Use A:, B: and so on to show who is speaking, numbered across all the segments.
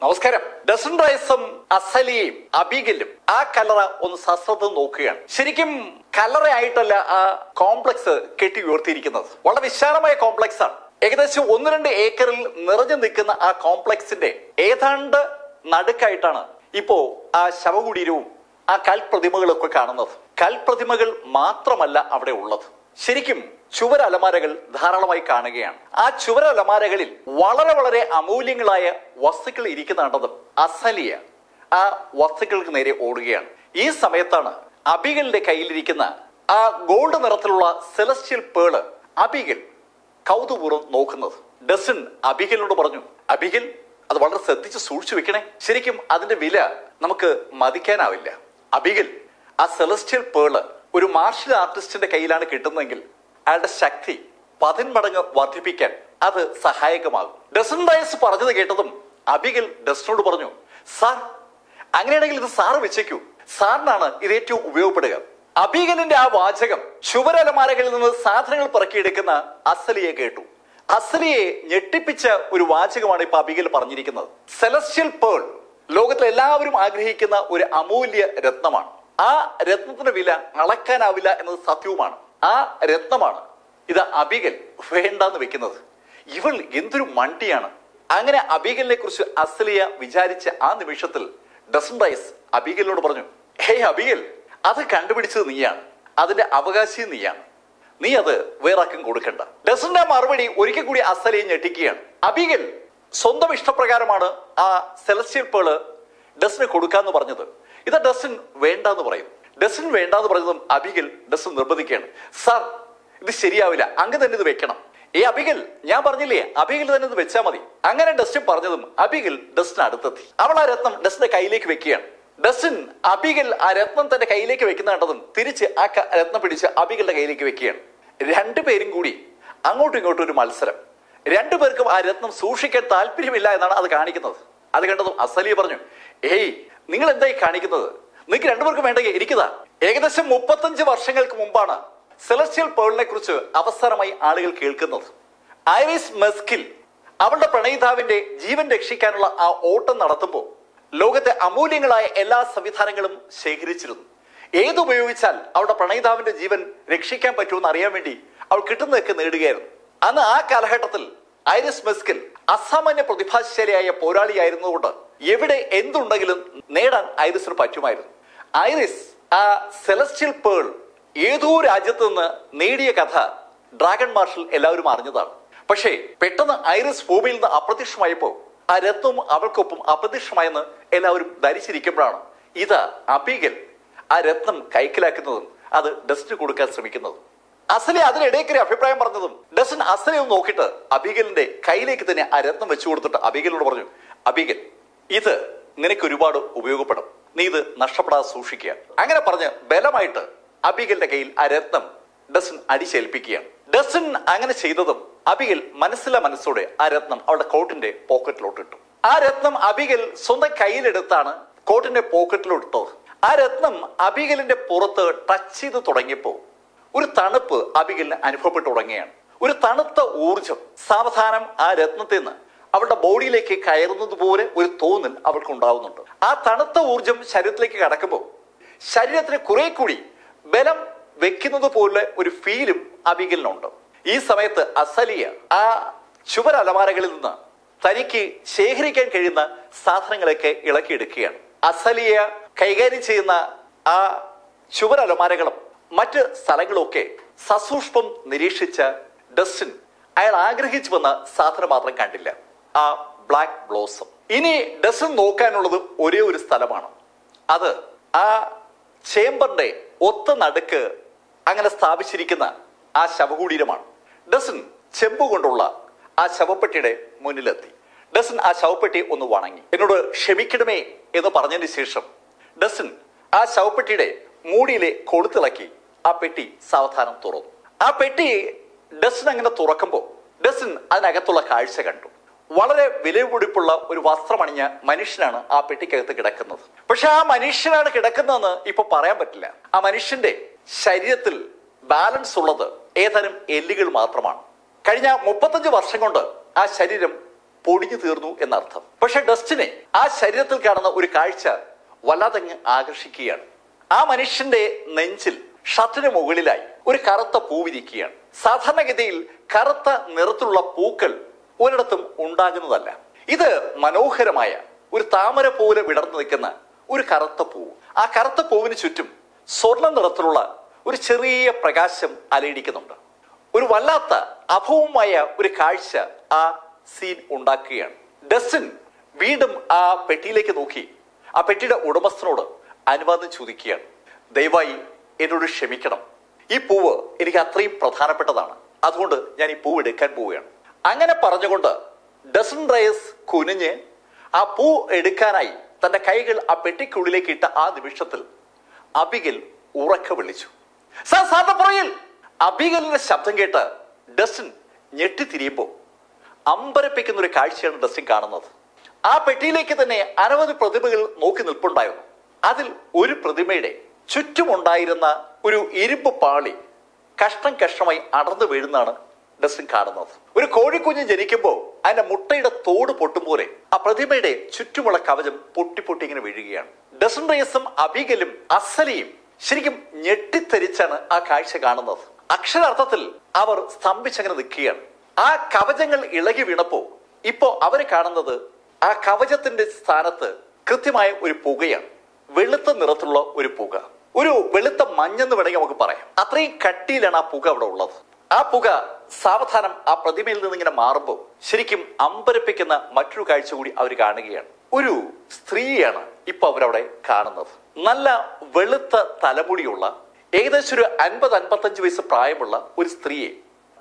A: നമസ്കാരം ഡസൻ റൈസും അസലിയും അബീഗലും ആ കലറ ഒന്ന് സശ്രദ്ധ നോക്കുകയാണ് ശരിക്കും കലറയായിട്ടല്ല ആ കോംപ്ലക്സ് കെട്ടി ഉയർത്തിയിരിക്കുന്നത് വളരെ വിശാലമായ കോംപ്ലക്സ് ആണ് ഏകദേശം ഒന്ന് രണ്ട് ഏക്കറിൽ നിറഞ്ഞു നിൽക്കുന്ന ആ കോംപ്ലക്സിന്റെ ഏതാണ്ട് നടുക്കായിട്ടാണ് ഇപ്പോ ആ ശവകുടീരവും ആ കൽപ്രതിമകളൊക്കെ കാണുന്നത് കൽപ്രതിമകൾ മാത്രമല്ല അവിടെ ഉള്ളത് ശരിക്കും ചുവരലമാരകൾ ധാരാളമായി കാണുകയാണ് ആ ചുവരലമാരകളിൽ വളരെ വളരെ അമൂല്യങ്ങളായ വസ്തുക്കൾ ഇരിക്കുന്നുണ്ടെന്നും അസലിയ ആ വസ്തുക്കൾക്ക് നേരെ ഓടുകയാണ് ഈ സമയത്താണ് അബികളുടെ കയ്യിലിരിക്കുന്ന ആ ഗോൾഡ് നിറത്തിലുള്ള സെലസ്റ്റിയൽ പേള് അബികൾ കൗതുപൂർവ്വം നോക്കുന്നത് ഡസൻ അബിഗലിനോട് പറഞ്ഞു അബിഗൽ അത് വളരെ ശ്രദ്ധിച്ച് സൂക്ഷിച്ചു വെക്കണേ ശരിക്കും അതിന്റെ വില നമുക്ക് മതിക്കാനാവില്ല അബിഗൽ ആ സെലസ്റ്റിയൽ പേള് ഒരു മാർഷൽ ആർട്ടിസ്റ്റിന്റെ കയ്യിലാണ് കിട്ടുന്നതെങ്കിൽ അയാളുടെ ശക്തി പതിന്മടങ്ങ് വർദ്ധിപ്പിക്കാൻ അത് സഹായകമാകും ഡസൻ ഡയസ് പറഞ്ഞത് കേട്ടതും അബിഗൽ ഡസനോട് പറഞ്ഞു സാർ അങ്ങനെയാണെങ്കിൽ ഇത് സാറ് വെച്ചേക്കൂ സാറിനാണ് ഇത് ഏറ്റവും ഉപയോഗപ്പെടുക അബീഗലിന്റെ ആ വാചകം ചുവരലമാരകളിൽ നിന്ന് സാധനങ്ങൾ പിറക്കിയെടുക്കുന്ന അസലിയെ കേട്ടു അസലിയെ ഞെട്ടിപ്പിച്ച ഒരു വാചകമാണ് ഇപ്പൊ അബീഗൽ പറഞ്ഞിരിക്കുന്നത് സെലസ്റ്റിയൽ പേൾ ലോകത്തിൽ എല്ലാവരും ആഗ്രഹിക്കുന്ന ഒരു അമൂല്യ രത്നമാണ് ആ രത്നത്തിന്റെ വില അളക്കാനാവില്ല എന്നത് സത്യവുമാണ് ആ രത്നമാണ് ഇത് അബിഗൽ വേണ്ടെന്ന് വെക്കുന്നത് ഇവൾ എന്തൊരു മണ്ടിയാണ് അങ്ങനെ അബിഗലിനെ കുറിച്ച് അസലിയ വിചാരിച്ച ആ നിമിഷത്തിൽ ഡസൻ റൈസ് അബിഗലിനോട് പറഞ്ഞു ഹേ അബിഗൽ അത് കണ്ടുപിടിച്ചത് നീയാണ് അതിന്റെ അവകാശി നീയാണ് നീ അത് വേറാക്കും കൊടുക്കണ്ട ഡസന്റെ മറുപടി ഒരിക്കൽ കൂടി അസലയെ ഞെട്ടിക്കുകയാണ് അബിഗൽ സ്വന്തം ഇഷ്ടപ്രകാരമാണ് ആ സെലസ്റ്റിയൽ പേള് ഡസിന് കൊടുക്കാന്ന് പറഞ്ഞത് ഇത് ഡസൻ വേണ്ടാന്ന് പറയും ഡസൻ വേണ്ടാന്ന് പറഞ്ഞതും അബിഗൽ ഡസൻ നിർബന്ധിക്കുകയാണ് സാർ ഇത് ശരിയാവില്ല അങ്ങ് തന്നെ ഇത് വെക്കണം ഏ അബിഗൽ ഞാൻ പറഞ്ഞില്ലേ അബിഗൽ തന്നെ ഇത് വെച്ചാൽ മതി അങ്ങനെ ഡസ്റ്റിൻ പറഞ്ഞതും അബിഗൽ ഡസ്റ്റിന് അടുത്തെത്തി അവൾ ആ രത്നം ഡസ്റ്റിന്റെ കയ്യിലേക്ക് വെക്കുകയാണ് ഡസ്റ്റിൻ അബിഗൽ ആ രത്നം തന്റെ കയ്യിലേക്ക് വെക്കുന്ന കണ്ടതും തിരിച്ച് ആ ക- രത്നം പിടിച്ച് അബിഗലിന്റെ കയ്യിലേക്ക് വെക്കുകയാണ് രണ്ടുപേരും കൂടി അങ്ങോട്ടും ഇങ്ങോട്ടും ഒരു മത്സരം രണ്ടുപേർക്കും ആ രത്നം സൂക്ഷിക്കാൻ താല്പര്യമില്ല എന്നാണ് അത് കാണിക്കുന്നത് അത് കണ്ടതും അസലി പറഞ്ഞു ഏയ് നിങ്ങൾ എന്തായി കാണിക്കുന്നത് നിങ്ങൾക്ക് രണ്ടുപേർക്കും വേണ്ടെങ്കിൽ ഇരിക്കുന്നതാ ഏകദേശം മുപ്പത്തഞ്ച് വർഷങ്ങൾക്ക് മുമ്പാണ് സെലസ്റ്റിയൽ പേളിനെ കുറിച്ച് അവസാനമായി ആളുകൾ കേൾക്കുന്നത് ഐറിസ് മെസ്കിൽ അവളുടെ പ്രണയിതാവിന്റെ ജീവൻ രക്ഷിക്കാനുള്ള ആ ഓട്ടം നടത്തുമ്പോൾ ലോകത്തെ അമൂല്യങ്ങളായ എല്ലാ സംവിധാനങ്ങളും ശേഖരിച്ചിരുന്നു ഏതുപയോഗിച്ചാൽ അവളുടെ പ്രണയിതാവിന്റെ ജീവൻ രക്ഷിക്കാൻ പറ്റുമെന്ന് അറിയാൻ വേണ്ടി അവൾ കിട്ടുന്നതൊക്കെ നേടുകയായിരുന്നു അന്ന് ആ കാലഘട്ടത്തിൽ ഐറിസ് മെസ്കിൽ അസാമാന്യ പ്രതിഭാശാലിയായ പോരാളിയായിരുന്നുകൊണ്ട് എവിടെ എന്തുണ്ടെങ്കിലും നേടാൻ ഐറിസിന് പറ്റുമായിരുന്നു ഐറിസ് ആ സെലസ്റ്റിയൽ പേൾ ഏതോ രാജ്യത്ത് നിന്ന് നേടിയ കഥ ഡ്രാഗൺ മാർഷൽ എല്ലാവരും അറിഞ്ഞതാണ് പക്ഷേ പെട്ടെന്ന് ഐറിസ് ഭൂമിയിൽ നിന്ന് അപ്രത്യക്ഷമായപ്പോ ആ രത്നവും അവൾക്കൊപ്പം അപ്രത്യക്ഷമായെന്ന് എല്ലാവരും ധരിച്ചിരിക്കുമ്പോഴാണ് ഇതാ അബീഗൽ ആ രത്നം കൈക്കലാക്കുന്നതും അത് ഡസ്റ്റിന് കൊടുക്കാൻ ശ്രമിക്കുന്നതും അസലെ അതിനിടയ്ക്കൊരു അഭിപ്രായം പറഞ്ഞതും ഡസൻ അസലെ ഒന്ന് നോക്കിയിട്ട് അബിഗലിന്റെ കയ്യിലേക്ക് തന്നെ ആ രത്നം വെച്ചു കൊടുത്തിട്ട് അബിഗലിനോട് പറഞ്ഞു അബിഗൽ ഇത് നിനക്ക് ഒരുപാട് ഉപയോഗപ്പെടും നീ ഇത് നഷ്ടപ്പെടാതെ സൂക്ഷിക്കുക അങ്ങനെ പറഞ്ഞ് ബലമായിട്ട് അബിഗലിന്റെ കയ്യിൽ ആ രത്നം ഡസൻ അടിച്ചേൽപ്പിക്കുകയാണ് ഡസൻ അങ്ങനെ ചെയ്തതും അബിഗൽ മനസ്സിലെ മനസ്സോടെ ആ രത്നം അവളുടെ കോട്ടിന്റെ പോക്കറ്റിലോട്ട് ഇട്ടു ആ രത്നം അബിഗൽ സ്വന്തം കയ്യിലെടുത്താണ് കോട്ടിന്റെ പോക്കറ്റിലോട്ട് ഇട്ടത് ആ രത്നം അബിഗലിന്റെ പുറത്ത് ടച്ച് ചെയ്ത് തുടങ്ങിയപ്പോ ഒരു തണുപ്പ് അബിഗലിന് അനുഭവപ്പെട്ടു തുടങ്ങുകയാണ് ഒരു തണുത്ത ഊർജം സാവധാനം ആ രത്നത്തിൽ നിന്ന് അവളുടെ ബോഡിയിലേക്ക് കയറുന്നത് പോലെ ഒരു തോന്നൽ അവൾക്ക് ഉണ്ടാവുന്നുണ്ട് ആ തണുത്ത ഊർജം ശരീരത്തിലേക്ക് കടക്കുമ്പോൾ ശരീരത്തിന് കുറെ കൂടി ബലം വെക്കുന്നത് പോലെ ഒരു ഫീലും അബിഗലിനുണ്ട് ഈ സമയത്ത് അസലിയ ആ ചുവരലമാരകളിൽ നിന്ന് തനിക്ക് ശേഖരിക്കാൻ കഴിയുന്ന സാധനങ്ങളൊക്കെ ഇളക്കിയെടുക്കുകയാണ് അസലിയ കൈകാര്യം ചെയ്യുന്ന ആ ചുവരലമാരകളും മറ്റ് സ്ഥലങ്ങളൊക്കെ സസൂക്ഷ്മം നിരീക്ഷിച്ച ഡസ്റ്റിൻ അയാൾ ആഗ്രഹിച്ചു വന്ന സാധനം മാത്രം കണ്ടില്ല ആ ബ്ലാക്ക് ബ്ലോസം ഇനി ഡസ്റ്റിൻ നോക്കാനുള്ളത് ഒരേ ഒരു സ്ഥലമാണ് അത് ആ ചേംബറിന്റെ ഒത്ത നടുക്ക് അങ്ങനെ സ്ഥാപിച്ചിരിക്കുന്ന ആ ശവകുടീരമാണ് ഡസൻ ചെമ്പ് കൊണ്ടുള്ള ആ ശവപ്പെട്ടിയുടെ മുന്നിലെത്തി ഡസൻ ആ ശവപ്പെട്ടി ഒന്ന് വണങ്ങി എന്നോട് ക്ഷമിക്കണമേ എന്ന് പറഞ്ഞതിന് ശേഷം ഡസൻ ആ ശവപ്പെട്ടിയുടെ മൂടിയിലെ കൊളുത്തിളക്കി ആ പെട്ടി സാവധാനം തുറന്നു ആ പെട്ടി ഡസൻ അങ്ങനെ തുറക്കുമ്പോൾ ഡസൻ അതിനകത്തുള്ള കാഴ്ച കണ്ടു വളരെ വിലപിടിപ്പുള്ള ഒരു വസ്ത്രമണിഞ്ഞ മനുഷ്യനാണ് ആ പെട്ടിക്കകത്ത് കിടക്കുന്നത് പക്ഷെ ആ മനുഷ്യനാണ് കിടക്കുന്നതെന്ന് ഇപ്പൊ പറയാൻ പറ്റില്ല ആ മനുഷ്യന്റെ ശരീരത്തിൽ ബാലൻസ് ഉള്ളത് ഏതാനും എല്ലുകൾ മാത്രമാണ് കഴിഞ്ഞ മുപ്പത്തഞ്ച് വർഷം കൊണ്ട് ആ ശരീരം പൊടിഞ്ഞു തീർന്നു എന്നർത്ഥം പക്ഷെ ഡസ്റ്റിനെ ആ ശരീരത്തിൽ കാണുന്ന ഒരു കാഴ്ച വല്ലാതങ്ങ് ആകർഷിക്കുകയാണ് ആ മനുഷ്യന്റെ നെഞ്ചിൽ ഷർട്ടിന് മുകളിലായി ഒരു കറുത്ത പൂ വിരിക്കുകയാണ് സാധാരണഗതിയിൽ കറുത്ത നിറത്തിലുള്ള പൂക്കൾ ഒരിടത്തും ഉണ്ടാകുന്നതല്ല ഇത് മനോഹരമായ ഒരു താമര പോലെ വിടർന്നു നിൽക്കുന്ന ഒരു കറുത്ത പൂവ് ആ കറുത്ത പൂവിന് ചുറ്റും സ്വർണ്ണ നിറത്തിലുള്ള ഒരു ചെറിയ പ്രകാശം അലയിടിക്കുന്നുണ്ട് ഒരു വല്ലാത്ത അഭവമായ ഒരു കാഴ്ച ആ സീൻ ഉണ്ടാക്കുകയാണ് ഡസ്റ്റിൻ വീണ്ടും ആ പെട്ടിയിലേക്ക് നോക്കി ആ പെട്ടിയുടെ ഉടമസ്ഥനോട് അനുവാദം ചോദിക്കുകയാണ് ദയവായി എന്നോട് ക്ഷമിക്കണം ഈ പൂവ് എനിക്ക് അത്രയും പ്രധാനപ്പെട്ടതാണ് അതുകൊണ്ട് ഞാൻ ഈ പൂവ് എടുക്കാൻ പോവുകയാണ് അങ്ങനെ പറഞ്ഞുകൊണ്ട് ഡസൻ റയസ് കുനിഞ്ഞ് ആ പൂ എടുക്കാനായി തന്റെ കൈകൾ ആ പെട്ടിക്കുള്ളിലേക്ക് ഇട്ട ആ നിമിഷത്തിൽ അബിഗൽ ഉറക്കെ വിളിച്ചു സാർ സാറിന്റെ പുറകിൽ അബിഗലിന്റെ ശബ്ദം കേട്ട് ഡസ്റ്റിൻ ഞെട്ടിത്തിരിയുമ്പോൾ അമ്പരപ്പിക്കുന്ന ഒരു കാഴ്ചയാണ് ഡസ്റ്റിൻ കാണുന്നത് ആ പെട്ടിയിലേക്ക് തന്നെ അനവധി പ്രതിമകൾ നോക്കി നിൽപ്പുണ്ടായിരുന്നു അതിൽ ഒരു പ്രതിമയുടെ ചുറ്റുമുണ്ടായിരുന്ന ഒരു ഇരുമ്പ് പാളി കഷ്ണം കഷ്ണമായി അടർന്നു വീഴുന്നതാണ് ഡസ്റ്റിൻ കാണുന്നത് ഒരു കോഴിക്കുഞ്ഞ് ജനിക്കുമ്പോൾ അതിന്റെ മുട്ടയുടെ തോട് പൊട്ടും പോലെ ആ പ്രതിമയുടെ ചുറ്റുമുള്ള കവചം പൊട്ടി പൊട്ടി ഇങ്ങനെ വീഴുകയാണ് ഡസൻ റേസും അബിഗലും അസലിയും ശരിക്കും ഞെട്ടിത്തെരിച്ചാണ് ആ കാഴ്ച കാണുന്നത് അക്ഷരാർത്ഥത്തിൽ അവർ സ്തംഭിച്ചങ്ങനെ നിൽക്കുകയാണ് ആ കവചങ്ങൾ ഇളകി വീണപ്പോ ഇപ്പോ അവര് കാണുന്നത് ആ കവചത്തിന്റെ സ്ഥാനത്ത് കൃത്യമായ ഒരു പുകയാണ് വെളുത്ത നിറത്തിലുള്ള ഒരു പുക ഒരു വെളുത്ത മഞ്ഞെന്ന് വേണമെങ്കിൽ നമുക്ക് പറയാം അത്രയും കട്ടിയിലാണ് ആ പുക അവിടെ ഉള്ളത് ആ പുക സാവധാനം ആ പ്രതിമയിൽ നിന്ന് ഇങ്ങനെ മാറുമ്പോൾ ശരിക്കും അമ്പരപ്പിക്കുന്ന മറ്റൊരു കാഴ്ച കൂടി അവർ കാണുകയാണ് ഒരു സ്ത്രീയാണ് ഇപ്പൊ അവരവിടെ കാണുന്നത് നല്ല വെളുത്ത തലമുടിയുള്ള ഏകദേശം ഒരു അൻപത് അൻപത്തഞ്ച് വയസ്സ് പ്രായമുള്ള ഒരു സ്ത്രീയെ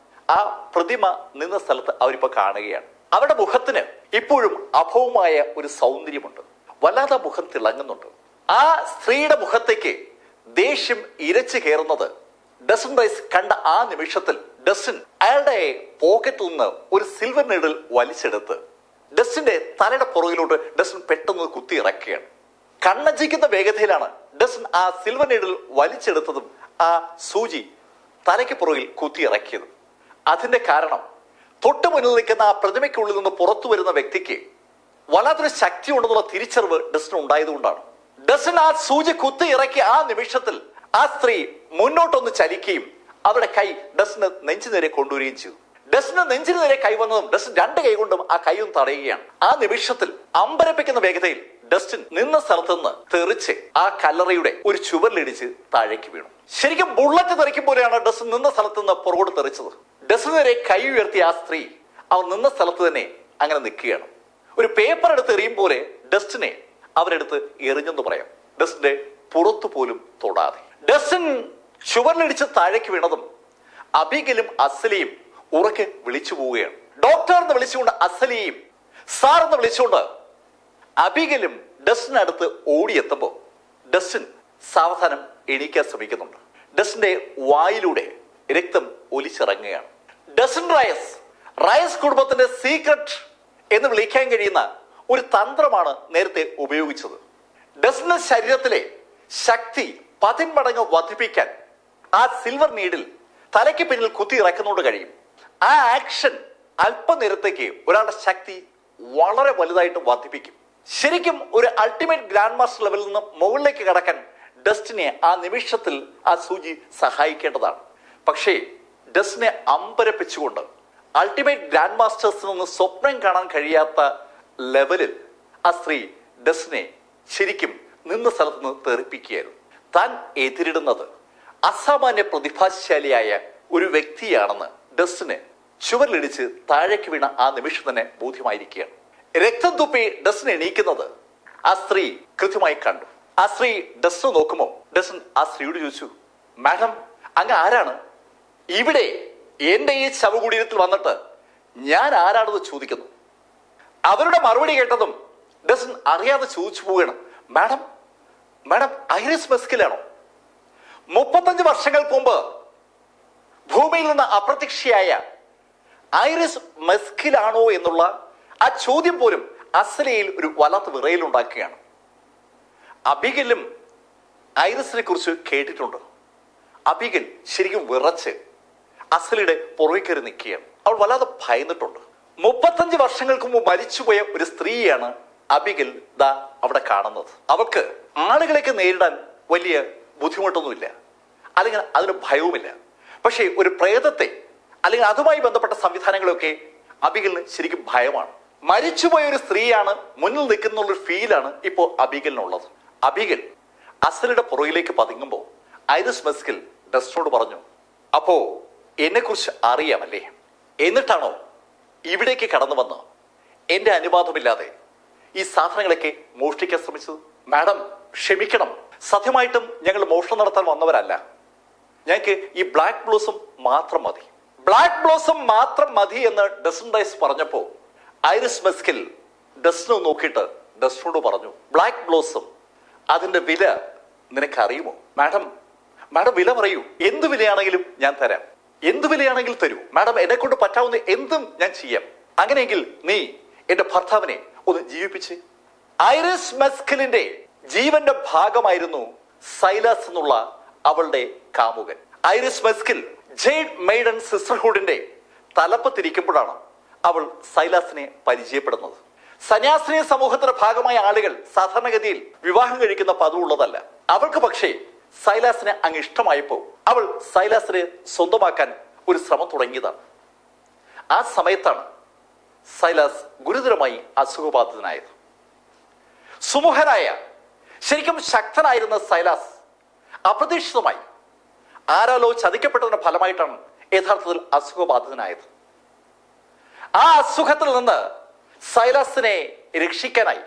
A: ആ പ്രതിമ നിന്ന സ്ഥലത്ത് അവരിപ്പോ കാണുകയാണ് അവരുടെ മുഖത്തിന് ഇപ്പോഴും അഭവമായ ഒരു സൗന്ദര്യമുണ്ട് വല്ലാതെ ആ മുഖം തിളങ്ങുന്നുണ്ട് ആ സ്ത്രീയുടെ മുഖത്തേക്ക് ദേഷ്യം ഇരച്ചു കയറുന്നത് ഡസൻ റൈസ് കണ്ട ആ നിമിഷത്തിൽ ഡസൻ അയാളുടെ പോക്കറ്റിൽ നിന്ന് ഒരു സിൽവർ നീഡിൽ വലിച്ചെടുത്ത് ഡസിന്റെ തലയുടെ പുറകിലോട്ട് ഡസൻ പെട്ടെന്ന് കുത്തി ഇറക്കുകയാണ് കണ്ണഞ്ചിക്കുന്ന വേഗതയിലാണ് ഡസൻ ആ സിൽവർ നീഡിൽ വലിച്ചെടുത്തതും ആ സൂചി തലയ്ക്ക് പുറകിൽ കുത്തി ഇറക്കിയത് അതിന്റെ കാരണം തൊട്ടു മുന്നിൽ നിൽക്കുന്ന ആ പ്രതിമയ്ക്കുള്ളിൽ നിന്ന് പുറത്തു വരുന്ന വ്യക്തിക്ക് വല്ലാത്തൊരു ശക്തി ഉണ്ടെന്നുള്ള തിരിച്ചറിവ് ഡസിന് ഉണ്ടായതുകൊണ്ടാണ് ഡസൻ ആ സൂചി കുത്തി ഇറക്കിയ ആ നിമിഷത്തിൽ ആ സ്ത്രീ മുന്നോട്ടൊന്ന് ചലിക്കുകയും അവരുടെ കൈ ഡസിന് നെഞ്ചു നേരെ കൊണ്ടുവരികയും ചെയ്തു ഡസിന് നെഞ്ചിന് നേരെ കൈ വന്നതും ഡസ്റ്റൻ രണ്ട് കൈ കൊണ്ടും ആ കൈയും തടയുകയാണ് ആ നിമിഷത്തിൽ അമ്പരപ്പിക്കുന്ന വേഗതയിൽ ഡസ്റ്റിൻ നിന്ന സ്ഥലത്ത് നിന്ന് തെറിച്ച് ആ കല്ലറയുടെ ഒരു ചുവരിലിടിച്ച് താഴേക്ക് വീണു ശരിക്കും ബുള്ളറ്റ് തെറിക്കും പോലെയാണ് ഡസ്റ്റിൻ നിന്ന സ്ഥലത്ത് നിന്ന് പുറകോട്ട് തെറിച്ചത് ഡസ്റ്റിന് നേരെ കൈ ഉയർത്തിയ ആ സ്ത്രീ അവർ നിന്ന സ്ഥലത്ത് തന്നെ അങ്ങനെ നിൽക്കുകയാണ് ഒരു പേപ്പർ എടുത്ത് എറിയും പോലെ ഡസ്റ്റിനെ അവരെടുത്ത് എറിഞ്ഞെന്ന് പറയാം ഡസ്റ്റിന്റെ പുറത്തു പോലും തൊടാതെ ഡസ്റ്റിൻ ചുവരിലിടിച്ച് താഴേക്ക് വീണതും അബിഗലും അസലിയും ഉറക്കെ വിളിച്ചു പോവുകയാണ് ഡോക്ടർ എന്ന് വിളിച്ചുകൊണ്ട് അസലിയും സാർ എന്ന് വിളിച്ചുകൊണ്ട് അബിഗലും ഡസ്റ്റിനടുത്ത് ഓടിയെത്തുമ്പോൾ ഡസ്റ്റിൻ സാവധാനം എണീക്കാൻ ശ്രമിക്കുന്നുണ്ട് ഡസ്റ്റിന്റെ വായിലൂടെ രക്തം ഒലിച്ചിറങ്ങുകയാണ് ഡസ്റ്റിൻ റയസ് റയസ് കുടുംബത്തിന്റെ സീക്രട്ട് എന്ന് വിളിക്കാൻ കഴിയുന്ന ഒരു തന്ത്രമാണ് നേരത്തെ ഉപയോഗിച്ചത് ഡസ്റ്റിന്റെ ശരീരത്തിലെ ശക്തി പതിന്മടങ്ങ് വർദ്ധിപ്പിക്കാൻ ആ സിൽവർ നീഡിൽ തലയ്ക്ക് പിന്നിൽ കുത്തി ഇറക്കുന്നോണ്ട് കഴിയും ആ ആക്ഷൻ അല്പനേരത്തേക്ക് ഒരാളുടെ ശക്തി വളരെ വലുതായിട്ട് വർദ്ധിപ്പിക്കും ശരിക്കും ഒരു അൾട്ടിമേറ്റ് ഗ്രാൻഡ് മാസ്റ്റർ ലെവലിൽ നിന്ന് മുകളിലേക്ക് കടക്കാൻ ഡസ്റ്റിനെ ആ നിമിഷത്തിൽ ആ സൂചി സഹായിക്കേണ്ടതാണ് പക്ഷേ ഡസ്റ്റിനെ അമ്പരപ്പിച്ചുകൊണ്ട് അൾട്ടിമേറ്റ് ഗ്രാൻഡ് മാസ്റ്റേഴ്സിൽ നിന്ന് സ്വപ്നം കാണാൻ കഴിയാത്ത ലെവലിൽ ആ സ്ത്രീ ഡസ്റ്റിനെ ശരിക്കും നിന്ന സ്ഥലത്ത് നിന്ന് തെറിപ്പിക്കുകയായിരുന്നു താൻ എതിരിടുന്നത് അസാമാന്യ പ്രതിഭാശാലിയായ ഒരു വ്യക്തിയാണെന്ന് ഡസ്റ്റിന് ചുവരിലിടിച്ച് താഴേക്ക് വീണ ആ നിമിഷം തന്നെ ബോധ്യമായിരിക്കുകയാണ് രക്തം തുപ്പി ഡസ്റ്റിനെ എണീക്കുന്നത് ആ സ്ത്രീ കൃത്യമായി കണ്ടു ആ സ്ത്രീ ഡസ് നോക്കുമോ ഡസൻ ആ സ്ത്രീയോട് ചോദിച്ചു മാഡം അങ്ങ് ആരാണ് ഇവിടെ എന്റെ ഈ ശവകുടീരത്തിൽ വന്നിട്ട് ഞാൻ ആരാണെന്ന് ചോദിക്കുന്നു അവരുടെ മറുപടി കേട്ടതും ഡസൻ അറിയാതെ ചോദിച്ചു പോവുകയാണ് മാഡം മാഡം ഐറിസ് മെസ്കിലാണോ മുപ്പത്തഞ്ച് വർഷങ്ങൾക്ക് മുമ്പ് ഭൂമിയിൽ നിന്ന് അപ്രത്യക്ഷയായ ഐറിസ് മെസ്കിലാണോ എന്നുള്ള ആ ചോദ്യം പോലും അസലയിൽ ഒരു വല്ലാത്ത വിറയിലുണ്ടാക്കുകയാണ് അബിഗലും ഐറിസിനെ കുറിച്ച് കേട്ടിട്ടുണ്ട് അബിഗൽ ശരിക്കും വിറച്ച് അസലിയുടെ പുറകെ കയറി നിൽക്കുകയാണ് അവൾ വല്ലാതെ ഭയന്നിട്ടുണ്ട് മുപ്പത്തഞ്ച് വർഷങ്ങൾക്ക് മുമ്പ് മരിച്ചുപോയ ഒരു സ്ത്രീയാണ് അബിഗൽ ദാ അവിടെ കാണുന്നത് അവൾക്ക് ആളുകളെയൊക്കെ നേരിടാൻ വലിയ ബുദ്ധിമുട്ടൊന്നുമില്ല അല്ലെങ്കിൽ അതിന് ഭയവുമില്ല പക്ഷേ ഒരു പ്രേതത്തെ അല്ലെങ്കിൽ അതുമായി ബന്ധപ്പെട്ട സംവിധാനങ്ങളൊക്കെ അബിഗലിന് ശരിക്കും ഭയമാണ് മരിച്ചുപോയ ഒരു സ്ത്രീയാണ് മുന്നിൽ നിൽക്കുന്ന ഒരു ഫീലാണ് ഇപ്പോൾ അബിഗലിനുള്ളത് അബിഗൽ അസലിയുടെ പുറകിലേക്ക് പതുങ്ങുമ്പോൾ ഐറിസ് മെസ്കിൽ ഡസ്റ്റോട് പറഞ്ഞു അപ്പോ എന്നെ കുറിച്ച് അറിയാമല്ലേ എന്നിട്ടാണോ ഇവിടേക്ക് കടന്നു വന്ന് എന്റെ അനുവാദമില്ലാതെ ഈ സാധനങ്ങളൊക്കെ മോഷ്ടിക്കാൻ ശ്രമിച്ചത് മാഡം ക്ഷമിക്കണം സത്യമായിട്ടും ഞങ്ങൾ മോഷണം നടത്താൻ വന്നവരല്ല ഞങ്ങൾക്ക് ഈ ബ്ലാക്ക് ബ്ലോസം മാത്രം മതി ബ്ലാക്ക് ബ്ലോസം മാത്രം മതി എന്ന് ഡസൻ ഡൈസ് പറഞ്ഞപ്പോ ഐറിസ് മെസ്കിൽ ഡസ്റ്റിനെ നോക്കിയിട്ട് ഡസ്റ്റിനോട് പറഞ്ഞു ബ്ലാക്ക് ബ്ലോസം അതിന്റെ വില നിനക്കറിയുമോ മാഡം മാഡം വില പറയൂ എന്ത് വിലയാണെങ്കിലും ഞാൻ തരാം എന്ത് വിലയാണെങ്കിൽ തരൂ മാഡം എന്നെ കൊണ്ട് പറ്റാവുന്ന എന്തും ഞാൻ ചെയ്യാം അങ്ങനെയെങ്കിൽ നീ എന്റെ ഭർത്താവിനെ ഒന്ന് ജീവിപ്പിച്ച് ഐറിസ് മെസ്കിലിന്റെ ജീവന്റെ ഭാഗമായിരുന്നു സൈലാസ് എന്നുള്ള അവളുടെ കാമുകൻ ഐറിസ് മെസ്കിൽ ജെയ്ഡ് മെയ്ഡൻ സിസ്റ്റർഹുഡിന്റെ തലപ്പത്തിരിക്കുമ്പോഴാണ് അവൾ സൈലാസിനെ പരിചയപ്പെടുന്നത് സന്യാസിനി സമൂഹത്തിന്റെ ഭാഗമായ ആളുകൾ സാധാരണഗതിയിൽ വിവാഹം കഴിക്കുന്ന പതിവുള്ളതല്ല അവൾക്ക് പക്ഷേ സൈലാസിനെ അങ്ങ് ഇഷ്ടമായപ്പോ അവൾ സൈലാസിനെ സ്വന്തമാക്കാൻ ഒരു ശ്രമം തുടങ്ങിയതാണ് ആ സമയത്താണ് സൈലാസ് ഗുരുതരമായി അസുഖബാധിതനായത് സുമുഖനായ ശരിക്കും ശക്തനായിരുന്ന സൈലാസ് അപ്രതീക്ഷിതമായി ആരാലോ ചതിക്കപ്പെട്ടതിന്റെ ഫലമായിട്ടാണ് യഥാർത്ഥത്തിൽ അസുഖബാധിതനായത് ആ അസുഖത്തിൽ നിന്ന് സൈലാസിനെ രക്ഷിക്കാനായി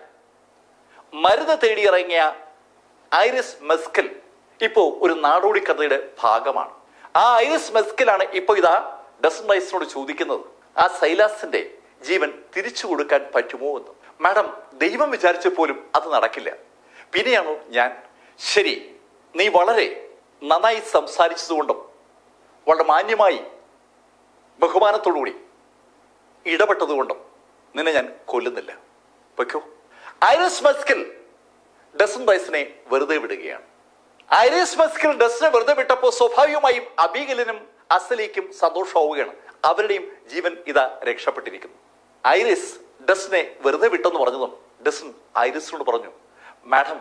A: മരുന്ന് തേടിയിറങ്ങിയ ഐറിസ് മെസ്കൽ ഇപ്പോ ഒരു നാടോടി കഥയുടെ ഭാഗമാണ് ആ ഐറിസ് മെസ്കലാണ് ഇപ്പോ ഇതാ ഡസൻ റൈസിനോട് ചോദിക്കുന്നത് ആ സൈലാസിന്റെ ജീവൻ തിരിച്ചു കൊടുക്കാൻ പറ്റുമോ എന്ന് മാഡം ദൈവം വിചാരിച്ച പോലും അത് നടക്കില്ല പിന്നെയാണോ ഞാൻ ശരി നീ വളരെ നന്നായി സംസാരിച്ചതുകൊണ്ടും വളരെ മാന്യമായി ബഹുമാനത്തോടുകൂടി ഇടപെട്ടതുകൊണ്ടും നിന്നെ ഞാൻ കൊല്ലുന്നില്ല വെക്കോ ഐറിസ് മസ്കിൽ ഡസൻ റൈസിനെ വെറുതെ വിടുകയാണ് ഐറിസ് മസ്കിൽ ഡസിനെ വെറുതെ വിട്ടപ്പോൾ സ്വാഭാവികമായും അബീഗലിനും അസലിക്കും സന്തോഷമാവുകയാണ് അവരുടെയും ജീവൻ ഇതാ രക്ഷപ്പെട്ടിരിക്കുന്നു ഐറിസ് ഡസിനെ വെറുതെ വിട്ടെന്ന് പറഞ്ഞതും ഡസൻ ഐറിസിനോട് പറഞ്ഞു മാഡം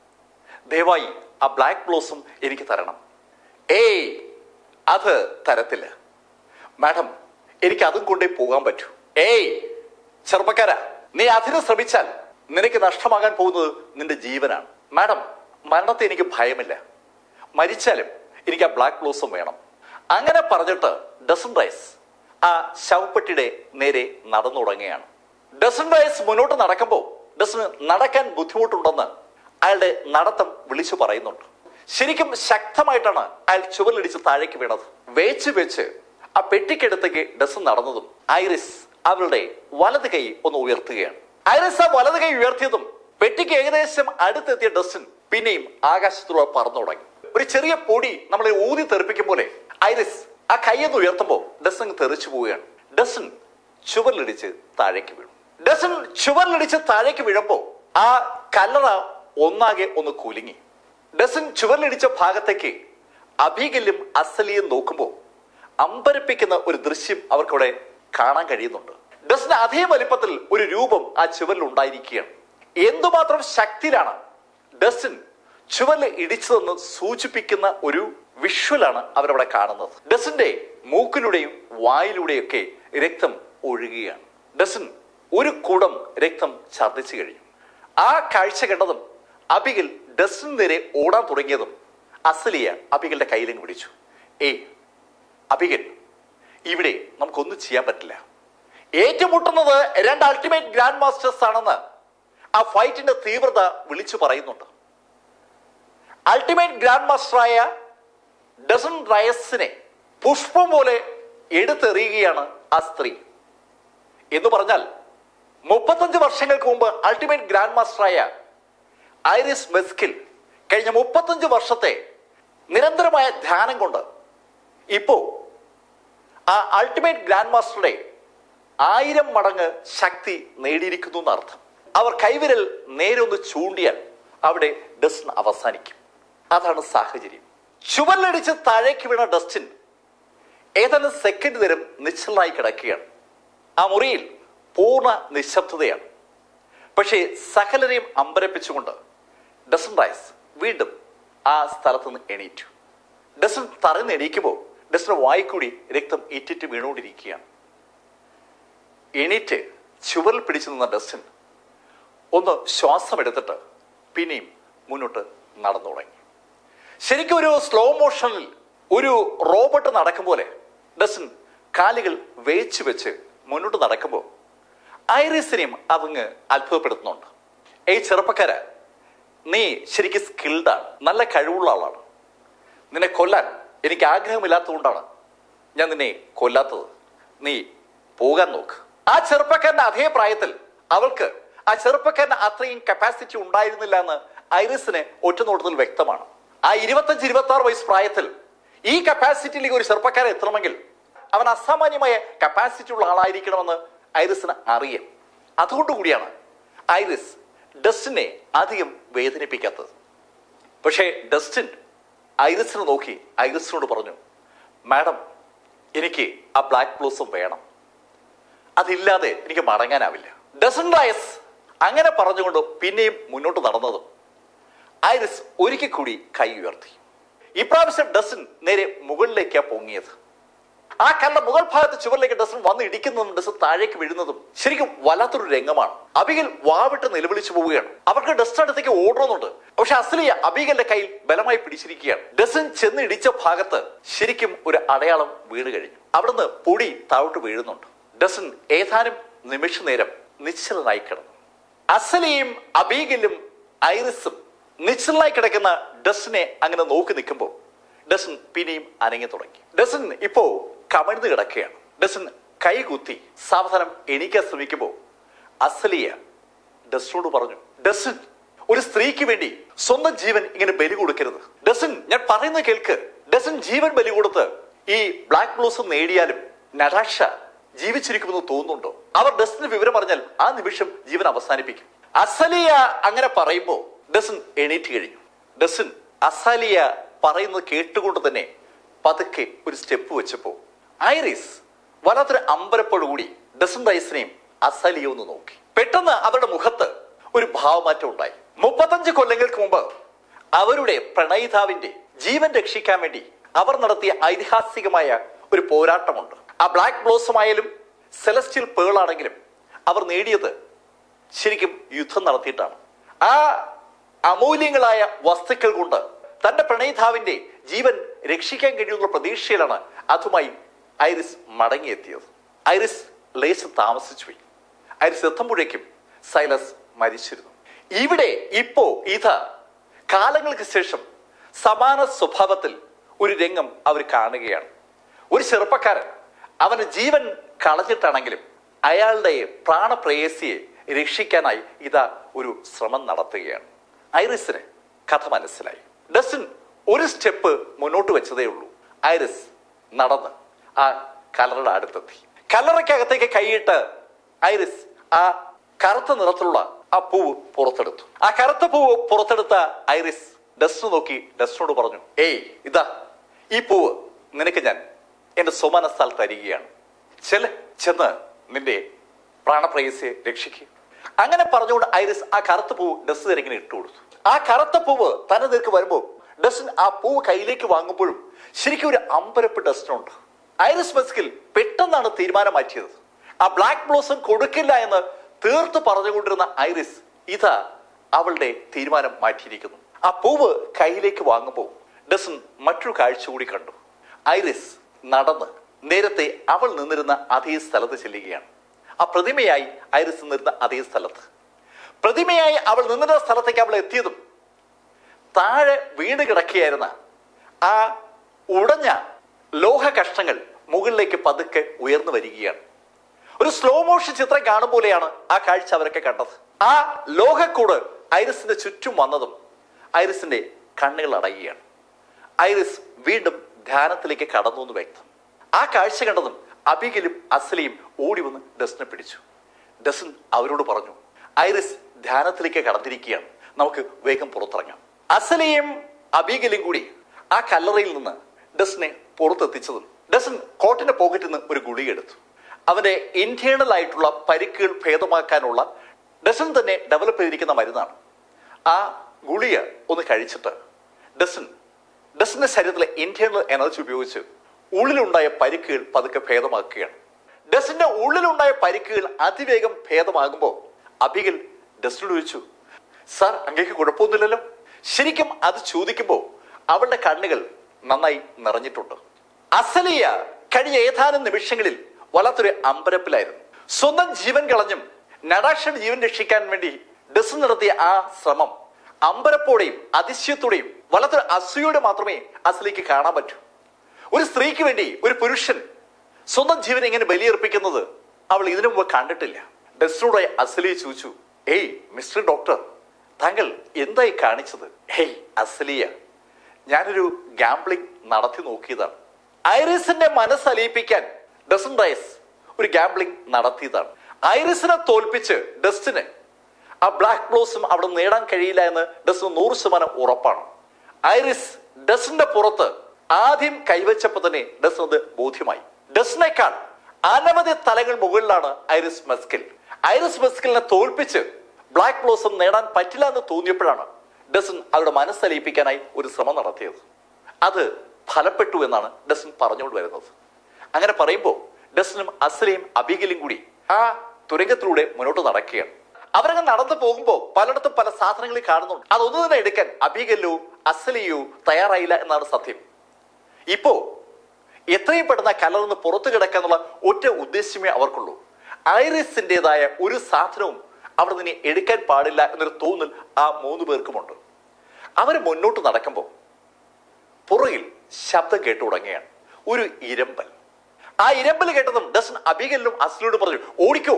A: ദയവായി ആ ബ്ലാക്ക് ബ്ലോസം എനിക്ക് തരണം ഏയ് അത് തരത്തില്ല മാഡം എനിക്ക് അതും കൊണ്ടേ പോകാൻ പറ്റൂ ഏയ് ചെറുപ്പക്കാരാ നീ അതിന് ശ്രമിച്ചാൽ നിനക്ക് നഷ്ടമാകാൻ പോകുന്നത് നിന്റെ ജീവനാണ് മാഡം മരണത്തെ എനിക്ക് ഭയമില്ല മരിച്ചാലും എനിക്ക് ആ ബ്ലാക്ക് ബ്ലോസം വേണം അങ്ങനെ പറഞ്ഞിട്ട് ഡസൻ റൈസ് ആ ശവപ്പെട്ടിയുടെ നേരെ നടന്നു തുടങ്ങുകയാണ് ഡസൻ റൈസ് മുന്നോട്ട് നടക്കുമ്പോൾ ഡസന് നടക്കാൻ ബുദ്ധിമുട്ടുണ്ടെന്ന് അയാളുടെ നടത്തം വിളിച്ചു പറയുന്നുണ്ട് ശരിക്കും ശക്തമായിട്ടാണ് അയാൾ ചുവലിടിച്ച് താഴേക്ക് വീണത് വേച്ച് വെച്ച് ആ പെട്ടിക്കടുത്തേക്ക് ഡസൻ നടന്നതും ഐറിസ് അവളുടെ വലത് കൈ ഒന്ന് ഉയർത്തുകയാണ് ഐറിസ് ആ വലത് കൈ ഉയർത്തിയതും പെട്ടിക്ക് ഏകദേശം അടുത്തെത്തിയ ഡസൻ പിന്നെയും ആകാശത്തിലൂടെ പറന്നു തുടങ്ങി ഒരു ചെറിയ പൊടി നമ്മളെ ഊതി തെറിപ്പിക്കും പോലെ ഐറിസ് ആ കൈയൊന്ന് ഉയർത്തുമ്പോൾ ഡസൻ തെറിച്ചു പോവുകയാണ് ഡസൻ ചുവരിലിടിച്ച് താഴേക്ക് വീണു ഡസൻ ചുവരിലിടിച്ച് താഴേക്ക് വീഴുമ്പോ ആ കല്ലറ ഒന്നാകെ ഒന്ന് കുലുങ്ങി ഡസൻ ചുവരിലിടിച്ച ഭാഗത്തേക്ക് അബീഗല്യം അസലിയും നോക്കുമ്പോൾ അമ്പരപ്പിക്കുന്ന ഒരു ദൃശ്യം അവർക്കവിടെ കാണാൻ കഴിയുന്നുണ്ട് ഡസന് അതേ വലിപ്പത്തിൽ ഒരു രൂപം ആ ചുവരിൽ ഉണ്ടായിരിക്കുകയാണ് എന്തുമാത്രം ശക്തിയിലാണ് ഡസൻ ചുവരിൽ ഇടിച്ചതെന്ന് സൂചിപ്പിക്കുന്ന ഒരു വിഷ്വലാണ് അവരവിടെ കാണുന്നത് ഡസന്റെ മൂക്കിലൂടെയും വായിലൂടെയൊക്കെ രക്തം ഒഴുകുകയാണ് ഡസൻ ഒരു കുടം രക്തം ഛർദ്ദിച്ചു കഴിഞ്ഞു ആ കാഴ്ച കണ്ടതും അബിഗൽ ഡസന് നേരെ ഓടാൻ തുടങ്ങിയതും അസലിയ അബിഗലിന്റെ കയ്യിലങ്ങ് പിടിച്ചു ഏയ് അബിഗൽ ഇവിടെ നമുക്കൊന്നും ചെയ്യാൻ പറ്റില്ല ഏറ്റുമുട്ടുന്നത് രണ്ട് അൾട്ടിമേറ്റ് ഗ്രാൻഡ് മാസ്റ്റേഴ്സ് ആണെന്ന് ആ ഫൈറ്റിന്റെ തീവ്രത വിളിച്ചു പറയുന്നുണ്ട് അൾട്ടിമേറ്റ് ഗ്രാൻഡ് മാസ്റ്ററായ ഡസൻ റയസിനെ പുഷ്പം പോലെ എടുത്തെറിയുകയാണ് ആ സ്ത്രീ എന്ന് പറഞ്ഞാൽ മുപ്പത്തഞ്ച് വർഷങ്ങൾക്ക് മുമ്പ് അൾട്ടിമേറ്റ് ഗ്രാൻഡ് മാസ്റ്ററായ ഐറിസ് മെസ്കിൽ കഴിഞ്ഞ മുപ്പത്തഞ്ച് വർഷത്തെ നിരന്തരമായ ധ്യാനം കൊണ്ട് ഇപ്പോ ആ അൾട്ടിമേറ്റ് ഗ്രാൻഡ് മാസ്റ്ററുടെ ആയിരം മടങ്ങ് ശക്തി നേടിയിരിക്കുന്നു എന്നർത്ഥം അവർ കൈവിരൽ നേരെ ഒന്ന് ചൂണ്ടിയാൽ അവിടെ ഡസ്റ്റിൻ അവസാനിക്കും അതാണ് സാഹചര്യം ചുവലിടിച്ച് താഴേക്ക് വീണ ഡസ്റ്റിൻ ഏതാനും സെക്കൻഡ് നേരം നിശ്ചലനായി കിടക്കുകയാണ് ആ മുറിയിൽ പൂർണ്ണ നിശബ്ദതയാണ് പക്ഷേ സകലരെയും അമ്പരപ്പിച്ചുകൊണ്ട് ഡസൻ റൈസ് വീണ്ടും ആ സ്ഥലത്ത് നിന്ന് എണീറ്റു ഡസൻ തറന്ന് എണീക്കുമ്പോൾ ഡസൻ വായിക്കൂടി രക്തം ഇറ്റിറ്റ് വീണുകൊണ്ടിരിക്കുകയാണ് എണീറ്റ് ചുവരിൽ പിടിച്ചു നിന്ന ഡസൻ ഒന്ന് ശ്വാസം എടുത്തിട്ട് പിന്നെയും മുന്നോട്ട് നടന്നു തുടങ്ങി ശരിക്കും ഒരു സ്ലോ മോഷനിൽ ഒരു റോബോട്ട് നടക്കും പോലെ ഡസൻ കാലുകൾ വേച്ച് വെച്ച് മുന്നോട്ട് നടക്കുമ്പോൾ ഐറിസിനെയും അതങ്ങ് അത്ഭുതപ്പെടുത്തുന്നുണ്ട് ഏയ് ചെറുപ്പക്കാര നീ ശരിക്കും സ്കിൽഡാണ് നല്ല കഴിവുള്ള ആളാണ് നിന്നെ കൊല്ലാൻ എനിക്ക് ആഗ്രഹമില്ലാത്തതുകൊണ്ടാണ് ഞാൻ നിന്നെ കൊല്ലാത്തത് നീ പോകാൻ നോക്ക് ആ ചെറുപ്പക്കാരന്റെ അതേ പ്രായത്തിൽ അവൾക്ക് ആ ചെറുപ്പക്കാരന് അത്രയും കപ്പാസിറ്റി ഉണ്ടായിരുന്നില്ല എന്ന് ഐറിസിന് ഒറ്റ നോട്ടത്തിൽ വ്യക്തമാണ് ആ ഇരുപത്തഞ്ച് ഇരുപത്തി ആറ് വയസ്സ് പ്രായത്തിൽ ഈ കപ്പാസിറ്റിയിലേക്ക് ഒരു ചെറുപ്പക്കാരൻ എത്തണമെങ്കിൽ അവൻ അസാമാന്യമായ കപ്പാസിറ്റി ഉള്ള ആളായിരിക്കണമെന്ന് ഐറിസിന് അറിയാം അതുകൊണ്ടുകൂടിയാണ് ഐറിസ് ഡസ്റ്റിനെ അധികം വേദനിപ്പിക്കാത്തത് പക്ഷേ ഡസ്റ്റിൻ ഐറിസിനെ നോക്കി ഐറിസിനോട് പറഞ്ഞു മാഡം എനിക്ക് ആ ബ്ലാക്ക് ബ്ലൂസും വേണം അതില്ലാതെ എനിക്ക് മടങ്ങാനാവില്ല ഡസൻ ഡയസ് അങ്ങനെ പറഞ്ഞുകൊണ്ട് പിന്നെയും മുന്നോട്ട് നടന്നതും ഐറിസ് ഒരിക്കൽ കൂടി കൈ ഉയർത്തി ഇപ്രാവശ്യം ഡസൻ നേരെ മുകളിലേക്കാ പൊങ്ങിയത് ആ കല്ല മുകൾ ഭാഗത്ത് ചുവരിലേക്ക് ഡസൻ വന്ന് ഇടിക്കുന്നതും ഡസൻ താഴേക്ക് വീഴുന്നതും ശരിക്കും വല്ലാത്തൊരു രംഗമാണ് അബിഗൽ വാവിട്ട് നിലവിളിച്ചു പോവുകയാണ് അവർക്ക് ഡസ്റ്റ് അടുത്തേക്ക് ഓടണമെന്നുണ്ട് പക്ഷെ അസ്ലിയ അബിഗലിന്റെ കയ്യിൽ ബലമായി പിടിച്ചിരിക്കുകയാണ് ഡസൻ ചെന്ന് ഇടിച്ച ഭാഗത്ത് ശരിക്കും ഒരു അടയാളം വീണ് കഴിഞ്ഞു അവിടുന്ന് പൊടി താഴോട്ട് വീഴുന്നുണ്ട് ഡസൻ ഏതാനും നിമിഷ നേരം നിശ്ചലനായി കിടന്നു അസലിയും അബീഗലും ഐറിസും നിശ്ചലനായി കിടക്കുന്ന ഡസിനെ അങ്ങനെ നോക്കി നിൽക്കുമ്പോൾ ഡസൻ പിന്നെയും അനങ്ങി തുടങ്ങി ഡസൻ ഇപ്പോ കമിഴ്ന്ന് കിടക്കുകയാണ് ഡസൻ കൈകുത്തി സാവധാനം എണീക്കാൻ ശ്രമിക്കുമ്പോൾ അസലിയ ഡസിനോട് പറഞ്ഞു ഡസൻ ഒരു സ്ത്രീക്ക് വേണ്ടി സ്വന്തം ജീവൻ ഇങ്ങനെ ബലി കൊടുക്കരുത് ഡസൻ ഞാൻ പറയുന്നത് കേൾക്ക് ഡസൻ ജീവൻ ബലി കൊടുത്ത് ഈ ബ്ലാക്ക് ബ്ലൂസ് നേടിയാലും നടാഷ ജീവിച്ചിരിക്കുമെന്ന് തോന്നുന്നുണ്ടോ അവർ ഡസിന് വിവരം പറഞ്ഞാൽ ആ നിമിഷം ജീവൻ അവസാനിപ്പിക്കും അസലിയ അങ്ങനെ പറയുമ്പോ ഡസൻ എണീറ്റ് കഴിഞ്ഞു ഡസൻ അസലിയ പറയുന്നത് കേട്ടുകൊണ്ട് തന്നെ പതുക്കെ ഒരു സ്റ്റെപ്പ് വെച്ചപ്പോ ഐറിസ് വല്ലാത്തൊരു അമ്പരപ്പോടുകൂടി ഡസൻ റൈസിനെയും അസലിയ ഒന്ന് നോക്കി പെട്ടെന്ന് അവരുടെ മുഖത്ത് ഒരു ഭാവമാറ്റം ഉണ്ടായി മുപ്പത്തഞ്ച് കൊല്ലങ്ങൾക്ക് മുമ്പ് അവരുടെ പ്രണയിതാവിന്റെ ജീവൻ രക്ഷിക്കാൻ വേണ്ടി അവർ നടത്തിയ ഐതിഹാസികമായ ഒരു പോരാട്ടമുണ്ട് ആ ബ്ലാക്ക് ബ്ലോസം ആയാലും സെലസ്റ്റിയൽ പേൾ ആണെങ്കിലും അവർ നേടിയത് ശരിക്കും യുദ്ധം നടത്തിയിട്ടാണ് ആ അമൂല്യങ്ങളായ വസ്തുക്കൾ കൊണ്ട് തന്റെ പ്രണയിതാവിന്റെ ജീവൻ രക്ഷിക്കാൻ കഴിയുന്ന പ്രതീക്ഷയിലാണ് അതുമായി ഐറിസ് മടങ്ങിയെത്തിയത് ഐറിസ് ലേശം താമസിച്ചു പോയി ഐറിസ് എത്തുമ്പോഴേക്കും സൈലസ് മരിച്ചിരുന്നു ഇവിടെ ഇപ്പോ ഇതാ കാലങ്ങൾക്ക് ശേഷം സമാന സ്വഭാവത്തിൽ ഒരു രംഗം അവർ കാണുകയാണ് ഒരു ചെറുപ്പക്കാരൻ അവന് ജീവൻ കളഞ്ഞിട്ടാണെങ്കിലും അയാളുടെ പ്രാണപ്രേയസിയെ രക്ഷിക്കാനായി ഇതാ ഒരു ശ്രമം നടത്തുകയാണ് ഐറിസിന് കഥ മനസ്സിലായി ഡസ്റ്റിൻ ഒരു സ്റ്റെപ്പ് മുന്നോട്ട് വെച്ചതേ ഉള്ളൂ ഐറിസ് നടന്ന് ആ കലറുടെ അടുത്തെത്തി കല്ലറയ്ക്കകത്തേക്ക് കൈയിട്ട് ഐറിസ് ആ കറുത്ത നിറത്തിലുള്ള ആ പൂവ് പുറത്തെടുത്തു ആ കറുത്ത പൂവ് പുറത്തെടുത്ത ഐറിസ് ഡസ്റ്റിന് നോക്കി ഡസ്റ്റിനോട് പറഞ്ഞു ഏയ് ഇതാ ഈ പൂവ് നിനക്ക് ഞാൻ എന്റെ സുമന സ്ഥലത്ത് അരികയാണ് ചെല ചെന്ന് നിന്റെ പ്രാണപ്രേയസിയെ രക്ഷിക്കുക അങ്ങനെ പറഞ്ഞുകൊണ്ട് ഐറിസ് ആ കറുത്ത പൂവ് ഡസ് തിരക്കിന് ഇട്ടു കൊടുത്തു ആ കറുത്ത പൂവ് തന്നെ നിനക്ക് വരുമ്പോൾ ഡസ്റ്റിൻ ആ പൂവ് കയ്യിലേക്ക് വാങ്ങുമ്പോഴും ശരിക്കും ഒരു അമ്പരപ്പ് ഡസ്റ്റിനുണ്ട് ഐറിസ് മസ്കിൽ പെട്ടെന്നാണ് തീരുമാനം മാറ്റിയത് ആ ബ്ലാക്ക് ബ്ലോസം കൊടുക്കില്ല എന്ന് തീർത്ത് പറഞ്ഞുകൊണ്ടിരുന്ന ഐറിസ് ഇതാ അവളുടെ തീരുമാനം മാറ്റിയിരിക്കുന്നു ആ പൂവ് കയ്യിലേക്ക് വാങ്ങുമ്പോൾ ഡസൻ മറ്റൊരു കാഴ്ച കൂടി കണ്ടു ഐറിസ് നടന്ന് നേരത്തെ അവൾ നിന്നിരുന്ന അതേ സ്ഥലത്ത് ചെല്ലുകയാണ് ആ പ്രതിമയായി ഐറിസ് നിന്നിരുന്ന അതേ സ്ഥലത്ത് പ്രതിമയായി അവൾ നിന്നിരുന്ന സ്ഥലത്തേക്ക് അവൾ എത്തിയതും താഴെ വീണ് കിടക്കുകയായിരുന്ന ആ ഉടഞ്ഞ ലോഹ കഷ്ണങ്ങൾ മുകളിലേക്ക് പതുക്കെ ഉയർന്നു വരികയാണ് ഒരു സ്ലോ മോഷൻ ചിത്രം കാണും പോലെയാണ് ആ കാഴ്ച അവരൊക്കെ കണ്ടത് ആ ലോഹക്കൂട് ഐറിസിന്റെ ചുറ്റും വന്നതും ഐറിസിന്റെ കണ്ണുകൾ അടയുകയാണ് ഐറിസ് വീണ്ടും ധ്യാനത്തിലേക്ക് കടന്നു എന്ന് വ്യക്തം ആ കാഴ്ച കണ്ടതും അബിഗലും അസലിയും ഓടി വന്ന് ഡസിനെ പിടിച്ചു ഡസൻ അവരോട് പറഞ്ഞു ഐറിസ് ധ്യാനത്തിലേക്ക് കടന്നിരിക്കുകയാണ് നമുക്ക് വേഗം പുറത്തിറങ്ങാം അസലയും അബീഗലും കൂടി ആ കല്ലറയിൽ നിന്ന് ഡസിനെ പുറത്തെത്തിച്ചതും ഡസൻ കോട്ടിന്റെ പോക്കറ്റിൽ നിന്ന് ഒരു ഗുളിക എടുത്തു അവന്റെ ഇന്റേണൽ ആയിട്ടുള്ള പരിക്കുകൾ ഭേദമാക്കാനുള്ള ഡസൻ തന്നെ ഡെവലപ്പ് ചെയ്തിരിക്കുന്ന മരുന്നാണ് ആ ഗുളിക ഒന്ന് കഴിച്ചിട്ട് ഡസൻ ഡസന്റെ ശരീരത്തിലെ ഇന്റേണൽ എനർജി ഉപയോഗിച്ച് ഉള്ളിലുണ്ടായ പരിക്കുകൾ പതുക്കെ ഭേദമാക്കുകയാണ് ഡസിന്റെ ഉള്ളിലുണ്ടായ പരിക്കുകൾ അതിവേഗം ഭേദമാകുമ്പോൾ അബിഗൽ ഡസിനോട് ചോദിച്ചു സാർ അങ്ങേക്ക് കുഴപ്പമൊന്നുമില്ലല്ലോ ശരിക്കും അത് ചോദിക്കുമ്പോൾ അവളുടെ കണ്ണുകൾ നന്നായി നിറഞ്ഞിട്ടുണ്ട് അസലിയ കഴിഞ്ഞ ഏതാനും നിമിഷങ്ങളിൽ വല്ലാത്തൊരു അമ്പരപ്പിലായിരുന്നു സ്വന്തം ജീവൻ കളഞ്ഞും നടാഷയുടെ ജീവൻ രക്ഷിക്കാൻ വേണ്ടി ഡസ് നടത്തിയ ആ ശ്രമം അമ്പരപ്പോടെയും അതിശയത്തോടെയും വല്ലാത്തൊരു അസൂയോടെ മാത്രമേ അസലിക്ക് കാണാൻ പറ്റൂ ഒരു സ്ത്രീക്ക് വേണ്ടി ഒരു പുരുഷൻ സ്വന്തം ജീവൻ എങ്ങനെ ബലിയർപ്പിക്കുന്നത് അവൾ ഇതിനു മുമ്പ് കണ്ടിട്ടില്ല ഡെസ്റ്റിനോട് അസലിയെ ചോദിച്ചു ഏയ് മിസ്റ്റർ ഡോക്ടർ താങ്കൾ എന്തായി കാണിച്ചത് ഹേയ് അസലിയ ഞാനൊരു ഗാംബ്ലിംഗ് നടത്തി നോക്കിയതാണ് ഐറിസിന്റെ മനസ്സലിയിപ്പിക്കാൻ ഡസൻ റൈസ് ഒരു ഗാംബ്ലിംഗ് നടത്തിയതാണ് ഐറിസിനെ തോൽപ്പിച്ച് ഡസ്റ്റിന് ആ ബ്ലാക്ക് ബ്ലോസും അവിടെ നേടാൻ കഴിയില്ല എന്ന് ഡസ്റ്റിന് നൂറ് ശതമാനം ഉറപ്പാണ് ഐറിസ് ഡസ്റ്റിന്റെ പുറത്ത് ആദ്യം കൈവച്ചപ്പോ തന്നെ ഡസ്റ്റിന് അത് ബോധ്യമായി ഡസ്റ്റിനേക്കാൾ അനവധി തലങ്ങൾ മുകളിലാണ് ഐറിസ് മെസ്കിൽ ഐറിസ് മെസ്കിലിനെ തോൽപ്പിച്ച് ബ്ലാക്ക് ബ്ലോസം നേടാൻ പറ്റില്ല എന്ന് തോന്നിയപ്പോഴാണ് ഡസൻ അവരുടെ മനസ്സലിയിപ്പിക്കാനായി ഒരു ശ്രമം നടത്തിയത് അത് ഫലപ്പെട്ടു എന്നാണ് ഡസൻ പറഞ്ഞുകൊണ്ട് വരുന്നത് അങ്ങനെ പറയുമ്പോൾ ഡസനും അസലയും അബിഗലും കൂടി ആ തുരങ്കത്തിലൂടെ മുന്നോട്ട് നടക്കുകയാണ് അവരങ്ങ് നടന്നു പോകുമ്പോൾ പലയിടത്തും പല സാധനങ്ങൾ കാണുന്നുണ്ട് അതൊന്നും തന്നെ എടുക്കാൻ അബിഗലോ അസലിയോ തയ്യാറായില്ല എന്നാണ് സത്യം ഇപ്പോ എത്രയും പെട്ടെന്ന് കലർന്ന് പുറത്തു കിടക്കാന്നുള്ള ഒറ്റ ഉദ്ദേശ്യമേ അവർക്കുള്ളൂ ഐറിസിൻ്റെതായ ഒരു സാധനവും അവിടെ നിന്ന് എടുക്കാൻ പാടില്ല എന്നൊരു തോന്നൽ ആ മൂന്ന് പേർക്കുമുണ്ട് അവർ മുന്നോട്ട് നടക്കുമ്പോൾ പുറകിൽ ശബ്ദം കേട്ടു തുടങ്ങുകയാണ് ഒരു ഇരമ്പൽ ആ ഇരമ്പൽ കേട്ടതും ഡസൻ അബിഗലിനും അസ്ലിയോട് പറഞ്ഞു ഓടിക്കോ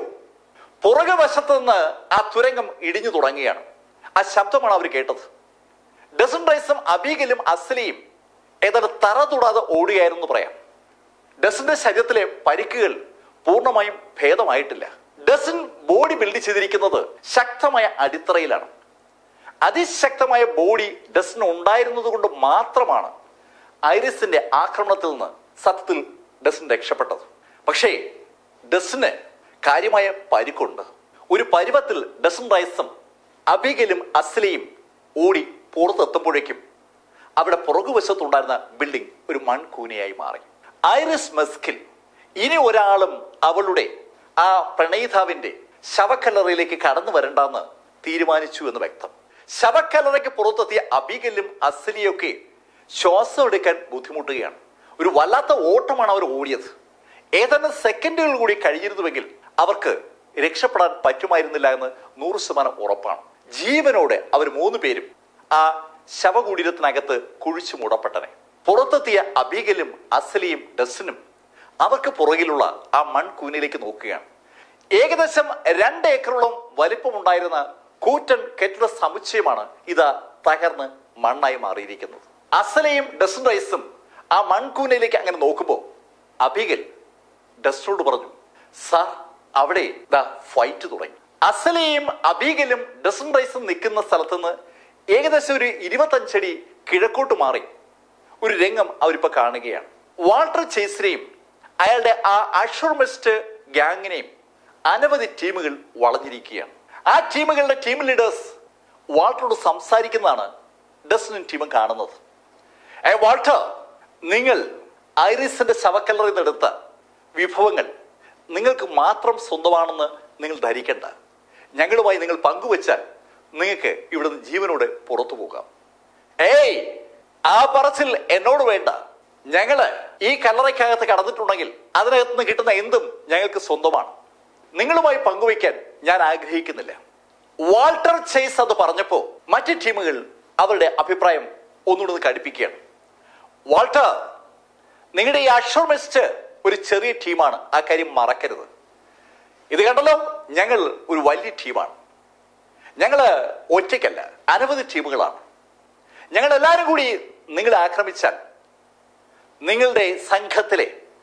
A: പുറകെ വശത്ത് നിന്ന് ആ തുരങ്കം ഇടിഞ്ഞു തുടങ്ങുകയാണ് ആ ശബ്ദമാണ് അവർ കേട്ടത് ഡസൻ റൈസും അബീഗലും അസ്ലിയും ഏതാണ്ട് തറ തൊടാതെ ഓടുകയായിരുന്നു പറയാം ഡസന്റെ ശരീരത്തിലെ പരിക്കുകൾ പൂർണ്ണമായും ഭേദമായിട്ടില്ല ഡസൻ ബോഡി ബിൽഡ് ചെയ്തിരിക്കുന്നത് ശക്തമായ അടിത്തറയിലാണ് അതിശക്തമായ ബോഡി ഡസന് ഉണ്ടായിരുന്നത് കൊണ്ട് മാത്രമാണ് ഐറിസിന്റെ ആക്രമണത്തിൽ നിന്ന് സത്യത്തിൽ ഡസൻ രക്ഷപ്പെട്ടത് പക്ഷേ ഡസന് കാര്യമായ പരിക്കുണ്ട് ഒരു പരുവത്തിൽ ഡസൻ റൈസും അബിഗലും അസ്ലയും ഓടി പുറത്തെത്തുമ്പോഴേക്കും അവിടെ പുറകുവശത്തുണ്ടായിരുന്ന ബിൽഡിംഗ് ഒരു മൺകൂനയായി മാറി ഐറിസ് മെസ്കിൽ ഇനി ഒരാളും അവളുടെ ആ പ്രണയിതാവിന്റെ ശവക്കല്ലറയിലേക്ക് കടന്നു വരണ്ടെന്ന് തീരുമാനിച്ചു എന്ന് വ്യക്തം ശവക്കല്ലറയ്ക്ക് പുറത്തെത്തിയ അബിഗലും അസ്ലിയൊക്കെ ശ്വാസം എടുക്കാൻ ബുദ്ധിമുട്ടുകയാണ് ഒരു വല്ലാത്ത ഓട്ടമാണ് അവർ ഓടിയത് ഏതാനും സെക്കൻഡുകൾ കൂടി കഴിഞ്ഞിരുന്നുവെങ്കിൽ അവർക്ക് രക്ഷപ്പെടാൻ പറ്റുമായിരുന്നില്ല എന്ന് നൂറ് ശതമാനം ഉറപ്പാണ് ജീവനോടെ അവർ മൂന്ന് പേരും ആ ശവകുടീരത്തിനകത്ത് കുഴിച്ചു മൂടപ്പെട്ടനെ പുറത്തെത്തിയ അബീഗലും അസലിയും ഡസിനും അവർക്ക് പുറകിലുള്ള ആ മൺകൂനിലേക്ക് നോക്കുകയാണ് ഏകദേശം രണ്ട് ഏക്കറോളം വലിപ്പമുണ്ടായിരുന്ന കൂറ്റൻ കെട്ടിട സമുച്ചയമാണ് ഇത് തകർന്ന് മണ്ണായി മാറിയിരിക്കുന്നത് അസലയും ഡസൻ റൈസും ആ മൺകൂനയിലേക്ക് അങ്ങനെ നോക്കുമ്പോൾ അബിഗൽ ഡസ്റ്റിനോട് പറഞ്ഞു സാർ അവിടെ ദാ ഫൈറ്റ് തുടങ്ങി അസലയും അബീഗലും ഡസൻ റൈസും നിൽക്കുന്ന സ്ഥലത്ത് നിന്ന് ഏകദേശം ഒരു ഇരുപത്തഞ്ചടി കിഴക്കോട്ട് മാറി ഒരു രംഗം അവരിപ്പോ കാണുകയാണ് വാൾട്ടർ ചേസിനെയും അയാളുടെ ആ അഷോർമെസ്റ്റ് ഗ്യാങ്ങിനെയും അനവധി ടീമുകൾ വളഞ്ഞിരിക്കുകയാണ് ആ ടീമുകളുടെ ടീം ലീഡേഴ്സ് വാൾട്ടറോട് സംസാരിക്കുന്നതാണ് ഡസനും ടീമും കാണുന്നത് ഏ വാൾട്ടർ നിങ്ങൾ ഐറിസിന്റെ ശവക്കല്ലറിൽ നിന്നെടുത്ത വിഭവങ്ങൾ നിങ്ങൾക്ക് മാത്രം സ്വന്തമാണെന്ന് നിങ്ങൾ ധരിക്കണ്ട ഞങ്ങളുമായി നിങ്ങൾ പങ്കുവച്ചാൽ നിങ്ങൾക്ക് ഇവിടുന്ന് ജീവനോടെ പുറത്തു പോകാം ഏയ് ആ പറച്ചിൽ എന്നോട് വേണ്ട ഞങ്ങള് ഈ കല്ലറയ്ക്കകത്ത് കടന്നിട്ടുണ്ടെങ്കിൽ അതിനകത്ത് നിന്ന് കിട്ടുന്ന എന്തും ഞങ്ങൾക്ക് സ്വന്തമാണ് നിങ്ങളുമായി പങ്കുവയ്ക്കാൻ ഞാൻ ആഗ്രഹിക്കുന്നില്ല വാൾട്ടർ ചേസ് അത് പറഞ്ഞപ്പോ മറ്റ് ടീമുകൾ അവരുടെ അഭിപ്രായം ഒന്നുകൂടെ ഒന്ന് കടുപ്പിക്കുകയാണ് വാൾട്ടർ നിങ്ങളുടെ ഈ അഷോർമെസ്റ്റ് ഒരു ചെറിയ ടീമാണ് ആ കാര്യം മറക്കരുത് ഇത് കണ്ടല്ലോ ഞങ്ങൾ ഒരു വലിയ ടീമാണ് ഞങ്ങൾ ഒറ്റയ്ക്കല്ല അനവധി ടീമുകളാണ് ഞങ്ങൾ എല്ലാവരും കൂടി നിങ്ങളെ ആക്രമിച്ചാൽ നിങ്ങളുടെ സംഘത്തിലെ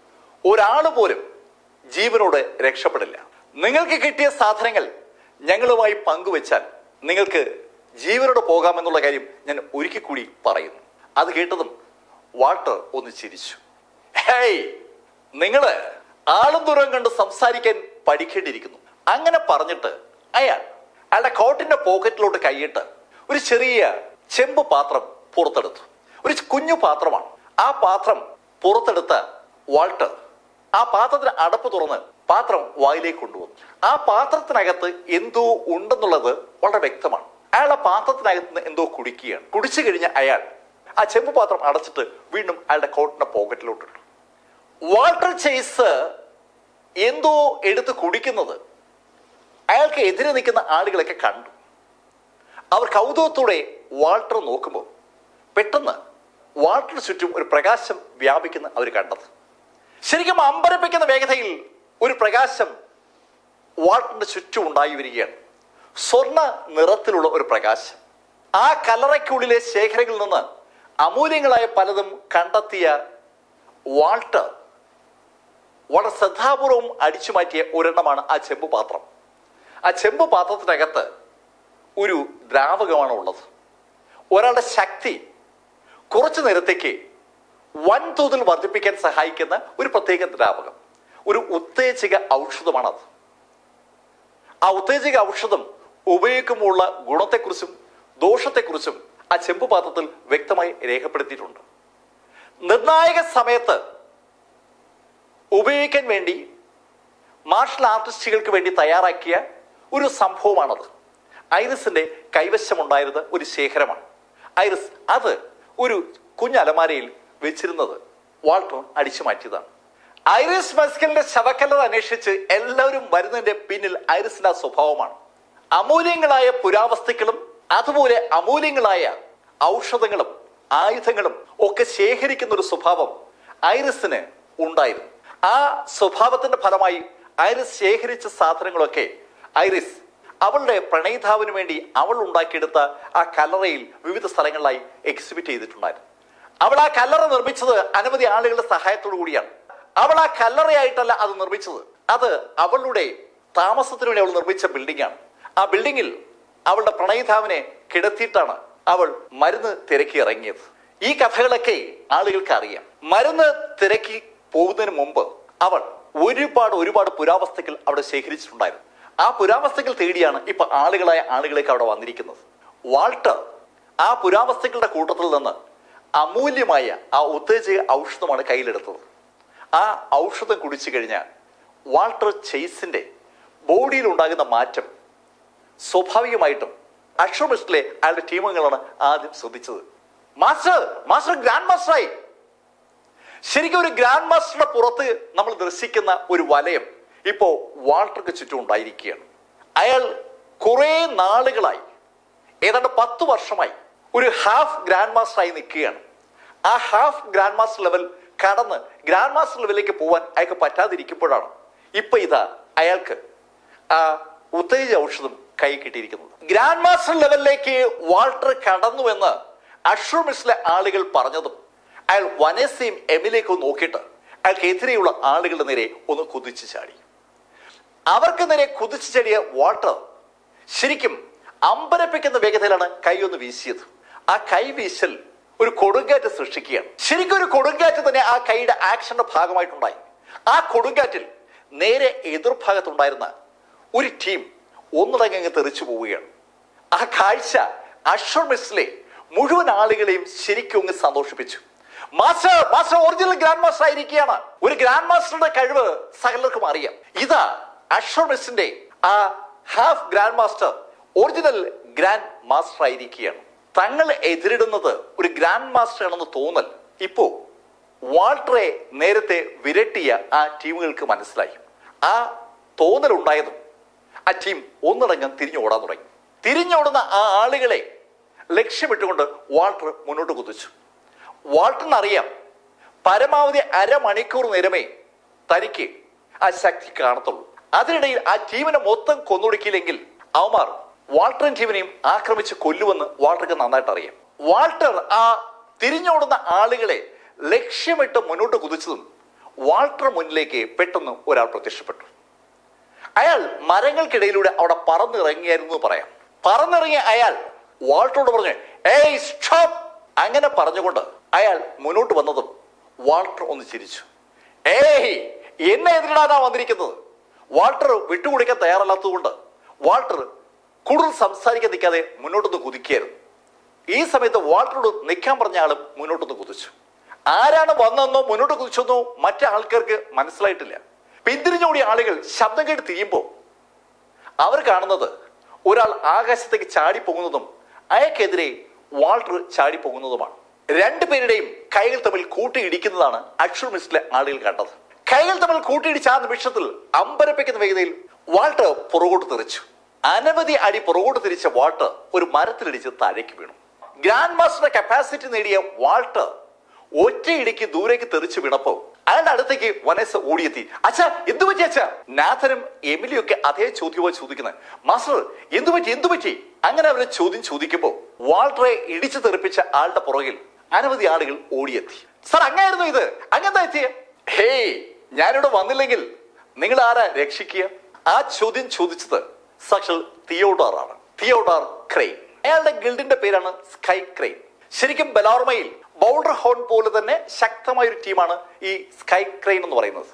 A: ഒരാൾ പോലും ജീവനോട് രക്ഷപ്പെടില്ല നിങ്ങൾക്ക് കിട്ടിയ സാധനങ്ങൾ ഞങ്ങളുമായി പങ്കുവെച്ചാൽ നിങ്ങൾക്ക് ജീവനോട് പോകാമെന്നുള്ള കാര്യം ഞാൻ ഒരിക്കൽ കൂടി പറയുന്നു അത് കേട്ടതും വാൾട്ടർ ഒന്ന് ചിരിച്ചു ഹേയ് നിങ്ങള് ആളും ദൂരം കണ്ട് സംസാരിക്കാൻ പഠിക്കേണ്ടിയിരിക്കുന്നു അങ്ങനെ പറഞ്ഞിട്ട് അയാൾ അയാളുടെ കോട്ടിന്റെ പോക്കറ്റിലോട്ട് കൈയിട്ട് ഒരു ചെറിയ ചെമ്പ് പാത്രം പുറത്തെടുത്തു ഒരു കുഞ്ഞു പാത്രമാണ് ആ പാത്രം പുറത്തെടുത്ത വാൾട്ടർ ആ പാത്രത്തിന് അടപ്പ് തുറന്ന് പാത്രം വായിലേക്ക് കൊണ്ടുവന്നു ആ പാത്രത്തിനകത്ത് എന്തോ ഉണ്ടെന്നുള്ളത് വളരെ വ്യക്തമാണ് അയാൾ ആ പാത്രത്തിനകത്ത് നിന്ന് എന്തോ കുടിക്കുകയാണ് കുടിച്ചു കഴിഞ്ഞ അയാൾ ആ ചെമ്പ് പാത്രം അടച്ചിട്ട് വീണ്ടും അയാളുടെ കോട്ടിന്റെ പോക്കറ്റിലോട്ടിട്ടു വാൾട്ടർ ചേസ് എന്തോ എടുത്ത് കുടിക്കുന്നത് അയാൾക്ക് എതിരെ നിൽക്കുന്ന ആളുകളൊക്കെ കണ്ടു അവർ കൗതുകത്തോടെ വാൾട്ടർ നോക്കുമ്പോൾ പെട്ടെന്ന് വാൾട്ടറിന് ചുറ്റും ഒരു പ്രകാശം വ്യാപിക്കുന്ന അവർ കണ്ടത് ശരിക്കും അമ്പരപ്പിക്കുന്ന വേഗതയിൽ ഒരു പ്രകാശം വാൾട്ടറിന്റെ ചുറ്റും ഉണ്ടായി വരികയാണ് സ്വർണ്ണ നിറത്തിലുള്ള ഒരു പ്രകാശം ആ കല്ലറയ്ക്കുള്ളിലെ ശേഖരങ്ങളിൽ നിന്ന് അമൂല്യങ്ങളായ പലതും കണ്ടെത്തിയ വാൾട്ടർ വളരെ ശ്രദ്ധാപൂർവം അടിച്ചു മാറ്റിയ ഒരെണ്ണമാണ് ആ ചെമ്പ് പാത്രം ആ ചെമ്പ് പാത്രത്തിനകത്ത് ഒരു ദ്രാവകമാണ് ഉള്ളത് ഒരാളുടെ ശക്തി കുറച്ചു നേരത്തേക്ക് വൻതോതിൽ വർദ്ധിപ്പിക്കാൻ സഹായിക്കുന്ന ഒരു പ്രത്യേക ദ്രാവകം ഒരു ഉത്തേജക ഔഷധമാണത് ആ ഉത്തേജക ഔഷധം ഉപയോഗിക്കുമ്പോഴുള്ള ഗുണത്തെക്കുറിച്ചും ദോഷത്തെക്കുറിച്ചും ആ ചെമ്പ് പാത്രത്തിൽ വ്യക്തമായി രേഖപ്പെടുത്തിയിട്ടുണ്ട് നിർണായക സമയത്ത് ഉപയോഗിക്കാൻ വേണ്ടി മാർഷൽ ആർട്ടിസ്റ്റുകൾക്ക് വേണ്ടി തയ്യാറാക്കിയ ഒരു സംഭവമാണത് ഐറിസിന്റെ കൈവശമുണ്ടായിരുന്ന ഒരു ശേഖരമാണ് ഐറിസ് അത് ഒരു കുഞ്ഞലമാരയിൽ വെച്ചിരുന്നത് വാൾട്ടോൺ അടിച്ചു മാറ്റിയതാണ് ഐറിസ് മസ്കലിന്റെ ശവക്കല്ലർ അന്വേഷിച്ച് എല്ലാവരും വരുന്നതിന്റെ പിന്നിൽ ഐറിസിന്റെ ആ സ്വഭാവമാണ് അമൂല്യങ്ങളായ പുരാവസ്തുക്കളും അതുപോലെ അമൂല്യങ്ങളായ ഔഷധങ്ങളും ആയുധങ്ങളും ഒക്കെ ശേഖരിക്കുന്ന ഒരു സ്വഭാവം ഐറിസിന് ഉണ്ടായിരുന്നു ആ സ്വഭാവത്തിന്റെ ഫലമായി ഐറിസ് ശേഖരിച്ച സാധനങ്ങളൊക്കെ ഐറിസ് അവളുടെ പ്രണയിതാവിന് വേണ്ടി അവൾ ഉണ്ടാക്കിയെടുത്ത ആ കല്ലറയിൽ വിവിധ സ്ഥലങ്ങളിലായി എക്സിബിറ്റ് ചെയ്തിട്ടുണ്ടായിരുന്നു അവൾ ആ കല്ലറ നിർമ്മിച്ചത് അനവധി ആളുകളുടെ സഹായത്തോടു കൂടിയാണ് അവൾ ആ കല്ലറയായിട്ടല്ല അത് നിർമ്മിച്ചത് അത് അവളുടെ താമസത്തിന് വേണ്ടി അവൾ നിർമ്മിച്ച ബിൽഡിംഗ് ആണ് ആ ബിൽഡിങ്ങിൽ അവളുടെ പ്രണയിതാവിനെ കിടത്തിയിട്ടാണ് അവൾ മരുന്ന് തിരക്കി ഇറങ്ങിയത് ഈ കഥകളൊക്കെ ആളുകൾക്ക് അറിയാം മരുന്ന് തിരക്കി പോകുന്നതിന് മുമ്പ് അവൾ ഒരുപാട് ഒരുപാട് പുരാവസ്തുക്കൾ അവിടെ ശേഖരിച്ചിട്ടുണ്ടായിരുന്നു ആ പുരാവസ്തുക്കൾ തേടിയാണ് ഇപ്പൊ ആളുകളായ ആളുകളേക്ക് അവിടെ വന്നിരിക്കുന്നത് വാൾട്ടർ ആ പുരാവസ്തുക്കളുടെ കൂട്ടത്തിൽ നിന്ന് അമൂല്യമായ ആ ഉത്തേജക ഔഷധമാണ് കയ്യിലെടുത്തത് ആ ഔഷധം കുടിച്ചു കഴിഞ്ഞാൽ വാൾട്ടർ ചെയ്സിന്റെ ബോഡിയിൽ ഉണ്ടാകുന്ന മാറ്റം സ്വാഭാവികമായിട്ടും അക്ഷമിസ്റ്റിലെ അയാളുടെ ടീമുകളാണ് ആദ്യം ശ്രദ്ധിച്ചത് മാസ്റ്റർ മാസ്റ്റർ ഗ്രാൻഡ് മാസ്റ്ററായി ശരിക്കും ഒരു ഗ്രാൻഡ് മാസ്റ്ററുടെ പുറത്ത് നമ്മൾ ദർശിക്കുന്ന ഒരു വലയം ഇപ്പോ വാൾട്ടർക്ക് ചുറ്റും ഉണ്ടായിരിക്കുകയാണ് അയാൾ കുറെ നാളുകളായി ഏതാണ്ട് പത്ത് വർഷമായി ഒരു ഹാഫ് ഗ്രാൻഡ് മാസ്റ്ററായി നിൽക്കുകയാണ് ആ ഹാഫ് ഗ്രാൻഡ് മാസ്റ്റർ ലെവൽ കടന്ന് ഗ്രാൻഡ് മാസ്റ്റർ ലെവലിലേക്ക് പോവാൻ അയാൾക്ക് പറ്റാതിരിക്കുമ്പോഴാണ് ഇപ്പൊ ഇതാ അയാൾക്ക് ആ ഉത്തേജ ഔഷധം കൈ കിട്ടിയിരിക്കുന്നത് ഗ്രാൻഡ് മാസ്റ്റർ ലെവലിലേക്ക് വാൾട്ടർ കടന്നുവെന്ന് അഷ്റമിസിലെ ആളുകൾ പറഞ്ഞതും അയാൾ വനേസയും എമിലേക്കും നോക്കിയിട്ട് അയാൾക്ക് എതിരെയുള്ള ആളുകളുടെ നേരെ ഒന്ന് കുതിച്ചു ചാടി അവർക്ക് നേരെ കുതിച്ചു ചാടിയ വാൾട്ടർ ശരിക്കും അമ്പരപ്പിക്കുന്ന വേഗതയിലാണ് കൈ ഒന്ന് വീശിയത് ആ കൈ വീശൽ ഒരു കൊടുങ്കാറ്റ് സൃഷ്ടിക്കുകയാണ് ശരിക്കും ഒരു കൊടുങ്കാറ്റ് തന്നെ ആ കൈയുടെ ആക്ഷന്റെ ഭാഗമായിട്ടുണ്ടായി ആ കൊടുങ്കാറ്റിൽ നേരെ എതിർഭാഗത്തുണ്ടായിരുന്ന ഒരു ടീം ഒന്നിടങ്ങ് തെറിച്ചു പോവുകയാണ് ആ കാഴ്ച അഷർമിസിലെ മുഴുവൻ ആളുകളെയും ശരിക്കും അങ്ങ് സന്തോഷിപ്പിച്ചു master master original grand master ആയിരിക്കുകയാണ് ഒരു ഗ്രാൻഡ് മാസ്റ്ററുടെ കഴിവ് സകലർക്കും അറിയാം ഇതാ അഷർമിസിന്റെ ആ half grand master original grand master ആയിരിക്കുകയാണ് തങ്ങൾ എതിരിടുന്നത് ഒരു ഗ്രാൻഡ് മാസ്റ്റർ ആണെന്ന് തോന്നൽ ഇപ്പോ വാൾട്ടറെ നേരത്തെ വിരട്ടിയ ആ ടീമുകൾക്ക് മനസ്സിലായി ആ തോന്നൽ ഉണ്ടായതും ആ ടീം ഒന്നടങ്കം തിരിഞ്ഞു ഓടാൻ തുടങ്ങി തിരിഞ്ഞോടുന്ന ആ ആളുകളെ ലക്ഷ്യമിട്ടുകൊണ്ട് വാൾട്ടർ മുന്നോട്ട് കുതിച്ചു വാൾട്ടറിന് അറിയാം പരമാവധി അരമണിക്കൂർ നേരമേ തനിക്ക് ആ ശക്തി കാണത്തുള്ളൂ അതിനിടയിൽ ആ ടീമിനെ മൊത്തം കൊന്നൊടുക്കിയില്ലെങ്കിൽ അവന്മാർ വാൾട്ടറും ടീമിനെയും ആക്രമിച്ച് കൊല്ലുമെന്ന് വാൾട്ടർക്ക് നന്നായിട്ട് അറിയാം വാൾട്ടർ ആ തിരിഞ്ഞോടുന്ന ആളുകളെ ലക്ഷ്യമിട്ട് മുന്നോട്ട് കുതിച്ചതും വാൾട്ടർ മുന്നിലേക്ക് പെട്ടെന്ന് ഒരാൾ പ്രത്യക്ഷപ്പെട്ടു അയാൾ മരങ്ങൾക്കിടയിലൂടെ അവിടെ പറന്നിറങ്ങിയായിരുന്നു എന്ന് പറയാം പറന്നിറങ്ങിയ അയാൾ വാൾട്ടറോട് പറഞ്ഞു ഏയ് സ്റ്റോപ്പ് അങ്ങനെ പറഞ്ഞുകൊണ്ട് അയാൾ മുന്നോട്ട് വന്നതും വാൾട്ടർ ഒന്ന് ചിരിച്ചു ഏയ് എന്നെ എതിരിടാനാ വന്നിരിക്കുന്നത് വാൾട്ടർ വിട്ടുകൊടുക്കാൻ തയ്യാറല്ലാത്തതുകൊണ്ട് വാൾട്ടർ കൂടുതൽ സംസാരിക്കാൻ നിൽക്കാതെ മുന്നോട്ടൊന്ന് കുതിക്കുകയായിരുന്നു ഈ സമയത്ത് വാൾട്ടറോട് നിൽക്കാൻ പറഞ്ഞ ആളും മുന്നോട്ടൊന്ന് കുതിച്ചു ആരാണ് വന്നെന്നോ മുന്നോട്ട് കുതിച്ചെന്നോ മറ്റു ആൾക്കാർക്ക് മനസ്സിലായിട്ടില്ല പിന്തിരിഞ്ഞോടിയ ആളുകൾ ശബ്ദം കേട്ട് തിരിയുമ്പോൾ അവർ കാണുന്നത് ഒരാൾ ആകാശത്തേക്ക് ചാടി പോകുന്നതും അയാൾക്കെതിരെ വാൾട്ടർ ചാടി പോകുന്നതുമാണ് രണ്ടുപേരുടെയും കൈകൾ തമ്മിൽ കൂട്ടിയിടിക്കുന്നതാണ് അക്ഷർ മിസ്റ്റിലെ ആളുകൾ കണ്ടത് കൈകൾ തമ്മിൽ കൂട്ടിയിടിച്ച ആ നിമിഷത്തിൽ അമ്പരപ്പിക്കുന്ന വേഗതയിൽ വാൾട്ടർ പുറകോട്ട് തെറിച്ചു അനവധി അടി പുറകോട്ട് തിരിച്ച വാൾട്ടർ ഒരു മരത്തിലിടിച്ച് താഴേക്ക് വീണു ഗ്രാൻഡ് മാസ്റ്ററുടെ കപ്പാസിറ്റി നേടിയ വാൾട്ടർ ഒറ്റയിടിക്ക് ദൂരേക്ക് തെറിച്ചു വീണപ്പോ അയാളുടെ അടുത്തേക്ക് വനേസ ഓടിയെത്തി അച്ഛ എന്തു പറ്റി അച്ഛ നാഥനും എമിലിയും ഒക്കെ അതേ ചോദ്യമായി ചോദിക്കുന്നത് മാസ്റ്റർ എന്തു പറ്റി എന്തു പറ്റി അങ്ങനെ അവരെ ചോദ്യം ചോദിക്കുമ്പോ വാൾട്ടറെ ഇടിച്ചു തെറിപ്പിച്ച ആളുടെ പുറകിൽ അനവധി ആളുകൾ ഓടിയെത്തി സാർ അങ്ങായിരുന്നു ഇത് അങ്ങെന്താ എത്തിയ ഹേയ് ഞാനിവിടെ വന്നില്ലെങ്കിൽ നിങ്ങൾ ആരാ രക്ഷിക്കുക ആ ചോദ്യം ചോദിച്ചത് സാക്ഷൽ തിയോഡാർ ആണ് തിയോഡാർ ക്രെയിൻ അയാളുടെ ഗിൽഡിന്റെ പേരാണ് സ്കൈ ക്രെയിൻ ശരിക്കും ബലോർമയിൽ ബൗൾഡർ ഹോൺ പോലെ തന്നെ ശക്തമായ ഒരു ടീമാണ് ഈ സ്കൈ ക്രെയിൻ എന്ന് പറയുന്നത്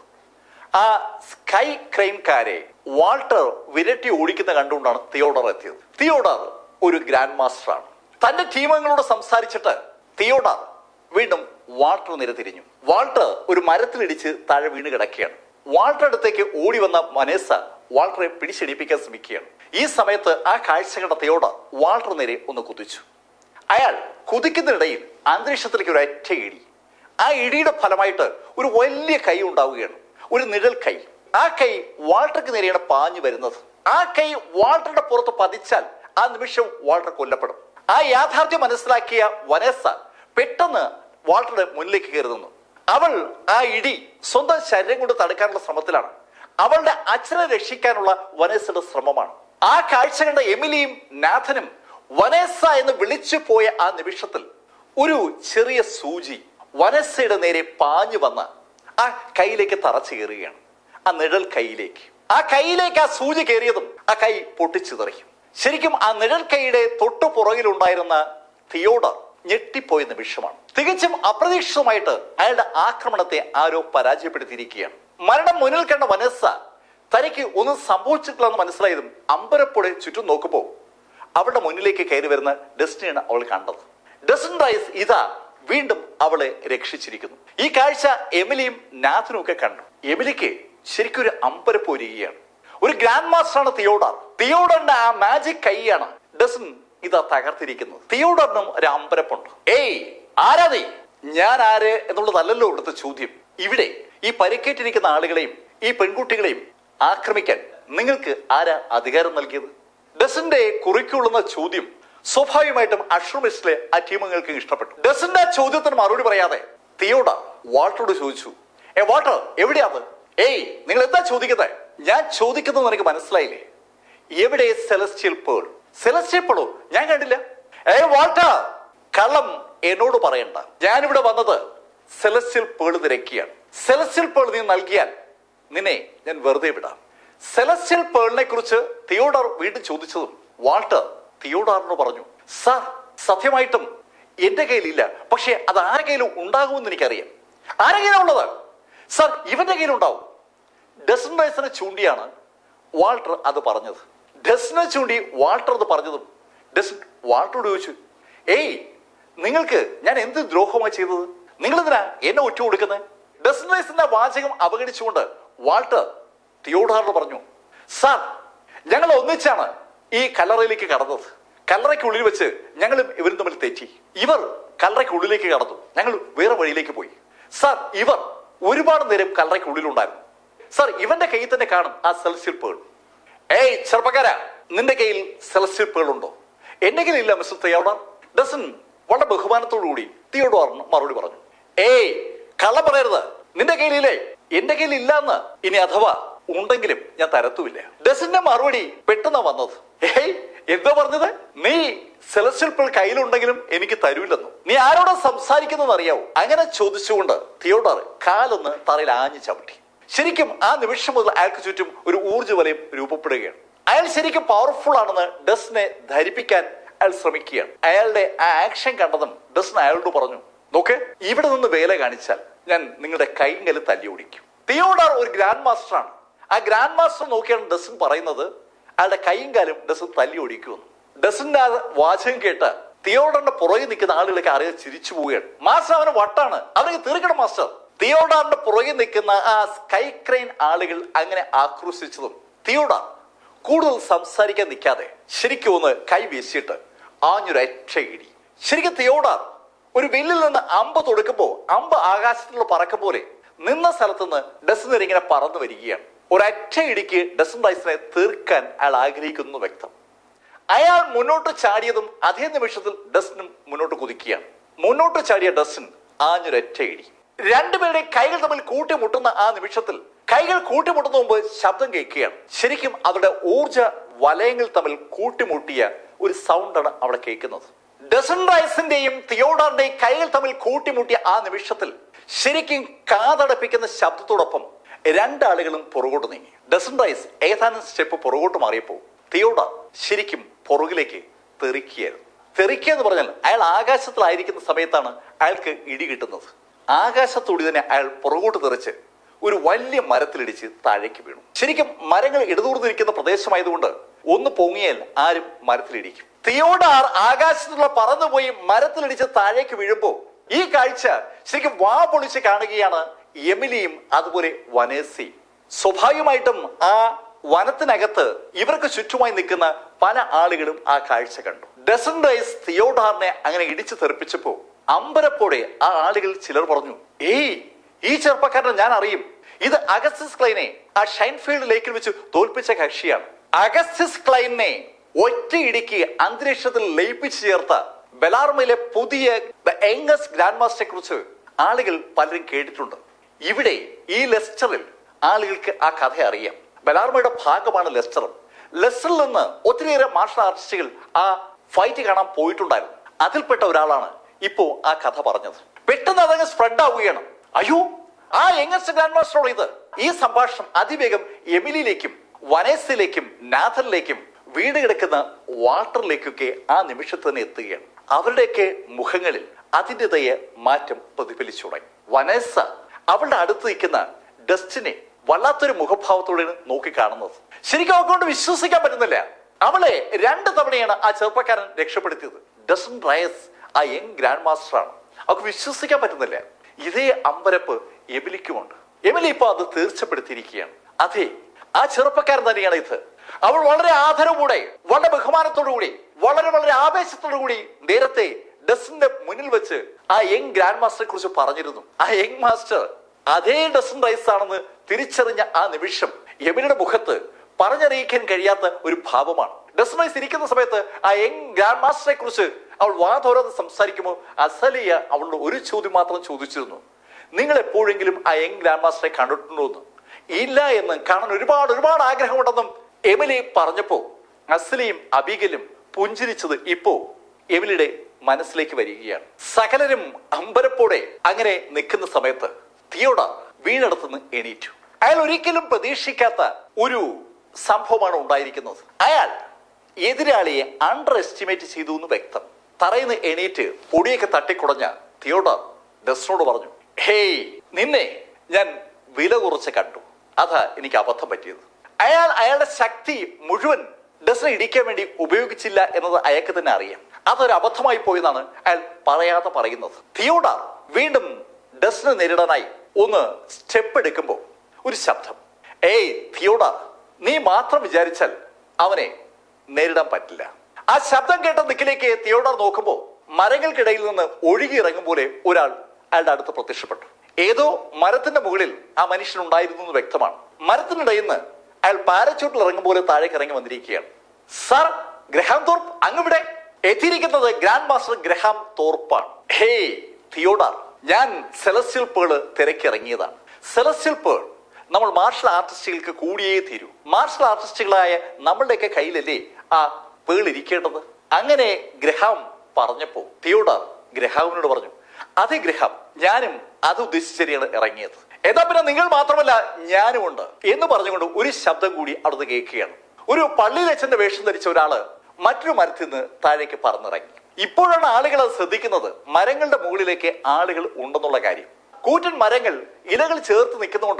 A: ആ സ്കൈ ക്രെയിൻകാരെ വാൾട്ടർ വിരട്ടി ഓടിക്കുന്ന കണ്ടുകൊണ്ടാണ് തിയോഡർ എത്തിയത് തിയോഡർ ഒരു ഗ്രാൻഡ് മാസ്റ്ററാണ് തന്റെ ടീമങ്ങളോട് സംസാരിച്ചിട്ട് തിയോഡർ വീണ്ടും വാൾട്ടർ നിര തിരിഞ്ഞു വാൾട്ടർ ഒരു മരത്തിലിടിച്ച് താഴെ വീണ് കിടക്കുകയാണ് വാൾട്ടർ അടുത്തേക്ക് ഓടി വന്ന മനേസ വാൾട്ടറെ പിടിച്ചെടിപ്പിക്കാൻ ശ്രമിക്കുകയാണ് ഈ സമയത്ത് ആ കാഴ്ച കണ്ട തിയോഡർ വാൾട്ടർ നേരെ ഒന്ന് കുതിച്ചു അയാൾ കുതിക്കുന്നതിനിടയിൽ അന്തരീക്ഷത്തിലേക്ക് ഒരു ഒറ്റ ഇടി ആ ഇടിയുടെ ഫലമായിട്ട് ഒരു വലിയ കൈ ഉണ്ടാവുകയാണ് ഒരു നിഴൽ കൈ ആ കൈ വാൾട്ടർക്ക് നേരെയാണ് പാഞ്ഞു വരുന്നത് ആ കൈ വാൾട്ടറുടെ പുറത്ത് പതിച്ചാൽ ആ നിമിഷം വാൾട്ടർ കൊല്ലപ്പെടും ആ യാഥാർത്ഥ്യം മനസ്സിലാക്കിയ വനേസ പെട്ടെന്ന് വാൾട്ടറുടെ മുന്നിലേക്ക് കയറി നിന്നു അവൾ ആ ഇടി സ്വന്തം ശരീരം കൊണ്ട് തടുക്കാനുള്ള ശ്രമത്തിലാണ് അവളുടെ അച്ഛനെ രക്ഷിക്കാനുള്ള വനേസയുടെ ശ്രമമാണ് ആ കാഴ്ച കണ്ട എമിലിയും നാഥനും വനേസ എന്ന് വിളിച്ചു പോയ ആ നിമിഷത്തിൽ ഒരു ചെറിയ സൂചി വനസയുടെ നേരെ പാഞ്ഞു വന്ന് ആ കൈയിലേക്ക് തറച്ചു കയറുകയാണ് ആ നിഴൽ കൈയിലേക്ക് ആ കൈയിലേക്ക് ആ സൂചി കയറിയതും ആ കൈ പൊട്ടിച്ചു തെറിയും ശരിക്കും ആ നിഴൽ കൈയുടെ തൊട്ടു പുറകിലുണ്ടായിരുന്ന തിയോഡർ ഞെട്ടിപ്പോയ നിമിഷമാണ് തികച്ചും അപ്രതീക്ഷിതമായിട്ട് അയാളുടെ ആക്രമണത്തെ ആരോ പരാജയപ്പെടുത്തിയിരിക്കുകയാണ് മരണം മുന്നിൽ കണ്ട വനസ്സ തനിക്ക് ഒന്നും സംഭവിച്ചിട്ടില്ലെന്ന് മനസ്സിലായതും അമ്പരപ്പോടെ ചുറ്റും നോക്കുമ്പോൾ അവളുടെ മുന്നിലേക്ക് കയറി വരുന്ന ഡെസ്റ്റിനെയാണ് അവൾ കണ്ടത് ഡെസ്റ്റിൻ റൈസ് ഇതാ വീണ്ടും അവളെ രക്ഷിച്ചിരിക്കുന്നു ഈ കാഴ്ച എമിലിയും നാഥനും ഒക്കെ കണ്ടു എമിലിക്ക് ശരിക്കും ഒരു അമ്പരപ്പ് ഒരുങ്ങുകയാണ് ഒരു ഗ്രാൻഡ് മാസ്റ്ററാണ് തിയോഡാർ തിയോഡറിന്റെ ആ മാജിക് കൈയാണ് ഡെസിൻ ഇതാ തകർത്തിരിക്കുന്നത് തിയോഡറിനും ഒരു അമ്പരപ്പുണ്ട് ഏയ് ആരാ നീ ഞാൻ ആര് എന്നുള്ളതല്ലല്ലോ ഇവിടുത്തെ ചോദ്യം ഇവിടെ ഈ പരിക്കേറ്റിരിക്കുന്ന ആളുകളെയും ഈ പെൺകുട്ടികളെയും ആക്രമിക്കാൻ നിങ്ങൾക്ക് ആരാ അധികാരം നൽകിയത് ഡസിന്റെ കുറിക്കുള്ളുന്ന ചോദ്യം സ്വാഭാവികമായിട്ടും അഷ്റമിസ്റ്റിലെ ആ ടീമുകൾക്ക് ഇഷ്ടപ്പെട്ടു ഡസിന്റെ ആ ചോദ്യത്തിന് മറുപടി പറയാതെ തിയോഡ വാൾട്ടറോട് ചോദിച്ചു ഏ വാൾട്ടർ എവിടെയാത് ഏയ് നിങ്ങൾ എന്താ ചോദിക്കുന്നത് ഞാൻ ചോദിക്കുന്നത് എനിക്ക് മനസ്സിലായില്ലേ എവിടെ സെലസ്റ്റിയൽ പേൾ സെലസ്റ്റിയൽ പേളോ ഞാൻ കണ്ടില്ല ഏ വാൾട്ടർ കള്ളം എന്നോട് പറയണ്ട ഞാനിവിടെ വന്നത് സെലസ്റ്റിയൽ പേൾ തിരക്കിയാണ് സെലസ്റ്റിയൽ പേൾ നീ നൽകിയാൽ നിന്നെ ഞാൻ വെറുതെ വിടാം സെലസ്റ്റിയൽ പേളിനെ കുറിച്ച് തിയോഡർ വീണ്ടും ചോദിച്ചതും വാൾട്ടർ തിയോഡാറിനോട് പറഞ്ഞു സാർ സത്യമായിട്ടും എന്റെ കയ്യിലില്ല പക്ഷെ അത് ആരുടെ കയ്യിലും ഉണ്ടാകുമെന്ന് എനിക്കറിയാം ആരുടെ കയ്യിലാണ് ഉള്ളത് സാർ ഇവന്റെ കയ്യിലുണ്ടാവും ഡസൻ റൈസിനെ ചൂണ്ടിയാണ് വാൾട്ടർ അത് പറഞ്ഞത് ഡസിനെ ചൂണ്ടി വാൾട്ടർ അത് പറഞ്ഞതും ഡസൻ വാൾട്ടറോട് ചോദിച്ചു ഏയ് നിങ്ങൾക്ക് ഞാൻ എന്ത് ദ്രോഹമായി ചെയ്തത് നിങ്ങൾ എന്തിനാ എന്നെ ഒറ്റ കൊടുക്കുന്നത് ഡസൻ റൈസിന്റെ വാചകം അവഗണിച്ചുകൊണ്ട് വാൾട്ടർ തിയോഡാറിന് പറഞ്ഞു സാർ ഞങ്ങൾ ഒന്നിച്ചാണ് ഈ കല്ലറയിലേക്ക് കടന്നത് കല്ലറയ്ക്കുള്ളിൽ വെച്ച് ഞങ്ങളും ഇവരും തമ്മിൽ തെറ്റി ഇവർ കല്ലറയ്ക്കുള്ളിലേക്ക് കടന്നു ഞങ്ങൾ വേറെ വഴിയിലേക്ക് പോയി സാർ ഇവർ ഒരുപാട് നേരം കല്ലറയ്ക്കുള്ളിലുണ്ടായിരുന്നു സാർ ഇവന്റെ കയ്യിൽ തന്നെ കാണും ആ സെൽസ്യൽ പേൾ ഏയ് ചെറുപ്പക്കാരാ നിന്റെ കയ്യിൽ സെലസ്യൽ പേൾ ഉണ്ടോ എന്റെ കയ്യിൽ ഇല്ല മിസ്റ്റർ തിയോഡോർ ഡസൻ വളരെ ബഹുമാനത്തോടു കൂടി തിയോഡോറിന് മറുപടി പറഞ്ഞു ഏയ് കള്ളം പറയരുത് നിന്റെ കയ്യിലില്ലേ എന്റെ കയ്യിൽ ഇല്ലാന്ന് ഇനി അഥവാ ഉണ്ടെങ്കിലും ഞാൻ തരത്തുമില്ല ഡസിന്റെ മറുപടി പെട്ടെന്നാ വന്നത് ഏയ് എന്താ പറഞ്ഞത് നീ സെലസ്യൽ പേൾ കയ്യിലുണ്ടെങ്കിലും എനിക്ക് തരൂല്ലെന്നു നീ ആരോടാ സംസാരിക്കുന്നത് അറിയാവോ അങ്ങനെ ചോദിച്ചുകൊണ്ട് തിയോഡർ കാലൊന്ന് തറയിൽ ആഞ്ഞു ചവിട്ടി ശരിക്കും ആ നിമിഷം മുതൽ അയാൾക്ക് ചുറ്റും ഒരു ഊർജ്ജ വലയം രൂപപ്പെടുകയാണ് അയാൾ ശരിക്കും പവർഫുൾ ആണെന്ന് ഡസിനെ ധരിപ്പിക്കാൻ അയാൾ ശ്രമിക്കുകയാണ് അയാളുടെ ആ ആക്ഷൻ കണ്ടതും ഡസിന് അയാളോട് പറഞ്ഞു നോക്ക് ഇവിടെ നിന്ന് വേല കാണിച്ചാൽ ഞാൻ നിങ്ങളുടെ കൈങ്കല് തല്ലി ഓടിക്കും തിയോഡാർ ഒരു ഗ്രാൻഡ് മാസ്റ്ററാണ് ആ ഗ്രാൻഡ് മാസ്റ്റർ നോക്കിയാണ് ഡസൻ പറയുന്നത് അയാളുടെ കൈയും കാലും ഡസൻ തല്ലി ഒടിക്കുമെന്ന് ഡസന്റെ ആ വാചകം കേട്ട് തിയോഡറിന്റെ പുറകെ നിൽക്കുന്ന ആളുകളൊക്കെ അറിയാൻ ചിരിച്ചു പോവുകയാണ് മാസ്റ്റർ അവന് വട്ടാണ് അവനെ തീർക്കണം മാസ്റ്റർ തിയോഡാറിന്റെ പുറകെ നിൽക്കുന്ന ആ സ്കൈ ക്രെയിൻ ആളുകൾ അങ്ങനെ ആക്രോശിച്ചതും തിയോഡാർ കൂടുതൽ സംസാരിക്കാൻ നിൽക്കാതെ ശരിക്കും ഒന്ന് കൈ വീശിയിട്ട് ആഞ്ഞൊരൊറ്റ ഇടി ശരിക്കും തിയോഡാർ ഒരു വില്ലിൽ നിന്ന് അമ്പ് തൊടുക്കുമ്പോ അമ്പ് ആകാശത്തിലുള്ള പറക്കം പോലെ നിന്ന സ്ഥലത്ത് നിന്ന് ഡെസനർ ഇങ്ങനെ പറന്നു വരികയാണ് ഒരൊറ്റ ഇടിക്ക് ഡെസൻ റൈസിനെ തീർക്കാൻ അയാൾ ആഗ്രഹിക്കുന്നു വ്യക്തം അയാൾ മുന്നോട്ട് ചാടിയതും അതേ നിമിഷത്തിൽ ഡസ്റ്റിനും മുന്നോട്ട് കുതിക്കുകയാണ് മുന്നോട്ട് ചാടിയ ഡസ്റ്റിൻ ആഞ്ഞൊരൊറ്റ ഇടി രണ്ടുപേരുടെ കൈകൾ തമ്മിൽ കൂട്ടിമുട്ടുന്ന ആ നിമിഷത്തിൽ കൈകൾ കൂട്ടിമുട്ടുന്ന മുമ്പ് ശബ്ദം കേൾക്കുകയാണ് ശരിക്കും അവരുടെ ഊർജ വലയങ്ങൾ തമ്മിൽ കൂട്ടിമുട്ടിയ ഒരു സൗണ്ടാണ് അവിടെ കേൾക്കുന്നത് ഡസൺ റൈസിന്റെയും തിയോഡാറിന്റെയും കൈകൾ തമ്മിൽ കൂട്ടിമുട്ടിയ ആ നിമിഷത്തിൽ ശരിക്കും കാതടപ്പിക്കുന്ന ശബ്ദത്തോടൊപ്പം രണ്ടാളുകളും പുറകോട്ട് നീങ്ങി ഡസൺ റൈസ് ഏതാനും സ്റ്റെപ്പ് പുറകോട്ട് മാറിയപ്പോൾ തിയോഡാർ ശരിക്കും പുറകിലേക്ക് തെറിക്കുകയായിരുന്നു തെറിക്കുക എന്ന് പറഞ്ഞാൽ അയാൾ ആകാശത്തിലായിരിക്കുന്ന സമയത്താണ് അയാൾക്ക് ഇടി കിട്ടുന്നത് ആകാശത്തോടി തന്നെ അയാൾ പുറകോട്ട് തെറിച്ച് ഒരു വലിയ മരത്തിലിടിച്ച് താഴേക്ക് വീണു ശരിക്കും മരങ്ങൾ ഇടതൂർന്നിരിക്കുന്ന പ്രദേശമായതുകൊണ്ട് ഒന്ന് പൊങ്ങിയാൽ ആരും മരത്തിലിടിക്കും തിയോഡാർ ആകാശത്തുള്ള പറന്നുപോയി മരത്തിലിടിച്ച് താഴേക്ക് വീഴുമ്പോൾ ഈ കാഴ്ച ശരിക്കും വാ പൊളിച്ച് കാണുകയാണ് എമിലിയും അതുപോലെ വനേസയും സ്വാഭാവികമായിട്ടും ആ വനത്തിനകത്ത് ഇവർക്ക് ചുറ്റുമായി നിൽക്കുന്ന പല ആളുകളും ആ കാഴ്ച കണ്ടു ഡസൻ റൈസ് തിയോഡാറിനെ അങ്ങനെ ഇടിച്ചു തെറിപ്പിച്ചപ്പോ അമ്പരപ്പോടെ ആ ആളുകൾ ചിലർ പറഞ്ഞു ഏയ് ഈ ചെറുപ്പക്കാരനെ ഞാൻ അറിയും ഇത് അഗസ്റ്റിസ് ക്ലൈനെ ആ ഷൈൻഫീൽഡ് ലേക്കിൽ വെച്ച് തോൽപ്പിച്ച കക്ഷിയാണ് അഗസ്റ്റിസ് ക്ലൈനെ ഒറ്റ ഇടിക്ക് അന്തരീക്ഷത്തിൽ ലയിപ്പിച്ചു ചേർത്ത ബെലാർമയിലെ പുതിയ യങ്ങസ് ഗ്രാൻഡ് മാസ്റ്ററെ കുറിച്ച് ആളുകൾ പലരും കേട്ടിട്ടുണ്ട് ഇവിടെ ഈ ലെസ്റ്ററിൽ ആളുകൾക്ക് ആ കഥ അറിയാം ബലാർമയുടെ ഭാഗമാണ് ലെസ്റ്റർ ലെസ്റ്ററിൽ നിന്ന് ഒത്തിരിയേറെ മാർഷൽ ആർട്ടിസ്റ്റുകൾ ആ ഫൈറ്റ് കാണാൻ പോയിട്ടുണ്ടായിരുന്നു അതിൽപ്പെട്ട ഒരാളാണ് ഇപ്പോ ആ കഥ പറഞ്ഞത് പെട്ടെന്ന് അതങ്ങ് സ്പ്രെഡ് ആവുകയാണ് അയ്യോ ആ യങ്ങസ്റ്റ് ഗ്രാൻഡ് മാസ്റ്ററോട് ഇത് ഈ സംഭാഷണം അതിവേഗം എമിലിയിലേക്കും വനേസിലേക്കും നാഥനിലേക്കും വീട് കിടക്കുന്ന വാട്ടറിലേക്കൊക്കെ ആ നിമിഷത്തിൽ തന്നെ എത്തുകയാണ് അവരുടെയൊക്കെ മുഖങ്ങളിൽ അതിൻ്റെതായ മാറ്റം പ്രതിഫലിച്ചു തുടങ്ങി വനേസ അവളുടെ അടുത്ത് നിൽക്കുന്ന ഡസ്റ്റിനെ വല്ലാത്തൊരു മുഖഭാവത്തോടെയാണ് നോക്കി കാണുന്നത് ശരിക്കും അവൾക്ക് കൊണ്ട് വിശ്വസിക്കാൻ പറ്റുന്നില്ല അവളെ രണ്ട് തവണയാണ് ആ ചെറുപ്പക്കാരൻ രക്ഷപ്പെടുത്തിയത് ഡസൻ റയസ് ആ യങ് ഗ്രാൻഡ് മാസ്റ്ററാണ് അവൾക്ക് വിശ്വസിക്കാൻ പറ്റുന്നില്ല ഇതേ അമ്പരപ്പ് എമിലിക്കുമുണ്ട് എമിലി ഇപ്പൊ അത് തീർച്ചപ്പെടുത്തിയിരിക്കുകയാണ് അതെ ആ ചെറുപ്പക്കാരൻ തന്നെയാണ് ഇത് അവൾ വളരെ ആദരവോടെ വളരെ ബഹുമാനത്തോടു കൂടി വളരെ വളരെ ആവേശത്തോടു കൂടി നേരത്തെ ഡസിന്റെ മുന്നിൽ വെച്ച് ആ യങ് ഗ്രാൻഡ് മാസ്റ്ററെ കുറിച്ച് പറഞ്ഞിരുന്നു ആ യങ് മാസ്റ്റർ അതേ ഡസൻ റൈസ് ആണെന്ന് തിരിച്ചറിഞ്ഞ ആ നിമിഷം എമിലിയുടെ മുഖത്ത് പറഞ്ഞറിയിക്കാൻ കഴിയാത്ത ഒരു ഭാവമാണ് ഡസൻ റൈസ് ഇരിക്കുന്ന സമയത്ത് ആ യങ് ഗ്രാൻഡ് മാസ്റ്ററെ കുറിച്ച് അവൾ വാതോരാതെ സംസാരിക്കുമ്പോൾ അസലിയ അവളുടെ ഒരു ചോദ്യം മാത്രം ചോദിച്ചിരുന്നു നിങ്ങൾ എപ്പോഴെങ്കിലും ആ യങ് ഗ്രാൻഡ് മാസ്റ്ററെ കണ്ടിട്ടുണ്ടോ എന്ന് ഇല്ല എന്ന് കാണാൻ ഒരുപാട് ഒരുപാട് ആഗ്രഹമുണ്ടെന്നും എമിലി പറഞ്ഞപ്പോ അസ്ലിയും അബിഗലും പുഞ്ചിരിച്ചത് ഇപ്പോ എമിലിയുടെ മനസ്സിലേക്ക് വരികയാണ് സകലരും അമ്പരപ്പോടെ അങ്ങനെ നിൽക്കുന്ന സമയത്ത് തിയോട വീടടുത്തുനിന്ന് എണീറ്റു അയാൾ ഒരിക്കലും പ്രതീക്ഷിക്കാത്ത ഒരു സംഭവമാണ് ഉണ്ടായിരിക്കുന്നത് അയാൾ എതിരാളിയെ അണ്ടർ എസ്റ്റിമേറ്റ് ചെയ്തു എന്ന് വ്യക്തം തറയുന്ന എണീറ്റ് പൊടിയൊക്കെ തട്ടിക്കുടഞ്ഞ തിയോഡർ ഡസ്റ്റിനോട് പറഞ്ഞു ഹേയ് നിന്നെ ഞാൻ വില കുറച്ച് കണ്ടു അതാ എനിക്ക് അബദ്ധം പറ്റിയത് അയാൾ അയാളുടെ ശക്തി മുഴുവൻ ഡസിനെ ഇടിക്കാൻ വേണ്ടി ഉപയോഗിച്ചില്ല എന്നത് അയാൾക്ക് തന്നെ അറിയാം അതൊരു അബദ്ധമായി പോയെന്നാണ് അയാൾ പറയാതെ പറയുന്നത് തിയോഡാർ വീണ്ടും ഡസിനെ നേരിടാനായി ഒന്ന് സ്റ്റെപ്പ് എടുക്കുമ്പോൾ ഒരു ശബ്ദം ഏയ് തിയോഡാർ നീ മാത്രം വിചാരിച്ചാൽ അവനെ നേരിടാൻ പറ്റില്ല ആ ശബ്ദം കേട്ട ദിക്കിലേക്ക് തിയോഡാർ നോക്കുമ്പോൾ മരങ്ങൾക്കിടയിൽ നിന്ന് ഒഴുകി ഇറങ്ങും പോലെ ഒരാൾ അയാളുടെ അടുത്ത് പ്രത്യക്ഷപ്പെട്ടു ഏതോ മരത്തിന്റെ മുകളിൽ ആ മനുഷ്യൻ ഉണ്ടായിരുന്നു എന്ന് വ്യക്തമാണ് മരത്തിനിടയിൽ നിന്ന് അയാൾ പാരച്ചൂട്ടിൽ ഇറങ്ങും പോലെ താഴേക്ക് ഇറങ്ങി വന്നിരിക്കുകയാണ് സർ ഗ്രഹാം തോർപ്പ് അങ്ങിവിടെ എത്തിയിരിക്കുന്നത് ഗ്രാൻഡ് മാസ്റ്റർ ഗ്രഹാം തോർപ്പാണ് ഹേ തിയോഡാർ ഞാൻ സെലസ്യൽ പേള് തിരക്കിറങ്ങിയതാണ് സെലസ്യൽ പേൾ നമ്മൾ മാർഷൽ ആർട്ടിസ്റ്റുകൾക്ക് കൂടിയേ തീരൂ മാർഷൽ ആർട്ടിസ്റ്റുകളായ നമ്മളുടെയൊക്കെ കയ്യിലല്ലേ ആ പേൾ ഇരിക്കേണ്ടത് അങ്ങനെ ഗ്രഹാം പറഞ്ഞപ്പോ തിയോഡാർ ഗ്രഹാമിനോട് പറഞ്ഞു അതെ ഗ്രഹാം ഞാനും അത് ഉദ്ദേശിച്ചാണ് ഇറങ്ങിയത് എന്നാ പിന്നെ നിങ്ങൾ മാത്രമല്ല ഞാനും ഉണ്ട് എന്ന് പറഞ്ഞുകൊണ്ട് ഒരു ശബ്ദം കൂടി അവിടുന്ന് കേൾക്കുകയാണ് ഒരു പള്ളിയിലച്ഛന്റെ വേഷം ധരിച്ച ഒരാള് മറ്റൊരു മരത്തിൽ നിന്ന് താഴേക്ക് പറന്നിറങ്ങി ഇപ്പോഴാണ് ആളുകൾ അത് ശ്രദ്ധിക്കുന്നത് മരങ്ങളുടെ മുകളിലേക്ക് ആളുകൾ ഉണ്ടെന്നുള്ള കാര്യം കൂറ്റൻ മരങ്ങൾ ഇലകൾ ചേർത്ത് നിൽക്കുന്നതുകൊണ്ട്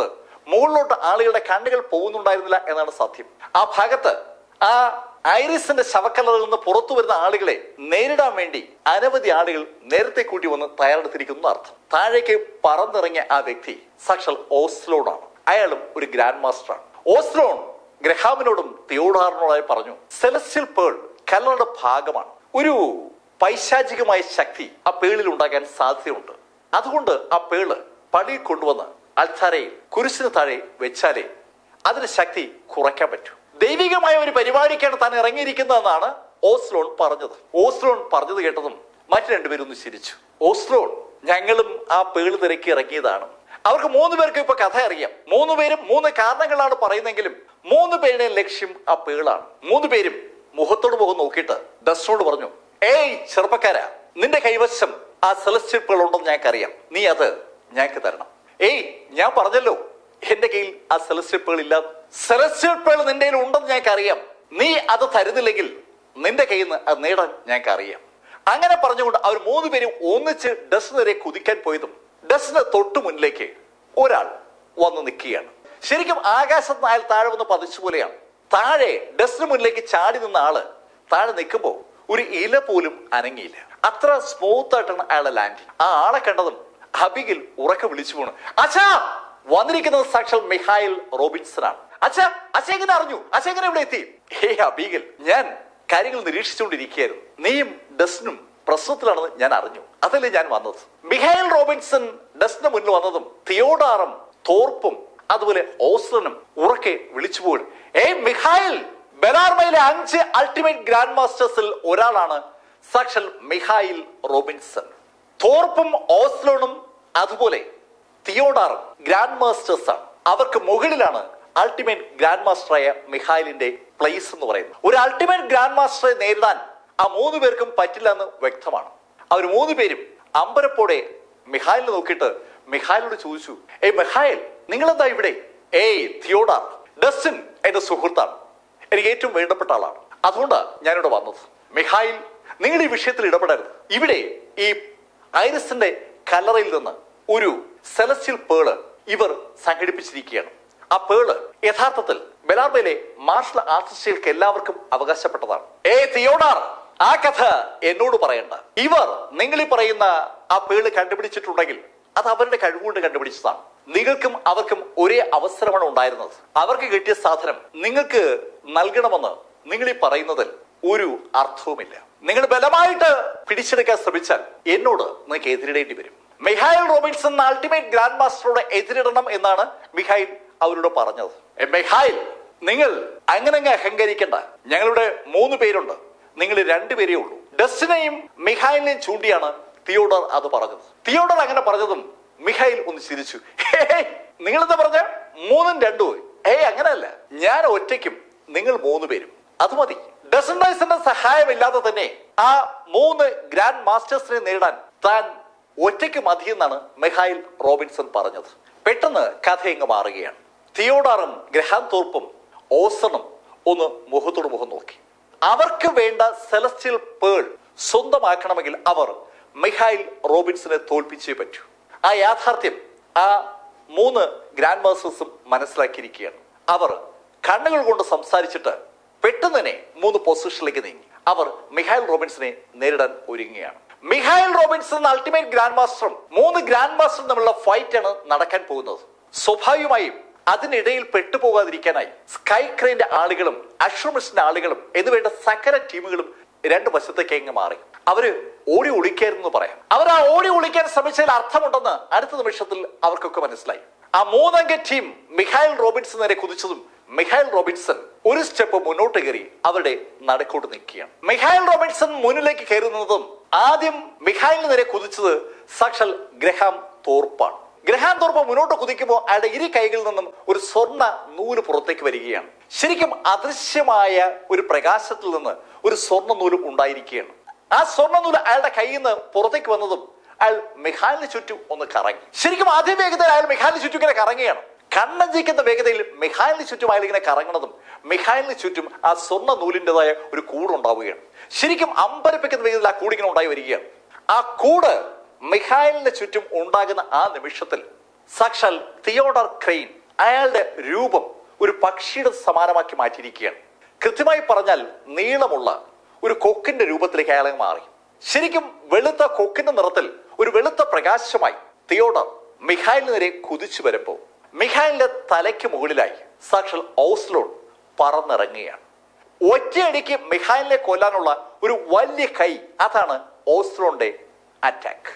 A: മുകളിലോട്ട് ആളുകളുടെ കണ്ണുകൾ പോകുന്നുണ്ടായിരുന്നില്ല എന്നാണ് സത്യം ആ ഭാഗത്ത് ആ ഐറിസിന്റെ ശവക്കല്ലറിൽ നിന്ന് പുറത്തു വരുന്ന ആളുകളെ നേരിടാൻ വേണ്ടി അനവധി ആളുകൾ നേരത്തെ കൂട്ടി വന്ന് തയ്യാറെടുത്തിരിക്കുന്നു അർത്ഥം താഴേക്ക് പറന്നിറങ്ങിയ ആ വ്യക്തി സാക്ഷാൽ ഓസ്ലോണാണ് അയാളും ഒരു ഗ്രാൻഡ് മാസ്റ്ററാണ് ഓസ്ലോൺ ഗ്രഹാമിനോടും തിയോഡാറിനോടായി പറഞ്ഞു സെലസ്റ്റിയൽ പേൾ കല്ലറുടെ ഭാഗമാണ് ഒരു പൈശാചികമായ ശക്തി ആ പേളിൽ ഉണ്ടാകാൻ സാധ്യതയുണ്ട് അതുകൊണ്ട് ആ പേള് പള്ളിയിൽ കൊണ്ടുവന്ന് അൽത്താരയിൽ കുരിശിന് താഴെ വെച്ചാലേ അതിന് ശക്തി കുറയ്ക്കാൻ പറ്റൂ ദൈവികമായ ഒരു പരിപാടിക്കാണ് താൻ ഇറങ്ങിയിരിക്കുന്നതെന്നാണ് ഓസ്ലോൺ പറഞ്ഞത് ഓസ്ലോൺ പറഞ്ഞത് കേട്ടതും മറ്റു രണ്ടുപേരും ഒന്ന് ചിരിച്ചു ഓസ്ലോൺ ഞങ്ങളും ആ പേള് തിരക്കി ഇറങ്ങിയതാണ് അവർക്ക് മൂന്ന് പേർക്ക് ഇപ്പൊ കഥ അറിയാം മൂന്ന് പേരും മൂന്ന് കാരണങ്ങളാണ് പറയുന്നെങ്കിലും മൂന്ന് പേരുടെ ലക്ഷ്യം ആ പേളാണ് മൂന്ന് പേരും മുഖത്തോട് മുഖം നോക്കിയിട്ട് ഡസ്റ്റോട് പറഞ്ഞു ഏയ് ചെറുപ്പക്കാരാ നിന്റെ കൈവശം ആ സെലസ്റ്റിയൽ പേൾ ഉണ്ടെന്ന് ഞങ്ങൾക്കറിയാം നീ അത് ഞങ്ങൾക്ക് തരണം ഏയ് ഞാൻ പറഞ്ഞല്ലോ എന്റെ കയ്യിൽ ആ സെലസ്റ്റിയൽ പേൾ ഇല്ല സെലസ്റ്റിയൽ പേൾ നിന്റെ കയ്യിൽ ഉണ്ടെന്ന് ഞങ്ങൾക്ക് അറിയാം നീ അത് തരുന്നില്ലെങ്കിൽ നിന്റെ കയ്യിൽ നിന്ന് അത് നേടാൻ ഞങ്ങൾക്ക് അറിയാം അങ്ങനെ പറഞ്ഞുകൊണ്ട് അവർ മൂന്ന് പേരും ഒന്നിച്ച് ഡസ് നേരെ കുതിക്കാൻ പോയതും ഡസിന് തൊട്ടു മുന്നിലേക്ക് ഒരാൾ വന്ന് നിൽക്കുകയാണ് ശരിക്കും ആകാശത്ത് നിന്ന് അയാൾ താഴെ വന്ന് പതിച്ചു പോലെയാണ് താഴെ ഡസിന് മുന്നിലേക്ക് ചാടി നിന്ന ആള് താഴെ നിൽക്കുമ്പോൾ ഒരു ഇല പോലും അനങ്ങിയില്ല അത്ര സ്മൂത്ത് ആയിട്ടാണ് അയാളെ ലാൻഡിങ് ആ ആളെ കണ്ടതും അബിഗിൽ ഉറക്കെ വിളിച്ചു പോണു അച്ഛാ വന്നിരിക്കുന്നത് സാക്ഷാൽ മിഹായിൽ റോബിൻസൺ ആണ് അച്ഛാ അച്ഛ എങ്ങനെ അറിഞ്ഞു അച്ഛ എങ്ങനെ ഇവിടെ എത്തി ഹേ അബീഗൽ ഞാൻ കാര്യങ്ങൾ നിരീക്ഷിച്ചുകൊണ്ടിരിക്കുകയായിരുന്നു നീയും ഡസ്നും പ്രശ്നത്തിലാണെന്ന് ഞാൻ അറിഞ്ഞു അതല്ലേ ഞാൻ വന്നത് മിഹായിൽ റോബിൻസൺ ഡസ്ന് മുന്നിൽ വന്നതും തിയോഡാറും തോർപ്പും അതുപോലെ ഓസ്ലനും ഉറക്കെ വിളിച്ചുപോയി ഏ മിഹായിൽ ബെലാർമയിലെ അഞ്ച് അൾട്ടിമേറ്റ് ഗ്രാൻഡ് മാസ്റ്റേഴ്സിൽ ഒരാളാണ് സാക്ഷൽ മിഹായിൽ റോബിൻസൺ തോർപ്പും ഓസ്ലോണും അതുപോലെ തിയോഡാറും ഗ്രാൻഡ് മാസ്റ്റേഴ്സ് ആണ് അവർക്ക് മുകളിലാണ് അൾട്ടിമേറ്റ് ഗ്രാൻഡ് മാസ്റ്ററായ മിഹായിലിന്റെ പ്ലേസ് എന്ന് പറയുന്നത് ഒരു അൾട്ടിമേറ്റ് ഗ്രാൻഡ് മാസ്റ്ററെ നേരിടാൻ ആ മൂന്ന് പേർക്കും പറ്റില്ല എന്ന് വ്യക്തമാണ് അവർ മൂന്ന് പേരും അമ്പരപ്പോടെ മിഹായിലിനെ നോക്കിയിട്ട് മിഹായിലോട് ചോദിച്ചു ഏയ് മിഹായിൽ നിങ്ങൾ എന്താ ഇവിടെ ഏയ് തിയോഡാർ ഡസ്റ്റിൻ എന്റെ സുഹൃത്താണ് എനിക്ക് ഏറ്റവും വേണ്ടപ്പെട്ട ആളാണ് അതുകൊണ്ടാണ് ഞാനിവിടെ വന്നത് മിഹായിൽ നിങ്ങൾ ഈ വിഷയത്തിൽ ഇടപെടരുത് ഇവിടെ ഈ ഐറിസിന്റെ കല്ലറയിൽ നിന്ന് ഒരു സെലസ്റ്റിയൽ പേള് ഇവർ സംഘടിപ്പിച്ചിരിക്കുകയാണ് ആ പേള് യഥാർത്ഥത്തിൽ ബെലാർബയിലെ മാർഷൽ ആർട്ടിസ്റ്റുകൾക്ക് എല്ലാവർക്കും അവകാശപ്പെട്ടതാണ് ഏ തിയോഡാർ ആ കഥ എന്നോട് പറയണ്ട ഇവർ നിങ്ങൾ ഈ പറയുന്ന ആ പേള് കണ്ടുപിടിച്ചിട്ടുണ്ടെങ്കിൽ അത് അവരുടെ കഴിവുകൊണ്ട് കണ്ടുപിടിച്ചതാണ് നിങ്ങൾക്കും അവർക്കും ഒരേ അവസരമാണ് ഉണ്ടായിരുന്നത് അവർക്ക് കിട്ടിയ സാധനം നിങ്ങൾക്ക് നൽകണമെന്ന് നിങ്ങൾ ഈ പറയുന്നതിൽ ഒരു അർത്ഥവുമില്ല നിങ്ങൾ ബലമായിട്ട് പിടിച്ചെടുക്കാൻ ശ്രമിച്ചാൽ എന്നോട് നിങ്ങൾക്ക് എതിരിടേണ്ടി വരും മിഹായിൽ റോബിൻസൺ അൾട്ടിമേറ്റ് ഗ്രാൻഡ് മാസ്റ്ററോട് എതിരിടണം എന്നാണ് മിഹായിൽ അവരോട് പറഞ്ഞത് "ഏ, മിഹായിൽ നിങ്ങൾ അങ്ങനെ അങ്ങ് അഹങ്കരിക്കണ്ട ഞങ്ങളുടെ മൂന്ന് പേരുണ്ട് നിങ്ങൾ രണ്ടുപേരേ ഉള്ളൂ ഡസ്റ്റിനെയും മിഹായിലിനെയും ചൂണ്ടിയാണ് തിയോഡർ അത് പറഞ്ഞത് തിയോഡർ അങ്ങനെ പറഞ്ഞതും മിഹായിൽ ഒന്ന് ചിരിച്ചു നിങ്ങൾ എന്താ പറഞ്ഞ മൂന്നും രണ്ടും ഏയ് അങ്ങനെയല്ല ഞാൻ ഒറ്റയ്ക്കും നിങ്ങൾ മൂന്ന് പേരും അത് മതി ഡസൻ റൈസിന്റെ സഹായമില്ലാതെ തന്നെ ആ മൂന്ന് ഗ്രാൻഡ് മാസ്റ്റേഴ്സിനെ നേടാൻ താൻ ഒറ്റയ്ക്ക് മതിയെന്നാണ് മെഹായിൽ റോബിൻസൺ പറഞ്ഞത് പെട്ടെന്ന് കഥ ഇങ്ങ് മാറുകയാണ് തിയോഡാറും ഗ്രഹാം തോർപ്പും ഓസണും ഒന്ന് മുഖത്തോട് മുഖം നോക്കി അവർക്ക് വേണ്ട സെലസ്റ്റിയൽ പേൾ സ്വന്തമാക്കണമെങ്കിൽ അവർ മിഹായിൽ റോബിൻസിനെ തോൽപ്പിച്ചേ പറ്റൂ ആ യാഥാർത്ഥ്യം ആ മൂന്ന് ഗ്രാൻഡ് മാസ്റ്റേഴ്സും മനസ്സിലാക്കിയിരിക്കുകയാണ് അവർ കണ്ണുകൾ കൊണ്ട് സംസാരിച്ചിട്ട് പെട്ടെന്ന് തന്നെ മൂന്ന് പൊസിഷനിലേക്ക് നീങ്ങി അവർ മിഹായിൽ റോബിൻസിനെ നേരിടാൻ ഒരുങ്ങുകയാണ് മിഹായിൽ റോബിൻസൺ അൾട്ടിമേറ്റ് ഗ്രാൻഡ് മാസ്റ്ററും മൂന്ന് ഗ്രാൻഡ് മാസ്റ്ററും തമ്മിലുള്ള ഫൈറ്റ് ആണ് നടക്കാൻ പോകുന്നത് സ്വാഭാവികമായും അതിനിടയിൽ പെട്ടുപോകാതിരിക്കാനായി സ്കൈ ക്രെയിന്റെ ആളുകളും അഷ്രമിസിന്റെ ആളുകളും എന്നുവേണ്ട സകല ടീമുകളും രണ്ട് വശത്തേക്ക് അങ്ങ് മാറി അവര് ഓടി ഒളിക്കായിരുന്നു എന്ന് പറയാം അവർ ആ ഓടി ഒളിക്കാൻ ശ്രമിച്ചതിൽ അർത്ഥമുണ്ടെന്ന് അടുത്ത നിമിഷത്തിൽ അവർക്കൊക്കെ മനസ്സിലായി ആ മൂന്നംഗ ടീം മിഖായൽ റോബിൻസൺ നേരെ കുതിച്ചതും മിഖായൽ റോബിൻസൺ ഒരു സ്റ്റെപ്പ് മുന്നോട്ട് കയറി അവരുടെ നടക്കോട്ട് നിൽക്കുകയാണ് മിഖായൽ റോബിൻസൺ മുന്നിലേക്ക് കയറുന്നതും ആദ്യം മിഖായലിന് നേരെ കുതിച്ചത് സാക്ഷാൽ ഗ്രഹാം തോർപ്പാണ് ഗ്രഹാം തോർപ്പ് മുന്നോട്ട് കുതിക്കുമ്പോൾ അയാളുടെ ഇരു കൈകളിൽ നിന്നും ഒരു സ്വർണ്ണ നൂല് പുറത്തേക്ക് വരികയാണ് ശരിക്കും അദൃശ്യമായ ഒരു പ്രകാശത്തിൽ നിന്ന് ഒരു സ്വർണ്ണ നൂല് ഉണ്ടായിരിക്കുകയാണ് ആ സ്വർണ്ണ നൂല് അയാളുടെ കയ്യിൽ നിന്ന് പുറത്തേക്ക് വന്നതും അയാൾ മിഹാലിന് ചുറ്റും ഒന്ന് കറങ്ങി ശരിക്കും ആദ്യ വേഗതയിൽ അയാൾ മിഹാലിന് ചുറ്റും ഇങ്ങനെ കറങ്ങുകയാണ് കണ്ണഞ്ചിക്കുന്ന വേഗതയിൽ മിഹാലിന് ചുറ്റും അയാൾ ഇങ്ങനെ കറങ്ങണതും മിഹാലിന് ചുറ്റും ആ സ്വർണ്ണ നൂലിൻ്റെതായ ഒരു കൂടുണ്ടാവുകയാണ് ശരിക്കും അമ്പരപ്പിക്കുന്ന വേഗതയിൽ ആ കൂടിങ്ങനെ ഉണ്ടായി വരികയാണ് ആ കൂട് മിഹായിലിന് ചുറ്റും ഉണ്ടാകുന്ന ആ നിമിഷത്തിൽ സാക്ഷാൽ തിയോഡർ ക്രെയിൻ അയാളുടെ രൂപം ഒരു പക്ഷിയുടെ സമാനമാക്കി മാറ്റിയിരിക്കുകയാണ് കൃത്യമായി പറഞ്ഞാൽ നീളമുള്ള ഒരു കൊക്കിന്റെ രൂപത്തിലേക്ക് അയാളെ മാറി ശരിക്കും വെളുത്ത കൊക്കിന്റെ നിറത്തിൽ ഒരു വെളുത്ത പ്രകാശമായി തിയോഡർ മിഖായിലിന് നേരെ കുതിച്ചു വരുമ്പോൾ മിഖായിലിന്റെ തലയ്ക്ക് മുകളിലായി സാക്ഷാൽ ഓസ്ലോൺ പറന്നിറങ്ങുകയാണ് ഒറ്റയടിക്ക് മിഖായിലിനെ കൊല്ലാനുള്ള ഒരു വലിയ കൈ അതാണ് ഓസ്ലോന്റെ അറ്റാക്ക്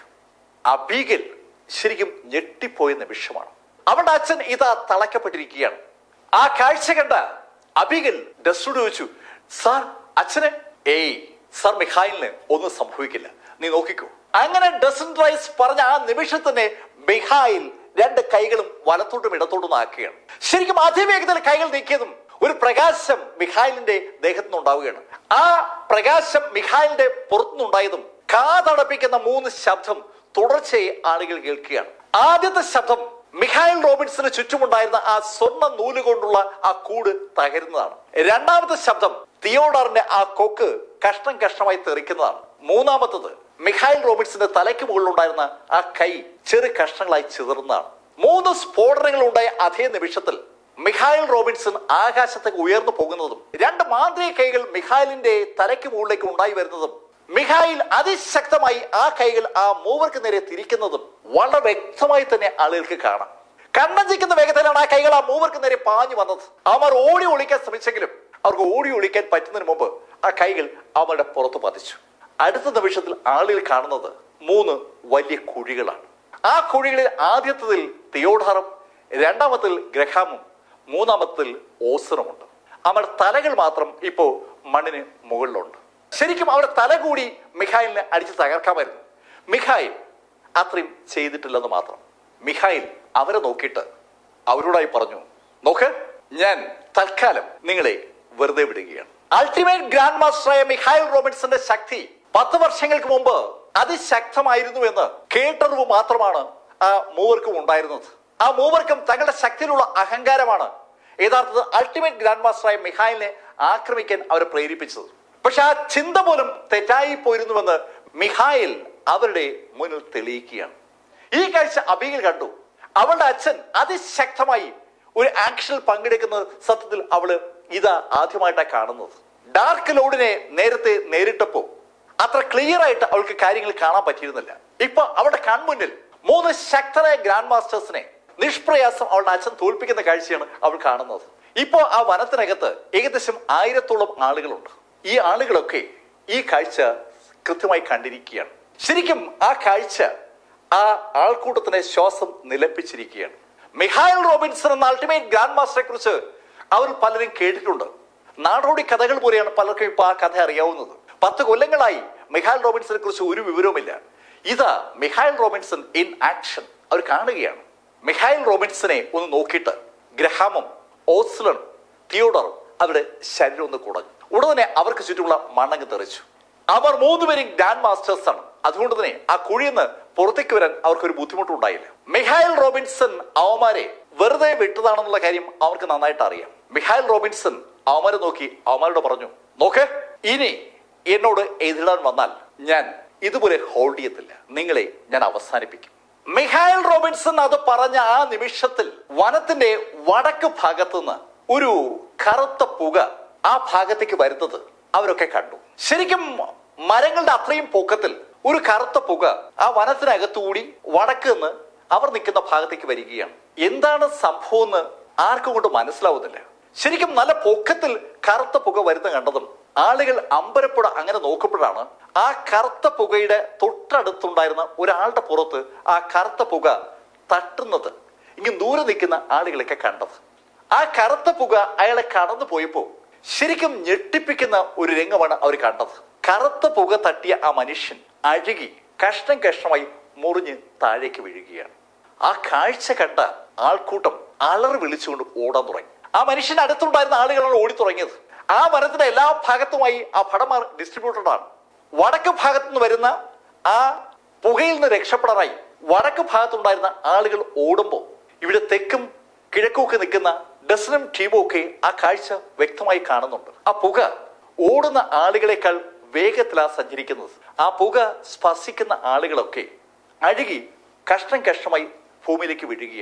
A: അബീഗൽ ശരിക്കും ഞെട്ടിപ്പോയ നിമിഷമാണ് അവളുടെ അച്ഛൻ ഇതാ തളയ്ക്കപ്പെട്ടിരിക്കുകയാണ് ആ കാഴ്ച കണ്ട അബീഗൽ ഡസ്റ്റോട് ചോദിച്ചു സാർ അച്ഛന് ഏയ് സാർ മിഖായിലിന് ഒന്നും സംഭവിക്കില്ല നീ നോക്കിക്കോ അങ്ങനെ ഡസൻ റൈസ് പറഞ്ഞ ആ നിമിഷം തന്നെ മിഖായിൽ രണ്ട് കൈകളും വലത്തോട്ടും ഇടത്തോട്ടും ആക്കുകയാണ് ശരിക്കും അതിവേഗത്തിൽ കൈകൾ നീക്കിയതും ഒരു പ്രകാശം മിഖായിലിന്റെ ദേഹത്തു നിന്നുണ്ടാവുകയാണ് ആ പ്രകാശം മിഖായിലിന്റെ പുറത്തുനിന്നുണ്ടായതും കാതടപ്പിക്കുന്ന മൂന്ന് ശബ്ദം തുടർച്ചയായി ആളുകൾ കേൾക്കുകയാണ് ആദ്യത്തെ ശബ്ദം മിഖായിൽ റോബിൻസിന് ചുറ്റുമുണ്ടായിരുന്ന ആ സ്വർണ്ണ നൂല് കൊണ്ടുള്ള ആ കൂട് തകരുന്നതാണ് രണ്ടാമത്തെ ശബ്ദം തിയോഡാറിന്റെ ആ കൊക്ക് കഷ്ണം കഷ്ണമായി തെറിക്കുന്നതാണ് മൂന്നാമത്തത് മിഖായിൽ റോബിൻസിന്റെ തലയ്ക്ക് മുകളിലുണ്ടായിരുന്ന ആ കൈ ചെറു കഷ്ണങ്ങളായി ചിതറുന്നതാണ് മൂന്ന് സ്ഫോടനങ്ങൾ ഉണ്ടായ അതേ നിമിഷത്തിൽ മിഖായിൽ റോബിൻസൺ ആകാശത്തേക്ക് ഉയർന്നു പോകുന്നതും രണ്ട് മാന്ത്രിക കൈകൾ മിഖായിലിന്റെ തലയ്ക്ക് മുകളിലേക്ക് ഉണ്ടായി വരുന്നതും മിഖായിൽ അതിശക്തമായി ആ കൈകൾ ആ മൂവർക്ക് നേരെ തിരിക്കുന്നതും വളരെ വ്യക്തമായി തന്നെ ആളുകൾക്ക് കാണാം കണ്ണഞ്ചിക്കുന്ന വേഗത്തിലാണ് ആ കൈകൾ ആ മൂവർക്ക് നേരെ പാഞ്ഞു വന്നത് അവർ ഓടി ഒളിക്കാൻ ശ്രമിച്ചെങ്കിലും അവർക്ക് ഓടി ഒളിക്കാൻ പറ്റുന്നതിന് മുമ്പ് ആ കൈകൾ അവരുടെ പുറത്ത് പതിച്ചു അടുത്ത നിമിഷത്തിൽ ആളുകൾ കാണുന്നത് മൂന്ന് വലിയ കുഴികളാണ് ആ കുഴികളിൽ ആദ്യത്തതിൽ തിയോഡാറും രണ്ടാമത്തിൽ ഗ്രഹാമും മൂന്നാമത്തിൽ ഓസറുമുണ്ട് അവരുടെ തലകൾ മാത്രം ഇപ്പോ മണ്ണിന് മുകളിലുണ്ട് ശരിക്കും അവരുടെ തല കൂടി മിഖായിലിനെ അടിച്ച് തകർക്കാമായിരുന്നു മിഖായിൽ അത്രയും ചെയ്തിട്ടില്ലെന്ന് മാത്രം മിഖായിൽ അവരെ നോക്കിയിട്ട് അവരോടായി പറഞ്ഞു നോക്ക് ഞാൻ തൽക്കാലം നിങ്ങളെ വെറുതെ വിടുകയാണ് അൾട്ടിമേറ്റ് ഗ്രാൻഡ് മാസ്റ്ററായ മിഖായിൽ റോബിൻസന്റെ ശക്തി പത്ത് വർഷങ്ങൾക്ക് മുമ്പ് അതിശക്തമായിരുന്നു എന്ന് കേട്ടറിവ് മാത്രമാണ് ആ മൂവർക്കും ഉണ്ടായിരുന്നത് ആ മൂവർക്കും തങ്ങളുടെ ശക്തിയിലുള്ള അഹങ്കാരമാണ് യഥാർത്ഥത്തിൽ അൾട്ടിമേറ്റ് ഗ്രാൻഡ് മാസ്റ്ററായ മിഖായിലിനെ ആക്രമിക്കാൻ അവരെ പ്രേരിപ്പിച്ചത് പക്ഷെ ആ ചിന്ത പോലും തെറ്റായി പോയിരുന്നുവെന്ന് മിഖായിൽ അവരുടെ മുന്നിൽ തെളിയിക്കുകയാണ് ഈ കാഴ്ച അബീഗൽ കണ്ടു അവളുടെ അച്ഛൻ അതിശക്തമായി ഒരു ആക്ഷനിൽ പങ്കെടുക്കുന്നത് സത്യത്തിൽ അവള് ഇതാ ആദ്യമായിട്ടാണ് കാണുന്നത് ഡാർക്ക് ലോഡിനെ നേരത്തെ നേരിട്ടപ്പോ അത്ര ക്ലിയർ ആയിട്ട് അവൾക്ക് കാര്യങ്ങൾ കാണാൻ പറ്റിയിരുന്നില്ല ഇപ്പൊ അവളുടെ കൺമുന്നിൽ മൂന്ന് ശക്തരായ ഗ്രാൻഡ് മാസ്റ്റേഴ്സിനെ നിഷ്പ്രയാസം അവളുടെ അച്ഛൻ തോൽപ്പിക്കുന്ന കാഴ്ചയാണ് അവൾ കാണുന്നത് ഇപ്പോ ആ വനത്തിനകത്ത് ഏകദേശം ആയിരത്തോളം ആളുകളുണ്ട് ഈ ആളുകളൊക്കെ ഈ കാഴ്ച കൃത്യമായി കണ്ടിരിക്കുകയാണ് ശരിക്കും ആ കാഴ്ച ആ ആൾക്കൂട്ടത്തിന്റെ ശ്വാസം നിലപ്പിച്ചിരിക്കുകയാണ് മിഹായൽ റോബിൻസൺ എന്ന അൾട്ടിമേറ്റ് ഗ്രാൻഡ് മാസ്റ്ററെ കുറിച്ച് അവർ പലരും കേട്ടിട്ടുണ്ട് നാടോടി കഥകൾ പോലെയാണ് പലർക്കും ഇപ്പൊ ആ കഥ അറിയാവുന്നത് പത്ത് കൊല്ലങ്ങളായി മിഹായൽ റോബിൻസനെ കുറിച്ച് ഒരു വിവരവുമില്ല ഇതാ മിഹായൽ റോബിൻസൺ ഇൻ ആക്ഷൻ അവർ കാണുകയാണ് മിഹായൽ റോബിൻസനെ ഒന്ന് നോക്കിയിട്ട് ഗ്രഹാമും ഓസ്ലൺ തിയോഡറും അവരുടെ ശരീരം ഒന്ന് കുടഞ്ഞു ഉടനെ അവർക്ക് ചുറ്റുമുള്ള മണ്ണങ്ങ് തെറിച്ചു അവർ മൂന്നുപേരും ഗ്രാൻഡ് മാസ്റ്റേഴ്സ് ആണ് അതുകൊണ്ട് തന്നെ ആ കുഴിയിൽ നിന്ന് പുറത്തേക്ക് വരാൻ അവർക്ക് ഒരു ബുദ്ധിമുട്ടുണ്ടായില്ല മിഹായൽ റോബിൻസൺ അവന്മാരെ വെറുതെ വിട്ടതാണെന്നുള്ള കാര്യം അവർക്ക് നന്നായിട്ട് അറിയാം മിഹായൽ റോബിൻസൺ അവന്മാരെ നോക്കി അവന്മാരോട് പറഞ്ഞു നോക്ക് ഇനി എന്നോട് എതിരിടാൻ വന്നാൽ ഞാൻ ഇതുപോലെ ഹോൾഡ് ചെയ്യത്തില്ല നിങ്ങളെ ഞാൻ അവസാനിപ്പിക്കും മിഹായൽ റോബിൻസൺ അത് പറഞ്ഞ ആ നിമിഷത്തിൽ വനത്തിന്റെ വടക്ക് ഭാഗത്തുനിന്ന് ഒരു കറുത്ത പുക ആ ഭാഗത്തേക്ക് വരുന്നത് അവരൊക്കെ കണ്ടു ശരിക്കും മരങ്ങളുടെ അത്രയും പൊക്കത്തിൽ ഒരു കറുത്ത പുക ആ വനത്തിനകത്തുകൂടി വടക്ക് നിന്ന് അവർ നിൽക്കുന്ന ഭാഗത്തേക്ക് വരികയാണ് എന്താണ് സംഭവം എന്ന് ആർക്കും കൊണ്ട് മനസ്സിലാവുന്നില്ല ശരിക്കും നല്ല പൊക്കത്തിൽ കറുത്ത പുക വരുന്ന കണ്ടതും ആളുകൾ അമ്പരപ്പുഴ അങ്ങനെ നോക്കുമ്പോഴാണ് ആ കറുത്ത പുകയുടെ തൊട്ടടുത്തുണ്ടായിരുന്ന ഒരാളുടെ പുറത്ത് ആ കറുത്ത പുക തട്ടുന്നത് ഇങ്ങനെ ദൂരെ നിൽക്കുന്ന ആളുകളൊക്കെ കണ്ടത് ആ കറുത്ത പുക അയാളെ കടന്നു പോയപ്പോ ശരിക്കും ഞെട്ടിപ്പിക്കുന്ന ഒരു രംഗമാണ് അവർ കണ്ടത് കറുത്ത പുക തട്ടിയ ആ മനുഷ്യൻ അഴുകി കഷ്ണം കഷ്ണമായി മുറിഞ്ഞ് താഴേക്ക് വീഴുകയാണ് ആ കാഴ്ച കണ്ട ആൾക്കൂട്ടം അലറി വിളിച്ചുകൊണ്ട് ഓടാൻ തുടങ്ങി ആ മനുഷ്യന്റെ അടുത്തുണ്ടായിരുന്ന ആളുകളാണ് ഓടി തുടങ്ങിയത് ആ വനത്തിന്റെ എല്ലാ ഭാഗത്തുമായി ആ ഭടന്മാർ ഡിസ്ട്രിബ്യൂട്ടഡ് ആണ് വടക്ക് ഭാഗത്തു നിന്ന് വരുന്ന ആ പുകയിൽ നിന്ന് രക്ഷപ്പെടാനായി വടക്ക് ഭാഗത്തുണ്ടായിരുന്ന ആളുകൾ ഓടുമ്പോൾ ഇവിടെ തെക്കും കിഴക്കുമൊക്കെ നിൽക്കുന്ന ഡസനും ടീമും ഒക്കെ ആ കാഴ്ച വ്യക്തമായി കാണുന്നുണ്ട് ആ പുക ഓടുന്ന ആളുകളെക്കാൾ വേഗത്തിലാണ് സഞ്ചരിക്കുന്നത് ആ പുക സ്പർശിക്കുന്ന ആളുകളൊക്കെ അഴുകി കഷ്ണം കഷ്ണമായി ഭൂമിയിലേക്ക് വീഴുകയാണ്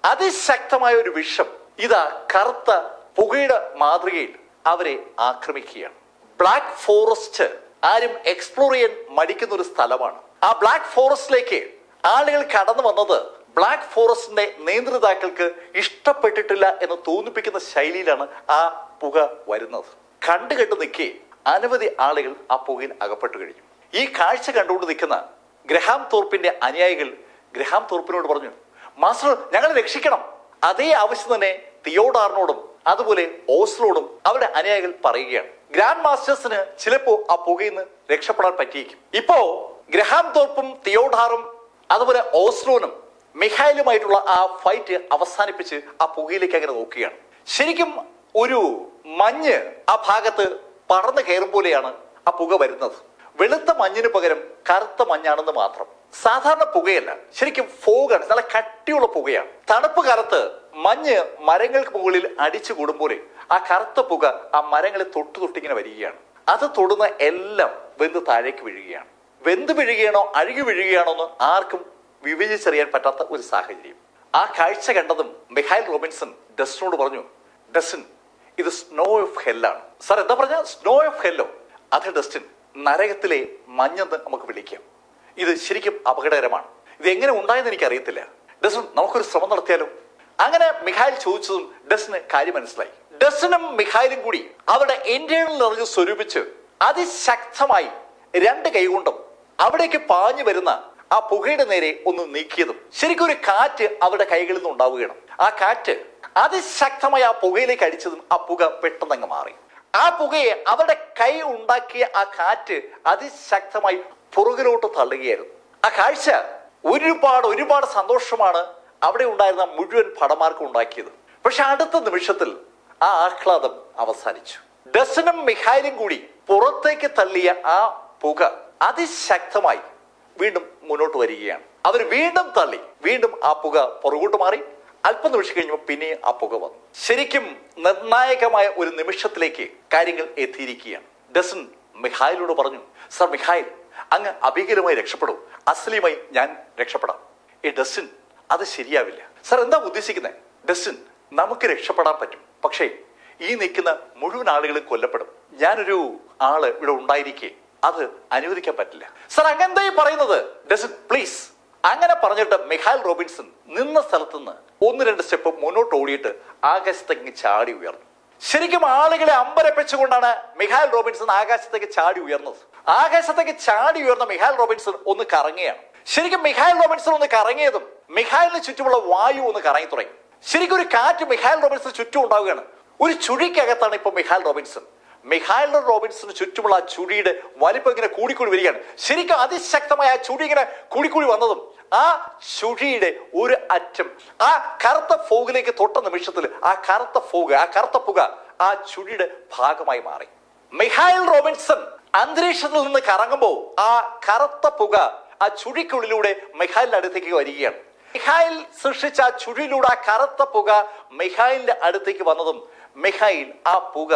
A: അതിശക്തമായ ഒരു വിഷം ഇതാ കറുത്ത പുകയുടെ മാതൃകയിൽ അവരെ ആക്രമിക്കുകയാണ് ബ്ലാക്ക് ഫോറസ്റ്റ് ആരും എക്സ്പ്ലോർ ചെയ്യാൻ മടിക്കുന്ന ഒരു സ്ഥലമാണ് ആ ബ്ലാക്ക് ഫോറസ്റ്റിലേക്ക് ആളുകൾ കടന്നു വന്നത് ബ്ലാക്ക് ഫോറസ്റ്റിന്റെ നിയന്ത്രിതാക്കൾക്ക് ഇഷ്ടപ്പെട്ടിട്ടില്ല എന്ന് തോന്നിപ്പിക്കുന്ന ശൈലിയിലാണ് ആ പുക വരുന്നത് കണ്ടുകെട്ട് നിൽക്കെ അനവധി ആളുകൾ ആ പുകയിൽ അകപ്പെട്ടു കഴിഞ്ഞു ഈ കാഴ്ച കണ്ടുകൊണ്ട് നിൽക്കുന്ന ഗ്രഹാം തോർപ്പിന്റെ അനുയായികൾ ഗ്രഹാം തോർപ്പിനോട് പറഞ്ഞു മാസ്റ്റർ ഞങ്ങളെ രക്ഷിക്കണം അതേ ആവശ്യം തന്നെ തിയോഡാറിനോടും അതുപോലെ ഓസ്ലോടും അവരുടെ അനുയായികൾ പറയുകയാണ് ഗ്രാൻഡ് മാസ്റ്റേഴ്സിന് ചിലപ്പോ ആ പുകയിൽ നിന്ന് രക്ഷപ്പെടാൻ പറ്റിയേക്കും ഇപ്പോ ഗ്രഹാം തോർപ്പും തിയോഡാറും അതുപോലെ ഓസ്ലോനും മിഖായിലുമായിട്ടുള്ള ആ ഫൈറ്റ് അവസാനിപ്പിച്ച് ആ പുകയിലേക്ക് അങ്ങനെ നോക്കുകയാണ് ശരിക്കും ഒരു മഞ്ഞ് ആ ഭാഗത്ത് പറന്ന് കയറും പോലെയാണ് ആ പുക വരുന്നത് വെളുത്ത മഞ്ഞിന് പകരം കറുത്ത മഞ്ഞാണെന്ന് മാത്രം സാധാരണ പുകയല്ല ശരിക്കും ഫോഗാണ് നല്ല കട്ടിയുള്ള പുകയാണ് തണുപ്പ് കാലത്ത് മഞ്ഞ് മരങ്ങൾക്ക് മുകളിൽ അടിച്ചു കൂടുമ്പോലെ ആ കറുത്ത പുക ആ മരങ്ങളെ തൊട്ടു തൊട്ടിങ്ങനെ വരികയാണ് അത് തൊടുന്ന എല്ലാം വെന്ത് താഴേക്ക് വീഴുകയാണ് വെന്ത് വീഴുകയാണോ അഴുകി വീഴുകയാണോ എന്ന് ആർക്കും വിവേചിച്ചറിയാൻ പറ്റാത്ത ഒരു സാഹചര്യം ആ കാഴ്ച കണ്ടതും മിഖായിൽ റോബിൻസൺ ഡസ്റ്റിനോട് പറഞ്ഞു ഡസ്റ്റിൻ ഇത് സ്നോ ഓഫ് ഹെല്ലാണ് സാർ എന്താ പറഞ്ഞ സ്നോ ഓഫ് ഹെല്ലോ അതെ ഡസ്റ്റിൻ നരകത്തിലെ മഞ്ഞെന്ന് നമുക്ക് വിളിക്കാം ഇത് ശരിക്കും അപകടകരമാണ് ഇത് എങ്ങനെ ഉണ്ടായെന്ന് എനിക്ക് അറിയത്തില്ല ഡസ്റ്റിൻ നമുക്കൊരു ശ്രമം നടത്തിയാലോ അങ്ങനെ മിഖായിൽ ചോദിച്ചതും ഡസ്റ്റിന് കാര്യം മനസ്സിലായി ഡസ്റ്റിനും മിഖായിലും കൂടി അവരുടെ ഇന്റേണൽ എനർജി സ്വരൂപിച്ച് അതിശക്തമായി രണ്ട് കൈകൊണ്ടും അവിടേക്ക് പാഞ്ഞു വരുന്ന ആ പുകയുടെ നേരെ ഒന്ന് നീക്കിയതും ശരിക്കും ഒരു കാറ്റ് അവരുടെ കൈകളിൽ നിന്ന് ഉണ്ടാവുകയാണ് ആ കാറ്റ് അതിശക്തമായി ആ പുകയിലേക്ക് അടിച്ചതും ആ പുക പെട്ടെന്ന് അങ്ങ് മാറി ആ പുകയെ അവരുടെ കൈ ഉണ്ടാക്കിയ ആ കാറ്റ് അതിശക്തമായി പുറകിലോട്ട് തള്ളുകയായിരുന്നു ആ കാഴ്ച ഒരുപാട് ഒരുപാട് സന്തോഷമാണ് അവിടെ ഉണ്ടായിരുന്ന മുഴുവൻ ഭടന്മാർക്കും ഉണ്ടാക്കിയത് പക്ഷെ അടുത്ത നിമിഷത്തിൽ ആ ആഹ്ലാദം അവസാനിച്ചു ഡസനും മിഖായിലും കൂടി പുറത്തേക്ക് തള്ളിയ ആ പുക അതിശക്തമായി വീണ്ടും മുന്നോട്ട് വരികയാണ് അവർ വീണ്ടും തള്ളി വീണ്ടും ആ പുക പുറകോട്ട് മാറി അല്പ നിമിഷം കഴിഞ്ഞപ്പോൾ പിന്നെയും ആ പുക വന്നു ശരിക്കും നിർണായകമായ ഒരു നിമിഷത്തിലേക്ക് കാര്യങ്ങൾ എത്തിയിരിക്കുകയാണ് ഡസൻ മിഖായിലോട് പറഞ്ഞു സർ മിഖായിൽ അങ്ങ് അഭികരമായി രക്ഷപ്പെടും അസ്ലിയുമായി ഞാൻ രക്ഷപ്പെടാം ഏ ഡസിൻ അത് ശരിയാവില്ല സർ എന്താ ഉദ്ദേശിക്കുന്നത് ഡസിൻ നമുക്ക് രക്ഷപ്പെടാൻ പറ്റും പക്ഷേ ഈ നിൽക്കുന്ന മുഴുവൻ ആളുകളും കൊല്ലപ്പെടും ഞാനൊരു ആള് ഇവിടെ ഉണ്ടായിരിക്കെ അത് അനുവദിക്കാൻ പറ്റില്ല സർ അങ്ങെന്താ ഈ പറയുന്നത് ഡസിൻ പ്ലീസ് അങ്ങനെ പറഞ്ഞിട്ട് മിഖാൽ റോബിൻസൺ നിന്ന സ്ഥലത്ത് നിന്ന് ഒന്ന് രണ്ട് സ്റ്റെപ്പ് മുന്നോട്ട് ഓടിയിട്ട് ആകാശത്തേക്ക് ചാടി ഉയർന്നു ശരിക്കും ആളുകളെ അമ്പരപ്പിച്ചുകൊണ്ടാണ് മിഖാൽ റോബിൻസൺ ആകാശത്തേക്ക് ചാടി ഉയർന്നത് ആകാശത്തേക്ക് ചാടി ഉയർന്ന മിഖാൽ റോബിൻസൺ ഒന്ന് കറങ്ങുകയാണ് ശരിക്കും മിഖാൽ റോബിൻസൺ ഒന്ന് കറങ്ങിയതും മിഖാലിന് ചുറ്റുമുള്ള വായു ഒന്ന് കറങ്ങി തുടങ്ങി ശരിക്കും ഒരു കാറ്റ് മിഖാൽ റോബിൻസൺ ചുറ്റും ഉണ്ടാവുകയാണ് ഒരു ചുഴിക്കകത്താണ് ഇപ്പൊ മിഖാൽ റോബിൻസൺ മിഖായിൽ റോബിൻസിന് ചുറ്റുമുള്ള ആ ചുഴിയുടെ വലിപ്പം ഇങ്ങനെ കൂടിക്കൂടി വരികയാണ് ശരിക്കും അതിശക്തമായ ആ ചുഴി ഇങ്ങനെ കൂടിക്കൂടി വന്നതും ആ ചുഴിയുടെ ഒരു അറ്റം ആ കറുത്ത ഫോഗിലേക്ക് തൊട്ട നിമിഷത്തിൽ ആ കറുത്ത ഫോഗ് ആ കറുത്ത പുക ആ ചുഴിയുടെ ഭാഗമായി മാറി മിഖായിൽ റോബിൻസൺ അന്തരീക്ഷത്തിൽ നിന്ന് കറങ്ങുമ്പോൾ ആ കറുത്ത പുക ആ ചുഴിക്കുള്ളിലൂടെ മിഖായിലിന്റെ അടുത്തേക്ക് വരികയാണ് മിഖായിൽ സൃഷ്ടിച്ച ആ ചുഴിയിലൂടെ ആ കറുത്ത പുക മിഖായിലിന്റെ അടുത്തേക്ക് വന്നതും മിഖായിൽ ആ പുക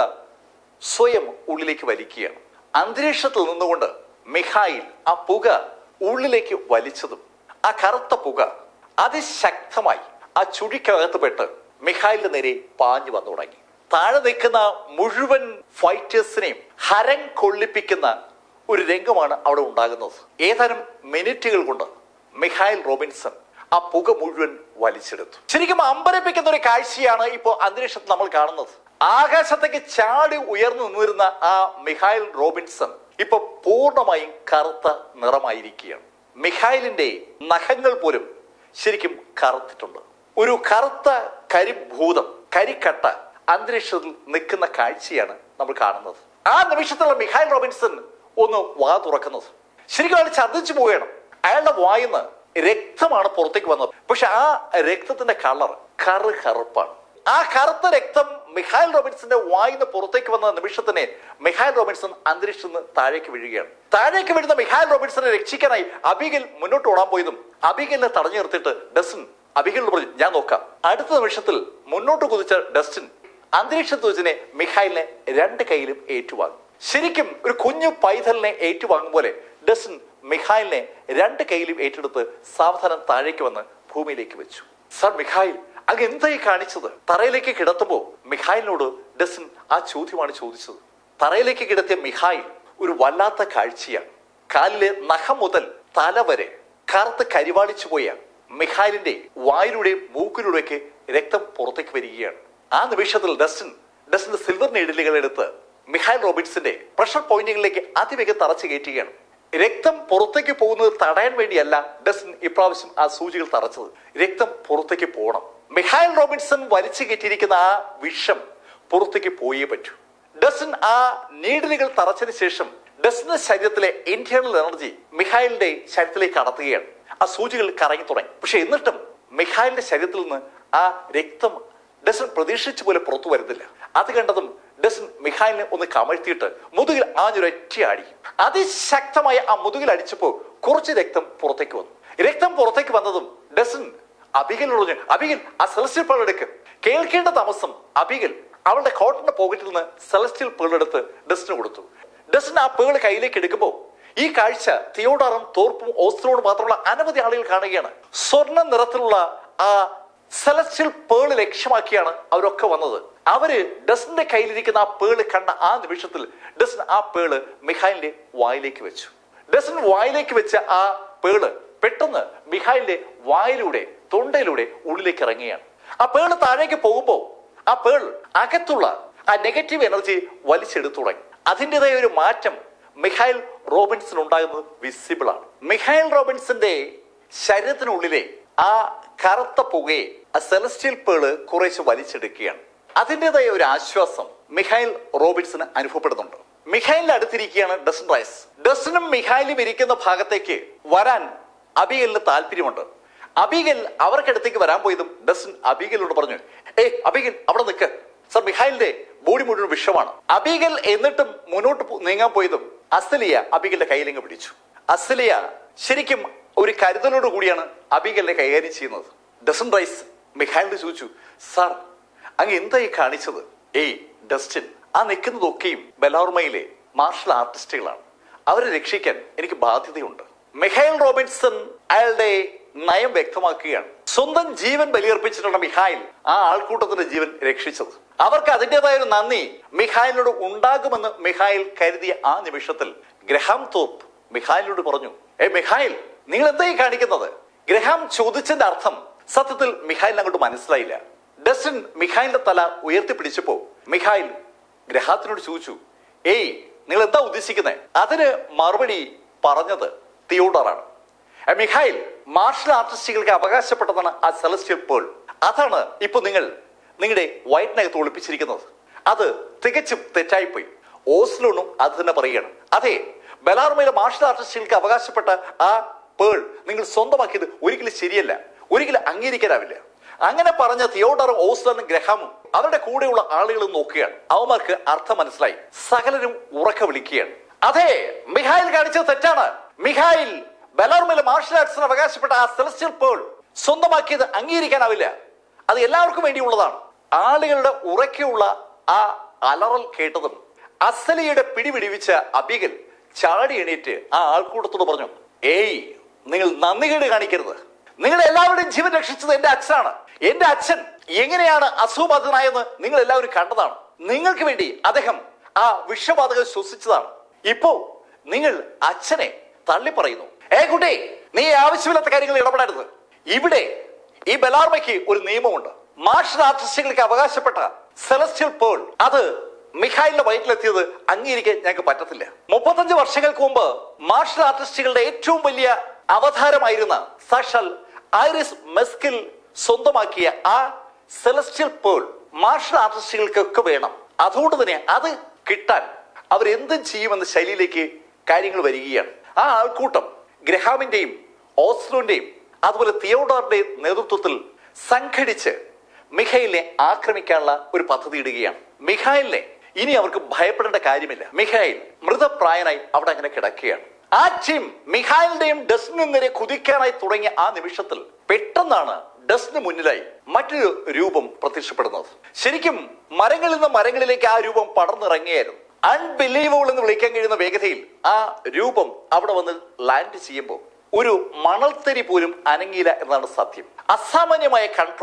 A: സ്വയം ഉള്ളിലേക്ക് വലിക്കുകയാണ് അന്തരീക്ഷത്തിൽ നിന്നുകൊണ്ട് മിഖായിൽ ആ പുക ഉള്ളിലേക്ക് വലിച്ചതും ആ കറുത്ത പുക അതിശക്തമായി ആ ചുഴിക്കകത്ത് പെട്ട് മിഖായിലിന്റെ നേരെ പാഞ്ഞു വന്നു തുടങ്ങി താഴെ നിൽക്കുന്ന മുഴുവൻ ഫൈറ്റേഴ്സിനെയും ഹരം കൊള്ളിപ്പിക്കുന്ന ഒരു രംഗമാണ് അവിടെ ഉണ്ടാകുന്നത് ഏതാനും മിനിറ്റുകൾ കൊണ്ട് മിഖായിൽ റോബിൻസൺ ആ പുക മുഴുവൻ വലിച്ചെടുത്തു ശരിക്കും അമ്പരപ്പിക്കുന്ന ഒരു കാഴ്ചയാണ് ഇപ്പോൾ അന്തരീക്ഷത്തിൽ നമ്മൾ കാണുന്നത് ആകാശത്തേക്ക് ചാടി ഉയർന്നു നിന്നിരുന്ന ആ മിഖായിൽ റോബിൻസൺ ഇപ്പൊ പൂർണ്ണമായും കറുത്ത നിറമായിരിക്കുകയാണ് മിഖായിലിന്റെ നഖങ്ങൾ പോലും ശരിക്കും കറുത്തിട്ടുണ്ട് ഒരു കറുത്ത കരിഭൂതം കരിക്കട്ട അന്തരീക്ഷത്തിൽ നിൽക്കുന്ന കാഴ്ചയാണ് നമ്മൾ കാണുന്നത് ആ നിമിഷത്തിലുള്ള മിഖായിൽ റോബിൻസൺ ഒന്ന് വാ തുറക്കുന്നത് ശരിക്കും അയാൾ ഛർദ്ദിച്ചു പോവുകയാണ് അയാളുടെ വായിന്ന് രക്തമാണ് പുറത്തേക്ക് വന്നത് പക്ഷെ ആ രക്തത്തിന്റെ കളർ കറു കറുപ്പാണ് ആ കറുത്ത രക്തം മിഖായിൽ റോബിൻസിന്റെ വായിന്ന് പുറത്തേക്ക് വന്ന നിമിഷത്തിനെ മിഖായിൽ റോബിൻസൺ അന്തരീക്ഷത്തിൽ നിന്ന് താഴേക്ക് വീഴുകയാണ് താഴേക്ക് വീഴുന്ന മിഖായിൽ റോബിൻസനെ രക്ഷിക്കാനായി അബിഗൽ മുന്നോട്ട് ഓടാൻ പോയതും അബിഗലിനെ തടഞ്ഞു നിർത്തിയിട്ട് ഡസ്റ്റിൻ അബിഗലിനോട് പറഞ്ഞു ഞാൻ നോക്കാം അടുത്ത നിമിഷത്തിൽ മുന്നോട്ട് കുതിച്ച ഡസ്റ്റിൻ അന്തരീക്ഷത്തിൽ വെച്ചിനെ മിഖായിലിനെ രണ്ട് കൈയിലും ഏറ്റുവാങ്ങി ശരിക്കും ഒരു കുഞ്ഞു പൈതലിനെ ഏറ്റുവാങ്ങും പോലെ ഡസ്റ്റിൻ മിഖായിലിനെ രണ്ട് കൈയിലും ഏറ്റെടുത്ത് സാവധാനം താഴേക്ക് വന്ന് ഭൂമിയിലേക്ക് വെച്ചു സർ മിഖായിൽ അങ്ങ് എന്തായി കാണിച്ചത് തറയിലേക്ക് കിടത്തുമ്പോ മിഖായിലിനോട് ഡസൻ ആ ചോദ്യമാണ് ചോദിച്ചത് തറയിലേക്ക് കിടത്തിയ മിഖായിൽ ഒരു വല്ലാത്ത കാഴ്ചയാണ് കാലിലെ നഖം മുതൽ തല വരെ കറുത്ത് കരിവാളിച്ചു പോയ മിഖായിലിന്റെ വായിലൂടെയും മൂക്കിലൂടെയൊക്കെ രക്തം പുറത്തേക്ക് വരികയാണ് ആ നിമിഷത്തിൽ ഡസ്റ്റിൻ ഡസ്റ്റിന്റെ സിൽവർ നീഡിലുകൾ എടുത്ത് മിഖായിൽ റോബിൻസിന്റെ പ്രഷർ പോയിന്റുകളിലേക്ക് അതിവേഗം തറച്ചു കയറ്റുകയാണ് രക്തം പുറത്തേക്ക് പോകുന്നത് തടയാൻ വേണ്ടിയല്ല ഡസ്റ്റിൻ ഇപ്രാവശ്യം ആ സൂചികൾ തറച്ചത് രക്തം പുറത്തേക്ക് പോകണം മിഖായിൽ റോബിൻസൺ വലിച്ചു കയറ്റിയിരിക്കുന്ന ആ വിഷം പുറത്തേക്ക് പോയേ പറ്റൂ ഡസ്റ്റിൻ ആ നീഡിലുകൾ തറച്ചതിന് ശേഷം ഡസ്റ്റിന്റെ ശരീരത്തിലെ ഇന്റേണൽ എനർജി മിഖായിലിന്റെ ശരീരത്തിലേക്ക് കടത്തുകയാണ് ആ സൂചികൾ കറങ്ങി തുടങ്ങി പക്ഷെ എന്നിട്ടും മിഖായിലിന്റെ ശരീരത്തിൽ നിന്ന് ആ രക്തം ഡസൻ പ്രതീക്ഷിച്ച പോലെ പുറത്തു വരുന്നില്ല അത് കണ്ടതും ഡസൻ മിഖായിലിനെ ഒന്ന് കമഴ്ത്തിയിട്ട് മുതുകിൽ ആഞ്ഞൊരൊറ്റയാടി അതിശക്തമായ ആ മുതുകിൽ അടിച്ചപ്പോൾ കുറച്ച് രക്തം പുറത്തേക്ക് വന്നു രക്തം പുറത്തേക്ക് വന്നതും ഡസൻ അബിഗൽ പറഞ്ഞു അബിഗൽ ആ സെലസ്റ്റിയൽ പേൾ എടുക്ക് കേൾക്കേണ്ട താമസം അബിഗൽ അവളുടെ കോട്ടന്റെ പോക്കറ്റിൽ നിന്ന് സെലസ്റ്റിയൽ പേൾ എടുത്ത് ഡസ്റ്റിന് കൊടുത്തു ഡസ്റ്റിന് ആ പേൾ കയ്യിലേക്ക് എടുക്കുമ്പോൾ ഈ കാഴ്ച തിയോഡാറും തോർപ്പും ഓസ്ത്രോണും മാത്രമുള്ള അനവധി ആളുകൾ കാണുകയാണ് സ്വർണ്ണ നിറത്തിലുള്ള ആ സെലസ്റ്റിയൽ പേള് ലക്ഷ്യമാക്കിയാണ് അവരൊക്കെ വന്നത് അവര് ഡസ്റ്റിന്റെ കയ്യിലിരിക്കുന്ന ആ പേള് കണ്ട ആ നിമിഷത്തിൽ ഡസ്റ്റിൻ ആ പേള് മിഖായിലിന്റെ വായിലേക്ക് വെച്ചു ഡസ്റ്റിൻ വായിലേക്ക് വെച്ച ആ പേള് പെട്ടെന്ന് മിഖായിലിന്റെ വായിലൂടെ തൊണ്ടയിലൂടെ ഉള്ളിലേക്ക് ഇറങ്ങുകയാണ് ആ പേള് താഴേക്ക് പോകുമ്പോൾ ആ പേൾ അകത്തുള്ള ആ നെഗറ്റീവ് എനർജി വലിച്ചെടുത്തു തുടങ്ങി അതിൻ്റെതായ ഒരു മാറ്റം മിഖായിൽ റോബിൻസൺ ഉണ്ടാകുന്നത് വിസിബിൾ ആണ് മിഖായിൽ റോബിൻസന്റെ ശരീരത്തിനുള്ളിലെ ആ കറുത്ത പുകയെ ആ സെലസ്റ്റിയൽ പേള് കുറേശ്ശെ വലിച്ചെടുക്കുകയാണ് അതിൻ്റെതായ ഒരു ആശ്വാസം മിഖായിൽ റോബിൻസന് അനുഭവപ്പെടുന്നുണ്ട് മിഖായിലിന്റെ അടുത്തിരിക്കുകയാണ് ഡസൻ റൈസ് ഡസനും മിഖായിലും ഇരിക്കുന്ന ഭാഗത്തേക്ക് വരാൻ അബിഗലിന് താല്പര്യമുണ്ട് അബിഗൽ അവർക്കടുത്തേക്ക് വരാൻ പോയതും ഡസൻ അബിഗലിനോട് പറഞ്ഞു ഏ അബിഗൽ അവിടെ നിൽക്ക് സർ മിഖായിലിന്റെ ബോഡി മുഴുവൻ വിഷമാണ് അബിഗൽ എന്നിട്ടും മുന്നോട്ട് പോ- നീങ്ങാൻ പോയതും അസലിയ അബിഗലിന്റെ കയ്യിലിങ്ങ് പിടിച്ചു അസലിയ ശരിക്കും ഒരു കരുതലോട് കൂടിയാണ് അബിഗലിനെ കൈകാര്യം ചെയ്യുന്നത് ഡസൻ റൈസ് മിഖായിലിന് ചോദിച്ചു സാർ അങ്ങ് എന്തായി കാണിച്ചത് ഏയ് ഡസ്റ്റിൻ ആ നിൽക്കുന്നതൊക്കെയും ബെലോർമയിലെ മാർഷൽ ആർട്ടിസ്റ്റുകളാണ് അവരെ രക്ഷിക്കാൻ എനിക്ക് ബാധ്യതയുണ്ട് മിഖായിൽ റോബിൻസൺ അയാളുടെ നയം വ്യക്തമാക്കുകയാണ് സ്വന്തം ജീവൻ ബലിയർപ്പിച്ചിട്ടുള്ള മിഖായിൽ ആ ആൾക്കൂട്ടത്തിന്റെ ജീവൻ രക്ഷിച്ചത് അവർക്ക് അതിൻ്റെതായ ഒരു നന്ദി മിഖായിലിനോട് ഉണ്ടാകുമെന്ന് മിഖായിൽ കരുതിയ ആ നിമിഷത്തിൽ ഗ്രഹാം തോപ്പ് മിഖായിലിനോട് പറഞ്ഞു ഏ മിഖായിൽ നിങ്ങൾ എന്തായി കാണിക്കുന്നത് ഗ്രഹാം ചോദിച്ചതിന്റെ അർത്ഥം സത്യത്തിൽ മിഖായിലിന് അങ്ങോട്ട് മനസ്സിലായില്ല ഡസ്റ്റിൻ മിഖായിലിന്റെ തല ഉയർത്തിപ്പിടിച്ചപ്പോ മിഖായിൽ ഗ്രഹാത്തിനോട് ചോദിച്ചു ഏയ് നിങ്ങൾ എന്താ ഉദ്ദേശിക്കുന്നത് അതിന് മറുപടി പറഞ്ഞത് തിയോഡറാണ് ഏ, മിഖായിൽ മാർഷൽ ആർട്ടിസ്റ്റുകൾക്ക് അവകാശപ്പെട്ടതാണ് ആ സെലസ്റ്റിയൽ പേൾ അതാണ് ഇപ്പൊ നിങ്ങൾ നിങ്ങളുടെ വയറ്റിനകത്ത് ഒളിപ്പിച്ചിരിക്കുന്നത് അത് തികച്ചും തെറ്റായിപ്പോയി ഓസ്ലോണും അത് തന്നെ പറയുകയാണ് അതെ ബലാർമയിലെ മാർഷൽ ആർട്ടിസ്റ്റുകൾക്ക് അവകാശപ്പെട്ട ആ പേൾ നിങ്ങൾ സ്വന്തമാക്കിയത് ഒരിക്കലും ശരിയല്ല ഒരിക്കലും അംഗീകരിക്കാനാവില്ല അങ്ങനെ പറഞ്ഞ തിയോഡറും ഓസ്ലനും ഗ്രഹാമും അവരുടെ കൂടെയുള്ള ആളുകളും നോക്കുകയാണ് അവന്മാർക്ക് അർത്ഥം മനസ്സിലായി സകലരും ഉറക്ക വിളിക്കുകയാണ് അതെ മിഖായിൽ കാണിച്ചത് തെറ്റാണ് മിഖായിൽ ബലാർമയിലെ മാർഷൽ ആർട്സിന് അവകാശപ്പെട്ട ആ സെലസ്റ്റിയൽ പേൾ സ്വന്തമാക്കിയത് അംഗീകരിക്കാനാവില്ല അത് എല്ലാവർക്കും വേണ്ടിയുള്ളതാണ് ആളുകളുടെ ഉറക്കെയുള്ള ആ അലറൽ കേട്ടതും അസലിയുടെ പിടിപിടിവിച്ച അബികൽ ചാടി എണീറ്റ് ആ ആൾക്കൂട്ടത്തോട് പറഞ്ഞു ഏയ് നിങ്ങൾ നന്ദികേട് കാണിക്കരുത് നിങ്ങൾ എല്ലാവരുടെയും ജീവൻ രക്ഷിച്ചത് എന്റെ അച്ഛനാണ് എന്റെ അച്ഛൻ എങ്ങനെയാണ് അസുഖബാധിതനായെന്ന് നിങ്ങൾ എല്ലാവരും കണ്ടതാണ് നിങ്ങൾക്ക് വേണ്ടി അദ്ദേഹം ആ വിഷബാധകൾ ശ്വസിച്ചതാണ് ഇപ്പോ നിങ്ങൾ അച്ഛനെ തള്ളി പറയുന്നു ഏ കുട്ടി നീ ആവശ്യമില്ലാത്ത കാര്യങ്ങൾ ഇടപെടരുത് ഇവിടെ ഈ ബലാർമയ്ക്ക് ഒരു നിയമമുണ്ട് മാർഷൽ ആർട്ടിസ്റ്റുകൾക്ക് അവകാശപ്പെട്ട സെലസ്റ്റിയൽ പേൾ അത് മിഖായിലിന്റെ വയറ്റിലെത്തിയത് അംഗീകരിക്കാൻ ഞങ്ങൾക്ക് പറ്റത്തില്ല മുപ്പത്തഞ്ച് വർഷങ്ങൾക്ക് മുമ്പ് മാർഷൽ ആർട്ടിസ്റ്റുകളുടെ ഏറ്റവും വലിയ അവതാരമായിരുന്ന സാക്ഷാൽ ഐറിസ് മെസ്കിൽ സ്വന്തമാക്കിയ ആ സെലസ്റ്റിയൽ പേൾ മാർഷൽ ആർട്ടിസ്റ്റുകൾക്കൊക്കെ വേണം അതുകൊണ്ട് തന്നെ അത് കിട്ടാൻ അവരെന്തും ചെയ്യുമെന്ന ശൈലിയിലേക്ക് കാര്യങ്ങൾ വരികയാണ് ആ ആൾക്കൂട്ടം ഗ്രഹാമിന്റെയും ഓസ്ലോന്റെയും അതുപോലെ തിയോഡോറിന്റെയും നേതൃത്വത്തിൽ സംഘടിച്ച് മിഖായിലിനെ ആക്രമിക്കാനുള്ള ഒരു പദ്ധതി ഇടുകയാണ് മിഖായിലിനെ ഇനി അവർക്ക് ഭയപ്പെടേണ്ട കാര്യമില്ല മിഖായിൽ മൃതപ്രായനായി അവിടെ അങ്ങനെ കിടക്കുകയാണ് ആ ടീം മിഖായിലിന്റെയും ഡസ്റ്റിനും നേരെ കുതിക്കാനായി തുടങ്ങിയ ആ നിമിഷത്തിൽ പെട്ടെന്നാണ് ഡസ്റ്റിന് മുന്നിലായി മറ്റൊരു രൂപം പ്രത്യക്ഷപ്പെടുന്നത് ശരിക്കും മരങ്ങളിൽ നിന്ന് മരങ്ങളിലേക്ക് ആ രൂപം പടർന്നിറങ്ങിയായിരുന്നു അൺബിലീവബിൾ എന്ന് വിളിക്കാൻ കഴിയുന്ന വേഗതയിൽ ആ രൂപം അവിടെ വന്ന് ലാൻഡ് ചെയ്യുമ്പോൾ ഒരു മണൽത്തരി പോലും അനങ്ങിയില്ല എന്നതാണ് സത്യം അസാമാന്യമായ കൺട്രോൾ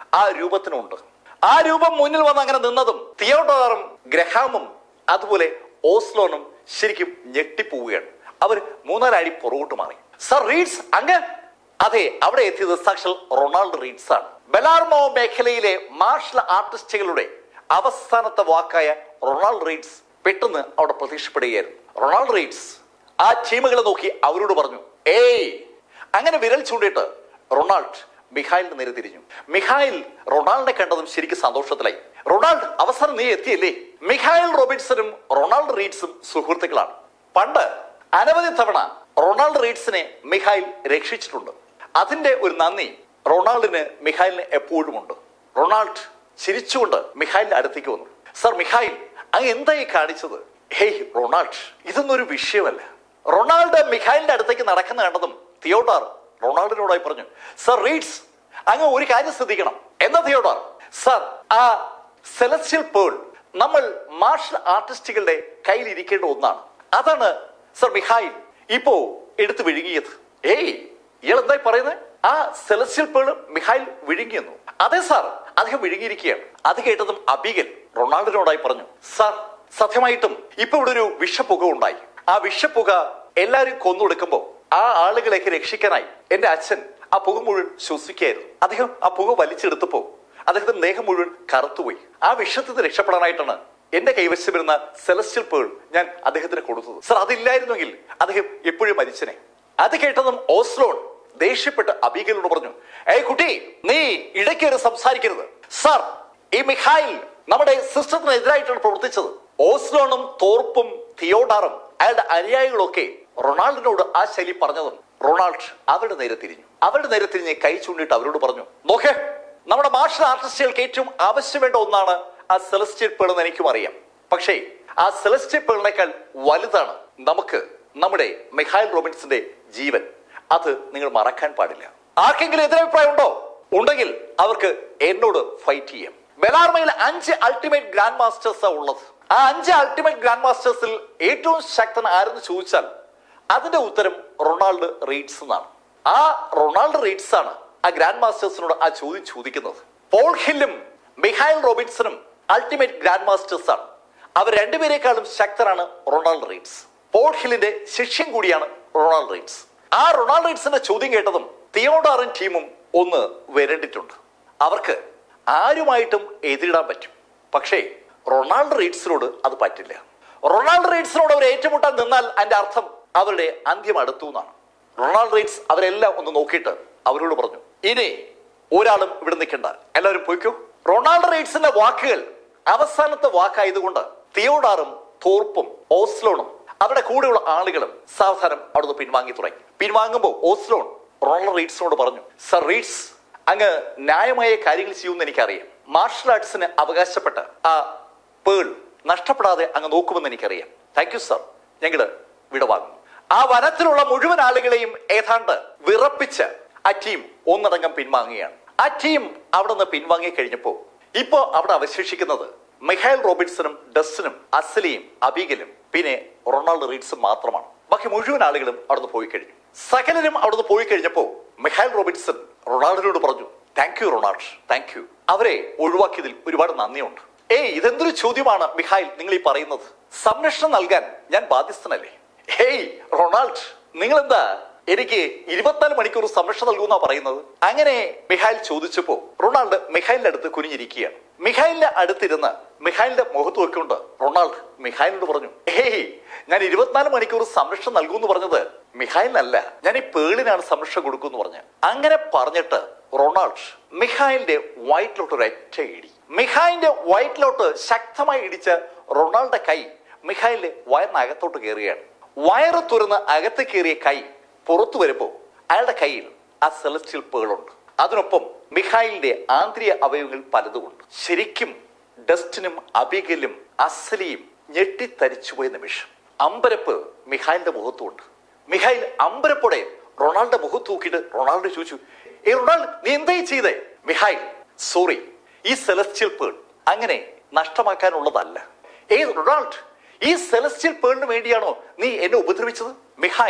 A: ആ രൂപത്തിനുണ്ട് ആ രൂപം മുന്നിൽ വന്ന് അങ്ങനെ നിന്നതും തിയോഡോറും ഗ്രഹാമും അതുപോലെ ഓസ്ലോനും ശരിക്കും ഞെട്ടിപ്പോവുകയാണ് അവർ മൂന്നാലടി പുറകോട്ട് മാറി സർ റീഡ്സ് അങ്ങ് അതെ അവിടെ എത്തിയത് സാക്ഷൽ റൊണാൾഡ് റീഡ്സ് ആണ് ബെലാർമോ മേഖലയിലെ മാർഷൽ ആർട്ടിസ്റ്റുകളുടെ അവസാനത്തെ വാക്കായ റൊണാൾഡ് റീഡ്സ് പെട്ടെന്ന് അവിടെ പ്രത്യക്ഷപ്പെടുകയായിരുന്നു റൊണാൾഡ് റീഡ്സ് ആ ടീമുകളെ നോക്കി അവരോട് പറഞ്ഞു ഏയ് അങ്ങനെ വിരൽ ചൂണ്ടിയിട്ട് റൊണാൾഡ് മിഖായിലിന് നേരെ തിരിഞ്ഞു മിഖായിൽ റൊണാൾഡിനെ കണ്ടതും ശരിക്കും സന്തോഷത്തിലായി റൊണാൾഡ് അവസാനം നീ എത്തിയല്ലേ മിഖായിൽ റോബിൻസണും റൊണാൾഡ് റീഡ്സും സുഹൃത്തുക്കളാണ് പണ്ട് അനവധി തവണ റൊണാൾഡ് റീഡ്സിനെ മിഖായിൽ രക്ഷിച്ചിട്ടുണ്ട് അതിന്റെ ഒരു നന്ദി റൊണാൾഡിന് മിഖായിലിന് എപ്പോഴും ഉണ്ട് റൊണാൾഡ് ചിരിച്ചുകൊണ്ട് മിഖായിലിന്റെ അടുത്തേക്ക് വന്നു സർ മിഖായിൽ അങ്ങ് എന്തായി കാണിച്ചത് ഹേയ് റൊണാൾഡ് ഇതൊന്നും ഒരു വിഷയമല്ല റൊണാൾഡ് മിഖായിലിന്റെ അടുത്തേക്ക് നടക്കുന്ന കണ്ടതും തിയോഡാർ റൊണാൾഡിനോടായി പറഞ്ഞു സർ റീഡ്സ് അങ്ങ് ഒരു കാര്യം ശ്രദ്ധിക്കണം എന്താ തിയോഡാർ സർ ആ സെലസ്റ്റിയൽ പേൾ നമ്മൾ മാർഷൽ ആർട്ടിസ്റ്റുകളുടെ കയ്യിൽ ഇരിക്കേണ്ട ഒന്നാണ് അതാണ് സർ മിഖായിൽ ഇപ്പോ എടുത്തു വിഴുങ്ങിയത് ഏയ് ഇയാൾ എന്തായി പറയുന്നത് ആ സെലസ്റ്റിയൽ പേൾ മിഖായിൽ വിഴുങ്ങിയെന്നു അതെ സാർ അദ്ദേഹം വിഴുങ്ങിയിരിക്കുകയാണ് അത് കേട്ടതും അബിഗൽ റൊണാൾഡിനോടായി പറഞ്ഞു സാർ സത്യമായിട്ടും ഇപ്പൊ ഇവിടെ ഒരു വിഷപ്പുക ഉണ്ടായി ആ വിഷപ്പുക എല്ലാരും കൊന്നൊടുക്കുമ്പോ ആ ആളുകളെയൊക്കെ രക്ഷിക്കാനായി എന്റെ അച്ഛൻ ആ പുക മുഴുവൻ ശ്വസിക്കായിരുന്നു അദ്ദേഹം ആ പുക വലിച്ചെടുത്തപ്പോ അദ്ദേഹത്തിന്റെ ദേഹം മുഴുവൻ കറുത്തുപോയി ആ വിഷത്തിൽ നിന്ന് രക്ഷപ്പെടാനായിട്ടാണ് എന്റെ കൈവശം വരുന്ന സെലസ്റ്റിയൽ പേൾ ഞാൻ അദ്ദേഹത്തിന് കൊടുത്തത് സർ അതില്ലായിരുന്നെങ്കിൽ അദ്ദേഹം എപ്പോഴും മരിച്ചനെ അത് കേട്ടതും ഓസ്ലോൺ ദേഷ്യപ്പെട്ട് അബീഗലോട് പറഞ്ഞു ഏയ് കുട്ടി നീ ഇടയ്ക്കേറി സംസാരിക്കരുത് സർ ഈ മിഖായിൽ നമ്മുടെ സിസ്റ്റത്തിനെതിരായിട്ടാണ് പ്രവർത്തിച്ചത് ഓസ്ലോണും തോർപ്പും തിയോഡാറും അയാളുടെ അനുയായികളൊക്കെ റൊണാൾഡിനോട് ആ ശൈലി പറഞ്ഞതും റൊണാൾഡ് അവരുടെ നേരെ തിരിഞ്ഞു അവരുടെ നേരെ തിരിഞ്ഞ് കൈ ചൂണ്ടിട്ട് അവരോട് പറഞ്ഞു നോക്കേ നമ്മുടെ മാർഷൽ ആർട്ടിസ്റ്റുകൾക്ക് ഏറ്റവും ആവശ്യം വേണ്ട ഒന്നാണ് ആ സെലസ്റ്റിയൽ പേൾ എന്ന് എനിക്കും അറിയാം പക്ഷേ ആ സെലസ്റ്റിയൽ പേളിനേക്കാൾ വലുതാണ് നമുക്ക് നമ്മുടെ മിഖായിൽ റോബിൻസിന്റെ ജീവൻ അത് നിങ്ങൾ മറക്കാൻ പാടില്ല ആർക്കെങ്കിലും എതിരഭിപ്രായം ഉണ്ടോ ഉണ്ടെങ്കിൽ അവർക്ക് എന്നോട് ഫൈറ്റ് ചെയ്യാം ബെലാർമയിൽ അഞ്ച് അൾട്ടിമേറ്റ് ഗ്രാൻഡ് മാസ്റ്റേഴ്സ് ഉള്ളത് ആ അഞ്ച് അൾട്ടിമേറ്റ് ഗ്രാൻഡ് മാസ്റ്റേഴ്സിൽ ഏറ്റവും ശക്തൻ ആരെന്ന് ചോദിച്ചാൽ അതിന്റെ ഉത്തരം റൊണാൾഡ് റീഡ്സ് എന്നാണ് ആ റൊണാൾഡ് റീഡ്സ് ആണ് ആ ഗ്രാൻഡ് മാസ്റ്റേഴ്സിനോട് ആ ചോദ്യം ചോദിക്കുന്നത് പോൾ ഹില്ലും മിഹായിൽ റോബിൻസണും അൾട്ടിമേറ്റ് ഗ്രാൻഡ് മാസ്റ്റേഴ്സ് ആണ് അവർ രണ്ടുപേരെക്കാളും ശക്തനാണ് റൊണാൾഡ് റീഡ്സ് പോൾ ഹില്ലിന്റെ ശിഷ്യം കൂടിയാണ് റൊണാൾഡ് റീഡ്സ് ആ റൊണാൾഡ് റീഡ്സിന്റെ ചോദ്യം കേട്ടതും തിയോഡാറും ടീമും ഒന്ന് വരണ്ടിട്ടുണ്ട് അവർക്ക് ആരുമായിട്ടും എതിരിടാൻ പറ്റും പക്ഷേ റൊണാൾഡ് റീഡ്സിനോട് അത് പറ്റില്ല റൊണാൾഡ് റീഡ്സിനോട് അവർ ഏറ്റുമുട്ടാൻ നിന്നാൽ അതിന്റെ അർത്ഥം അവരുടെ അന്ത്യം അടുത്തു എന്നാണ് റൊണാൾഡ് റീഡ്സ് അവരെല്ലാം ഒന്ന് നോക്കിയിട്ട് അവരോട് പറഞ്ഞു ഇനി ഒരാളും ഇവിടെ നിൽക്കണ്ട എല്ലാവരും പോയിക്കോ റൊണാൾഡ് റീഡ്സിന്റെ വാക്കുകൾ അവസാനത്തെ വാക്കായതുകൊണ്ട് തിയോഡാറും തോർപ്പും ഓസ്ലോണും അവരുടെ കൂടെയുള്ള ആളുകളും സാവധാനം അവിടുന്ന് പിൻവാങ്ങി തുടങ്ങി പിൻവാങ്ങുമ്പോൾ ഓസ്ലോൺ റൊണാൾഡ് റീഡ്സിനോട് പറഞ്ഞു സർ റീഡ്സ് അങ്ങ് ന്യായമായ കാര്യങ്ങൾ ചെയ്യുമെന്ന് എനിക്കറിയാം മാർഷൽ ആർട്സിന് അവകാശപ്പെട്ട ആ പേൾ നഷ്ടപ്പെടാതെ അങ്ങ് നോക്കുമെന്ന് എനിക്കറിയാം താങ്ക് യു സർ ഞങ്ങള് വിടവാങ്ങും ആ വനത്തിലുള്ള മുഴുവൻ ആളുകളെയും ഏതാണ്ട് വിറപ്പിച്ച് ആ ടീം ഒന്നടങ്കം പിൻവാങ്ങുകയാണ് ആ ടീം അവിടെ നിന്ന് പിൻവാങ്ങി കഴിഞ്ഞപ്പോ ഇപ്പോ അവിടെ അവശേഷിക്കുന്നത് മിഖായൽ റോബിൻസണും ഡസ്റ്റിനും അസലിയും അബീഗലും പിന്നെ റൊണാൾഡ് റീഡ്സും മാത്രമാണ് ബാക്കി മുഴുവൻ ആളുകളും അവിടുന്ന് പോയി കഴിഞ്ഞു സകലരും അവിടുന്ന് പോയി കഴിഞ്ഞപ്പോ മിഖായൽ റോബിൻസൺ റൊണാൾഡിനോട് പറഞ്ഞു thank you Ronald thank you അവരെ ഒഴിവാക്കിയതിൽ ഒരുപാട് നന്ദിയുണ്ട് ഏയ് ഇതെന്തൊരു ചോദ്യമാണ് മിഖായിൽ നിങ്ങൾ ഈ പറയുന്നത് സംരക്ഷണം നൽകാൻ ഞാൻ ബാധ്യസ്ഥനല്ലേ ഹേയ് റൊണാൾഡ് നിങ്ങൾ എന്താ എനിക്ക് ഇരുപത്തിനാല് മണിക്കൂർ സംരക്ഷണം നൽകുന്ന പറയുന്നത് അങ്ങനെ മിഖായിൽ ചോദിച്ചപ്പോ റൊണാൾഡ് മിഖായിലിന്റെ അടുത്ത് കുനിഞ്ഞിരിക്കുകയാണ് മിഖായിലിന്റെ അടുത്തിരുന്ന് മിഖായിലിന്റെ മുഖത്ത് വെക്കൊണ്ട് റൊണാൾഡ് മിഖായിലിനോട് പറഞ്ഞു ഹേയ് ഞാൻ ഇരുപത്തിനാല് മണിക്കൂർ സംരക്ഷണം നൽകുമെന്ന് പറഞ്ഞത് മിഖായിലിനല്ല ഞാൻ ഈ പേളിനാണ് സംരക്ഷണം കൊടുക്കുമെന്ന് പറഞ്ഞു അങ്ങനെ പറഞ്ഞിട്ട് റൊണാൾഡ് മിഖായിലിന്റെ വയറ്റിലോട്ട് ഒരു ഒറ്റ ഇടി മിഖായിലിന്റെ വയറ്റിലോട്ട് ശക്തമായി ഇടിച്ച റൊണാൾഡന്റെ കൈ മിഖായിലിന്റെ വയറിനകത്തോട്ട് കയറുകയാണ് വയറ് തുറന്ന് അകത്ത് കയറിയ കൈ പുറത്തു വരുമ്പോ അയാളുടെ കയ്യിൽ ആ സെലസ്റ്റിയൽ പേളുണ്ട് അതിനൊപ്പം മിഖായിലിന്റെ ആന്തരിക അവയവങ്ങൾ പലതുമുണ്ട് ശരിക്കും ഡസ്റ്റിനും അബിഗലും അസലിയും ഞെട്ടിത്തരിച്ചുപോയ നിമിഷം അമ്പരപ്പ് മിഖായിലിന്റെ മുഖത്തുമുണ്ട് മിഖായിൽ അമ്പരപ്പോടെ റൊണാൾഡോ മുഖത്ത് നോക്കിയിട്ട് റൊണാൾഡോ ചോദിച്ചു ഏ റൊണാൾഡ് നീ എന്തായി ചെയ്തേ മിഖായിൽ സോറി ഈ സെലസ്റ്റിയൽ പേൾ അങ്ങനെ നഷ്ടമാക്കാനുള്ളതല്ല ഏ റൊണാൾഡ് ഈ സെലസ്റ്റിയൽ പേളിന് വേണ്ടിയാണോ നീ എന്നെ ഉപദ്രവിച്ചത് മിഹായ്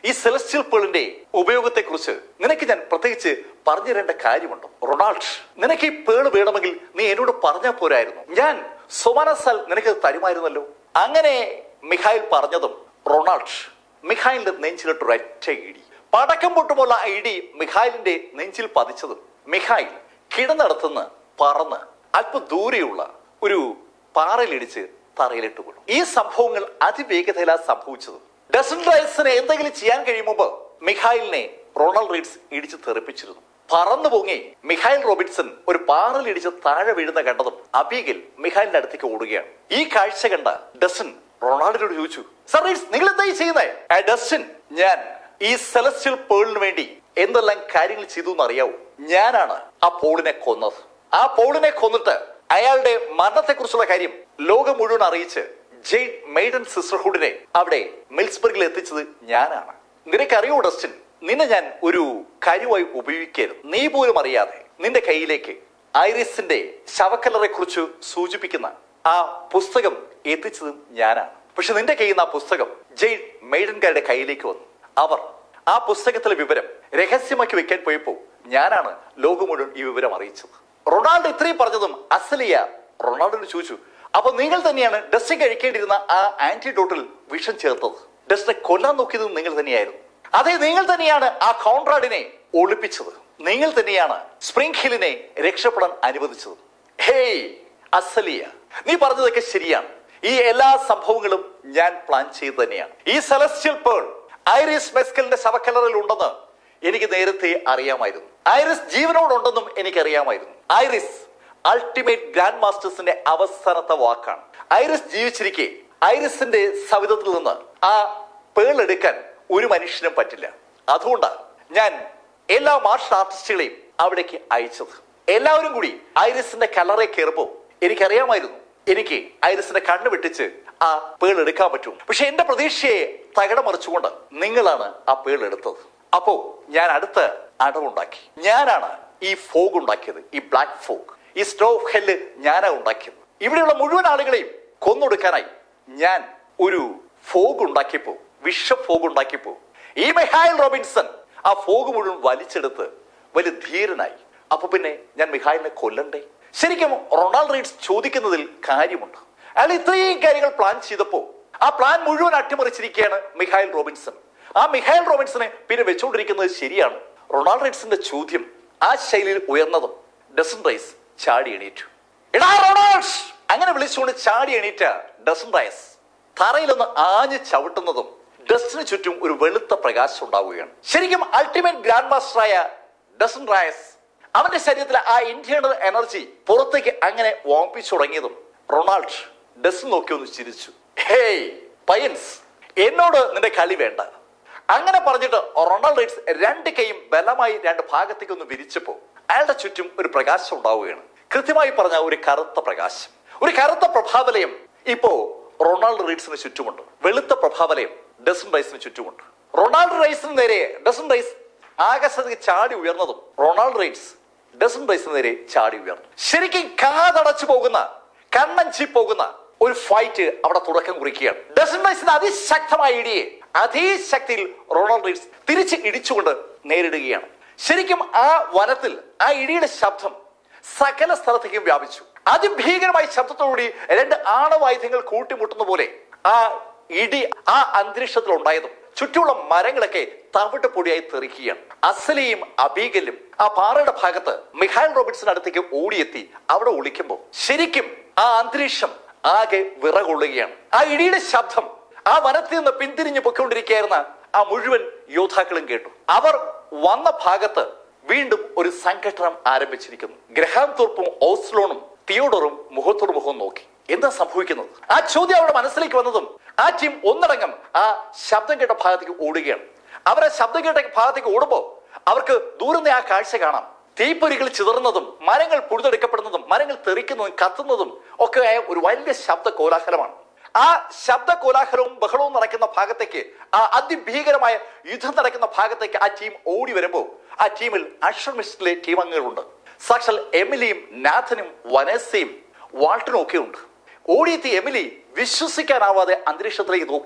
A: ഈ സെലസ്റ്റിയൽ പേളിന്റെ ഉപയോഗത്തെ കുറിച്ച് നിനക്ക് ഞാൻ പ്രത്യേകിച്ച് പറഞ്ഞു തരേണ്ട കാര്യമുണ്ടോ റൊണാൾഡ് നിനക്ക് ഈ പേള് വേണമെങ്കിൽ നീ എന്നോട് പറഞ്ഞാൽ പോരായിരുന്നു ഞാൻ സൊമാനസാൽ നിനക്ക് തരുമായിരുന്നല്ലോ അങ്ങനെ മിഖായിൽ പറഞ്ഞതും റൊണാൾഡ് മിഖായിലിന്റെ നെഞ്ചിലിട്ട് ഒരൊറ്റ ഇടി പടക്കം പൊട്ടുമുള്ള ആ ഇടി മിഖായിലിന്റെ നെഞ്ചിൽ പതിച്ചതും മിഖായിൽ കിടന്നിടത്തുനിന്ന് പറന്ന് അല്പം ദൂരെയുള്ള ഒരു പാറയിലിടിച്ച് തറയിലിട്ട് വീണു ഈ സംഭവങ്ങൾ അതിവേഗതയിലാണ് സംഭവിച്ചത് ഡസൻ റൈസിന് എന്തെങ്കിലും ചെയ്യാൻ കഴിയുമ്പോ മിഖായിലിനെ റൊണാൾഡ് റീഡ്സ് ഇടിച്ച് തെറിപ്പിച്ചിരുന്നു പറന്നു പൊങ്ങി മിഖായിൽ റോബിൻസൺ ഒരു പാറയിൽ ഇടിച്ച് താഴെ വീഴുന്ന കണ്ടതും അബീഗിൽ മിഖായിലിന്റെ അടുത്തേക്ക് ഓടുകയാണ് ഈ കാഴ്ച കണ്ട ഡസൻ റൊണാൾഡിനോട് ചോദിച്ചു സർ റീഡ്സ് നിങ്ങൾ എന്തായി ചെയ്യുന്നത് ആ ഡസ്റ്റിൻ ഞാൻ ഈ സെലസ്റ്റിയൽ പേളിന് വേണ്ടി എന്തെല്ലാം കാര്യങ്ങൾ ചെയ്തു എന്ന് അറിയാവൂ ഞാനാണ് ആ പോളിനെ കൊന്നത് ആ പോളിനെ കൊന്നിട്ട് അയാളുടെ മരണത്തെ കുറിച്ചുള്ള കാര്യം ലോകം മുഴുവൻ അറിയിച്ച് ജെയ്ഡ് മെയ്ഡൻ സിസ്റ്റർഹുഡിനെ അവിടെ മിൽസ്ബർഗിൽ എത്തിച്ചത് ഞാനാണ് നിനക്കറിയോ ഡസ്റ്റിൻ നിന്നെ ഞാൻ ഒരു കാര്യമായി ഉപയോഗിക്കരുത് നീ പോലും അറിയാതെ നിന്റെ കയ്യിലേക്ക് ഐറിസിന്റെ ശവക്കല്ലറെ കുറിച്ച് സൂചിപ്പിക്കുന്ന ആ പുസ്തകം എത്തിച്ചതും ഞാനാണ് പക്ഷെ നിന്റെ കയ്യിൽ നിന്ന് ആ പുസ്തകം ജെയ്ഡ് മെയ്ഡൻകാരുടെ കയ്യിലേക്ക് വന്നു അവർ ആ പുസ്തകത്തിലെ വിവരം രഹസ്യമാക്കി വെക്കാൻ പോയപ്പോ ഞാനാണ് ലോകം മുഴുവൻ ഈ വിവരം അറിയിച്ചത് റൊണാൾഡോ ഇത്രയും പറഞ്ഞതും അസലിയ റൊണാൾഡോട് ചോദിച്ചു അപ്പൊ നിങ്ങൾ തന്നെയാണ് ഡസ്റ്റ് കഴിക്കേണ്ടിരുന്ന ആ ആന്റിഡോട്ടിൽ വിഷം ചേർത്തത് ഡസ്റ്റിനെ കൊല്ലാൻ നോക്കിയതും നിങ്ങൾ തന്നെയായിരുന്നു അതെ നിങ്ങൾ തന്നെയാണ് ആ കോൺട്രാഡിനെ ഒളിപ്പിച്ചത് നിങ്ങൾ തന്നെയാണ് സ്പ്രിംഗ് ഹില്ലിനെ രക്ഷപ്പെടാൻ അനുവദിച്ചത് ഹേയ് അസലിയ നീ പറഞ്ഞതൊക്കെ ശരിയാണ് ഈ എല്ലാ സംഭവങ്ങളും ഞാൻ പ്ലാൻ ചെയ്ത് തന്നെയാണ് ഈ സെലസ്റ്റിയൽ പേൾ ഐറിസ് മെസ്കലിന്റെ ശവക്കലറിൽ ഉണ്ടെന്ന് എനിക്ക് നേരത്തെ അറിയാമായിരുന്നു ഐറിസ് ജീവനോടുണ്ടെന്നും എനിക്കറിയാമായിരുന്നു ഐറിസ് അൾട്ടിമേറ്റ് ഗ്രാൻഡ് മാസ്റ്റേഴ്സിന്റെ അവസാനത്തെ വാക്കാണ് ഐറിസ് ജീവിച്ചിരിക്കെ ഐറിസിന്റെ സവിധത്തിൽ നിന്ന് ആ പേൾ എടുക്കാൻ ഒരു മനുഷ്യനും പറ്റില്ല അതുകൊണ്ടാണ് ഞാൻ എല്ലാ മാർഷൽ ആർട്ടിസ്റ്റുകളെയും അവിടേക്ക് അയച്ചത് എല്ലാവരും കൂടി ഐറിസിന്റെ കലറെ കയറുമ്പോൾ എനിക്കറിയാമായിരുന്നു എനിക്ക് ഐറിസിന്റെ കണ്ണ് വെട്ടിച്ച് ആ പേൾ എടുക്കാൻ പറ്റും പക്ഷെ എന്റെ പ്രതീക്ഷയെ തകടം മറിച്ചുകൊണ്ട് നിങ്ങളാണ് ആ പേൾ എടുത്തത് അപ്പോ ഞാൻ അടുത്ത അടവുണ്ടാക്കി ഞാനാണ് ഈ ഫോഗ് ഉണ്ടാക്കിയത് ഈ ബ്ലാക്ക് ഫോഗ് ഈ സ്റ്റോ ഹെല്ല് ഞാനാ ഉണ്ടാക്കിയത് ഇവിടെയുള്ള മുഴുവൻ ആളുകളെയും കൊന്നൊടുക്കാനായി ഞാൻ ഒരു ഫോഗ് ഉണ്ടാക്കിയപ്പോ വിഷ ഫോഗ് ഉണ്ടാക്കിയപ്പോ ഈ മിഹായിൽ റോബിൻസൺ ആ ഫോഗ് മുഴുവൻ വലിച്ചെടുത്ത് വലിയ ധീരനായി അപ്പൊ പിന്നെ ഞാൻ മിഹായിലിനെ കൊല്ലണ്ടേ ശരിക്കും റൊണാൾഡ് റീഡ്സ് ചോദിക്കുന്നതിൽ കാര്യമുണ്ട് അയാൾ ഇത്രയും കാര്യങ്ങൾ പ്ലാൻ ചെയ്തപ്പോ ആ പ്ലാൻ മുഴുവൻ അട്ടിമറിച്ചിരിക്കുകയാണ് മിഹായിൽ റോബിൻസൺ ആ മിഹായിൽ റോബിൻസനെ പിന്നെ വെച്ചുകൊണ്ടിരിക്കുന്നത് ശരിയാണ് റൊണാൾഡ് റീഡ്സിന്റെ ചോദ്യം ആ ശൈലിയിൽ ഉയർന്നതും ഡസൻ റൈസ് ചാടി എണീറ്റു എടാ റൊണാൾഡ് അങ്ങനെ വിളിച്ചുകൊണ്ട് ചാടി എണീറ്റ ഡസൻ റൈസ് തറയിലൊന്ന് ആഞ്ഞ് ചവിട്ടുന്നതും ഡസ്റ്റിന് ചുറ്റും ഒരു വെളുത്ത പ്രകാശം ഉണ്ടാവുകയാണ് ശരിക്കും അൾട്ടിമേറ്റ് ഗ്രാൻഡ് മാസ്റ്ററായ ഡസൻ റയസ് അവന്റെ ശരീരത്തിലെ ആ ഇന്റേണൽ എനർജി പുറത്തേക്ക് അങ്ങനെ ഓമ്പിച്ചു തുടങ്ങിയതും റൊണാൾഡ് ഡസ് നോക്കി ഒന്ന് ചിരിച്ചു ഹേയ് പയൻസ് എന്നോട് നിന്റെ കളി വേണ്ട അങ്ങനെ പറഞ്ഞിട്ട് റൊണാൾഡ് റൈറ്റ്സ് രണ്ട് കൈയും ബലമായി രണ്ട് ഭാഗത്തേക്ക് ഒന്ന് വിരിച്ചപ്പോ അയാളുടെ ചുറ്റും ഒരു പ്രകാശം ഉണ്ടാവുകയാണ് കൃത്യമായി പറഞ്ഞ ഒരു കറുത്ത പ്രകാശം ഒരു കറുത്ത പ്രഭാവലയം ഇപ്പോ റൊണാൾഡ് റൈറ്റ്സിന് ചുറ്റുമുണ്ട് വെളുത്ത പ്രഭാവലയം ഡസൻ റൈസിന് ചുറ്റുമുണ്ട് റൊണാൾഡ് റൈസിന് നേരെ ഡസൻ റൈസ് ആകാശത്തേക്ക് ചാടി ഉയർന്നതും റൊണാൾഡ് റൈറ്റ്സ് ഡസൻ റൈസിന് നേരെ ചാടി ഉയർന്നു ശരിക്കും കാതടച്ചു പോകുന്ന കണ്ണഞ്ചി പോകുന്ന ഒരു ഫൈറ്റ് അവിടെ തുടക്കം കുറിക്കുകയാണ് ഡസൻ റൈസിന്റെ അതിശക്തമായ ഇടിയെ അതേ ശക്തിയിൽ റൊണാൾഡ് റൈറ്റ്സ് തിരിച്ച് ഇടിച്ചുകൊണ്ട് നേരിടുകയാണ് ശരിക്കും ആ വനത്തിൽ ആ ഇടിയുടെ ശബ്ദം സകല സ്ഥലത്തേക്കും വ്യാപിച്ചു അതിഭീകരമായ ശബ്ദത്തോടുകൂടി രണ്ട് ആണവായുധങ്ങൾ കൂട്ടിമുട്ടുന്ന പോലെ ആ ഇടി ആ അന്തരീക്ഷത്തിൽ ഉണ്ടായതും ചുറ്റുമുള്ള മരങ്ങളൊക്കെ തവിട്ട് പൊടിയായി തെറിക്കുകയാണ് അസലിയും അബീഗലും ആ പാറയുടെ ഭാഗത്ത് മിഹാൽ റോബിൻസിന്റെ അടുത്തേക്ക് ഓടിയെത്തി അവിടെ ഒളിക്കുമ്പോൾ ശരിക്കും ആ അന്തരീക്ഷം ആകെ വിറകൊള്ളുകയാണ് ആ ഇടിയുടെ ശബ്ദം ആ വനത്തിൽ നിന്ന് പിന്തിരിഞ്ഞു പൊയ്ക്കൊണ്ടിരിക്കുകയായിരുന്ന ആ മുഴുവൻ യോദ്ധാക്കളും കേട്ടു അവർ വന്ന ഭാഗത്ത് വീണ്ടും ഒരു സംഘടനം ആരംഭിച്ചിരിക്കുന്നു ഗ്രഹാം തോർപ്പും ഓസ്ലോണും തിയോഡറും മുഖത്തോട് മുഖം നോക്കി എന്താ സംഭവിക്കുന്നത് ആ ചോദ്യം അവരുടെ മനസ്സിലേക്ക് വന്നതും ആ ടീം ഒന്നടങ്കം ആ ശബ്ദം കേട്ട ഭാഗത്തേക്ക് ഓടുകയാണ് അവർ ആ ശബ്ദം കേട്ട ഭാഗത്തേക്ക് ഓടുമ്പോ അവർക്ക് ദൂരെ ആ കാഴ്ച കാണാം തീപ്പൊരികൾ ചിതറുന്നതും മരങ്ങൾ പുഴുതെടുക്കപ്പെടുന്നതും മരങ്ങൾ തെറിക്കുന്നതും കത്തുന്നതും ഒക്കെ ആയ ഒരു വലിയ ശബ്ദ കോലാഹലമാണ് ആ ശബ്ദ കോലാഹലവും ബഹളവും നടക്കുന്ന ഭാഗത്തേക്ക് ആ അതിഭീകരമായ യുദ്ധം നടക്കുന്ന ഭാഗത്തേക്ക് ആ ടീം ഓടി വരുമ്പോൾ ആ ടീമിൽ അഷർമിസ്റ്റിലെ ടീം അംഗങ്ങളുണ്ട് സാക്ഷാൽ എമിലിയും നാഥനും വനസയും വാൾട്ടനും ഒക്കെ ഉണ്ട് ഓടിയെത്തിയ എമിലി വിശ്വസിക്കാനാവാതെ അന്തരീക്ഷത്തിലേക്ക് നോക്കുകയാണ്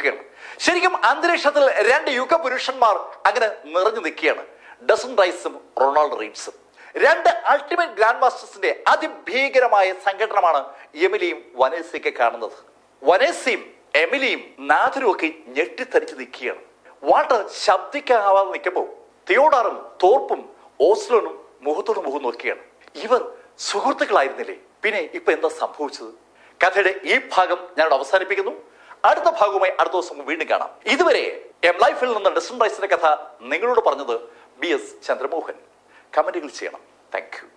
A: ശരിക്കും അന്തരീക്ഷത്തിൽ രണ്ട് യുഗ പുരുഷന്മാർ അങ്ങനെ നിറഞ്ഞു നിൽക്കുകയാണ് ഡസൺ റൈസും റൊണാൾഡ് റീഡ്സും രണ്ട് അൾട്ടിമേറ്റ് ഗ്രാൻഡ് മാസ്റ്റേഴ്സിന്റെ അതിഭീകരമായ സംഘടനമാണ് എമിലിയും വനേസയൊക്കെ കാണുന്നത് വനേസയും എമിലിയും നാഥരും ഒക്കെ ഞെട്ടിത്തരിച്ച് നിൽക്കുകയാണ് വാട്ടർ ശബ്ദിക്കാവാതെ നിൽക്കുമ്പോൾ തിയോഡാറും തോർപ്പും ഓസ്ലോനും മുഖത്തോട് മുഖം നോക്കിയാണ് ഇവർ സുഹൃത്തുക്കളായിരുന്നില്ലേ പിന്നെ ഇപ്പൊ എന്താ സംഭവിച്ചത് കഥയുടെ ഈ ഭാഗം ഞാൻ അവസാനിപ്പിക്കുന്നു അടുത്ത ഭാഗവുമായി അടുത്ത ദിവസം വീണ്ടും കാണാം ഇതുവരെ എം ലൈഫിൽ നിന്ന് ഡിസ്റ്റൻ റൈസിന്റെ കഥ നിങ്ങളോട് പറഞ്ഞത് ബി എസ് ചന്ദ്രമോഹൻ കമന്റുകൾ ചെയ്യണം താങ്ക് യു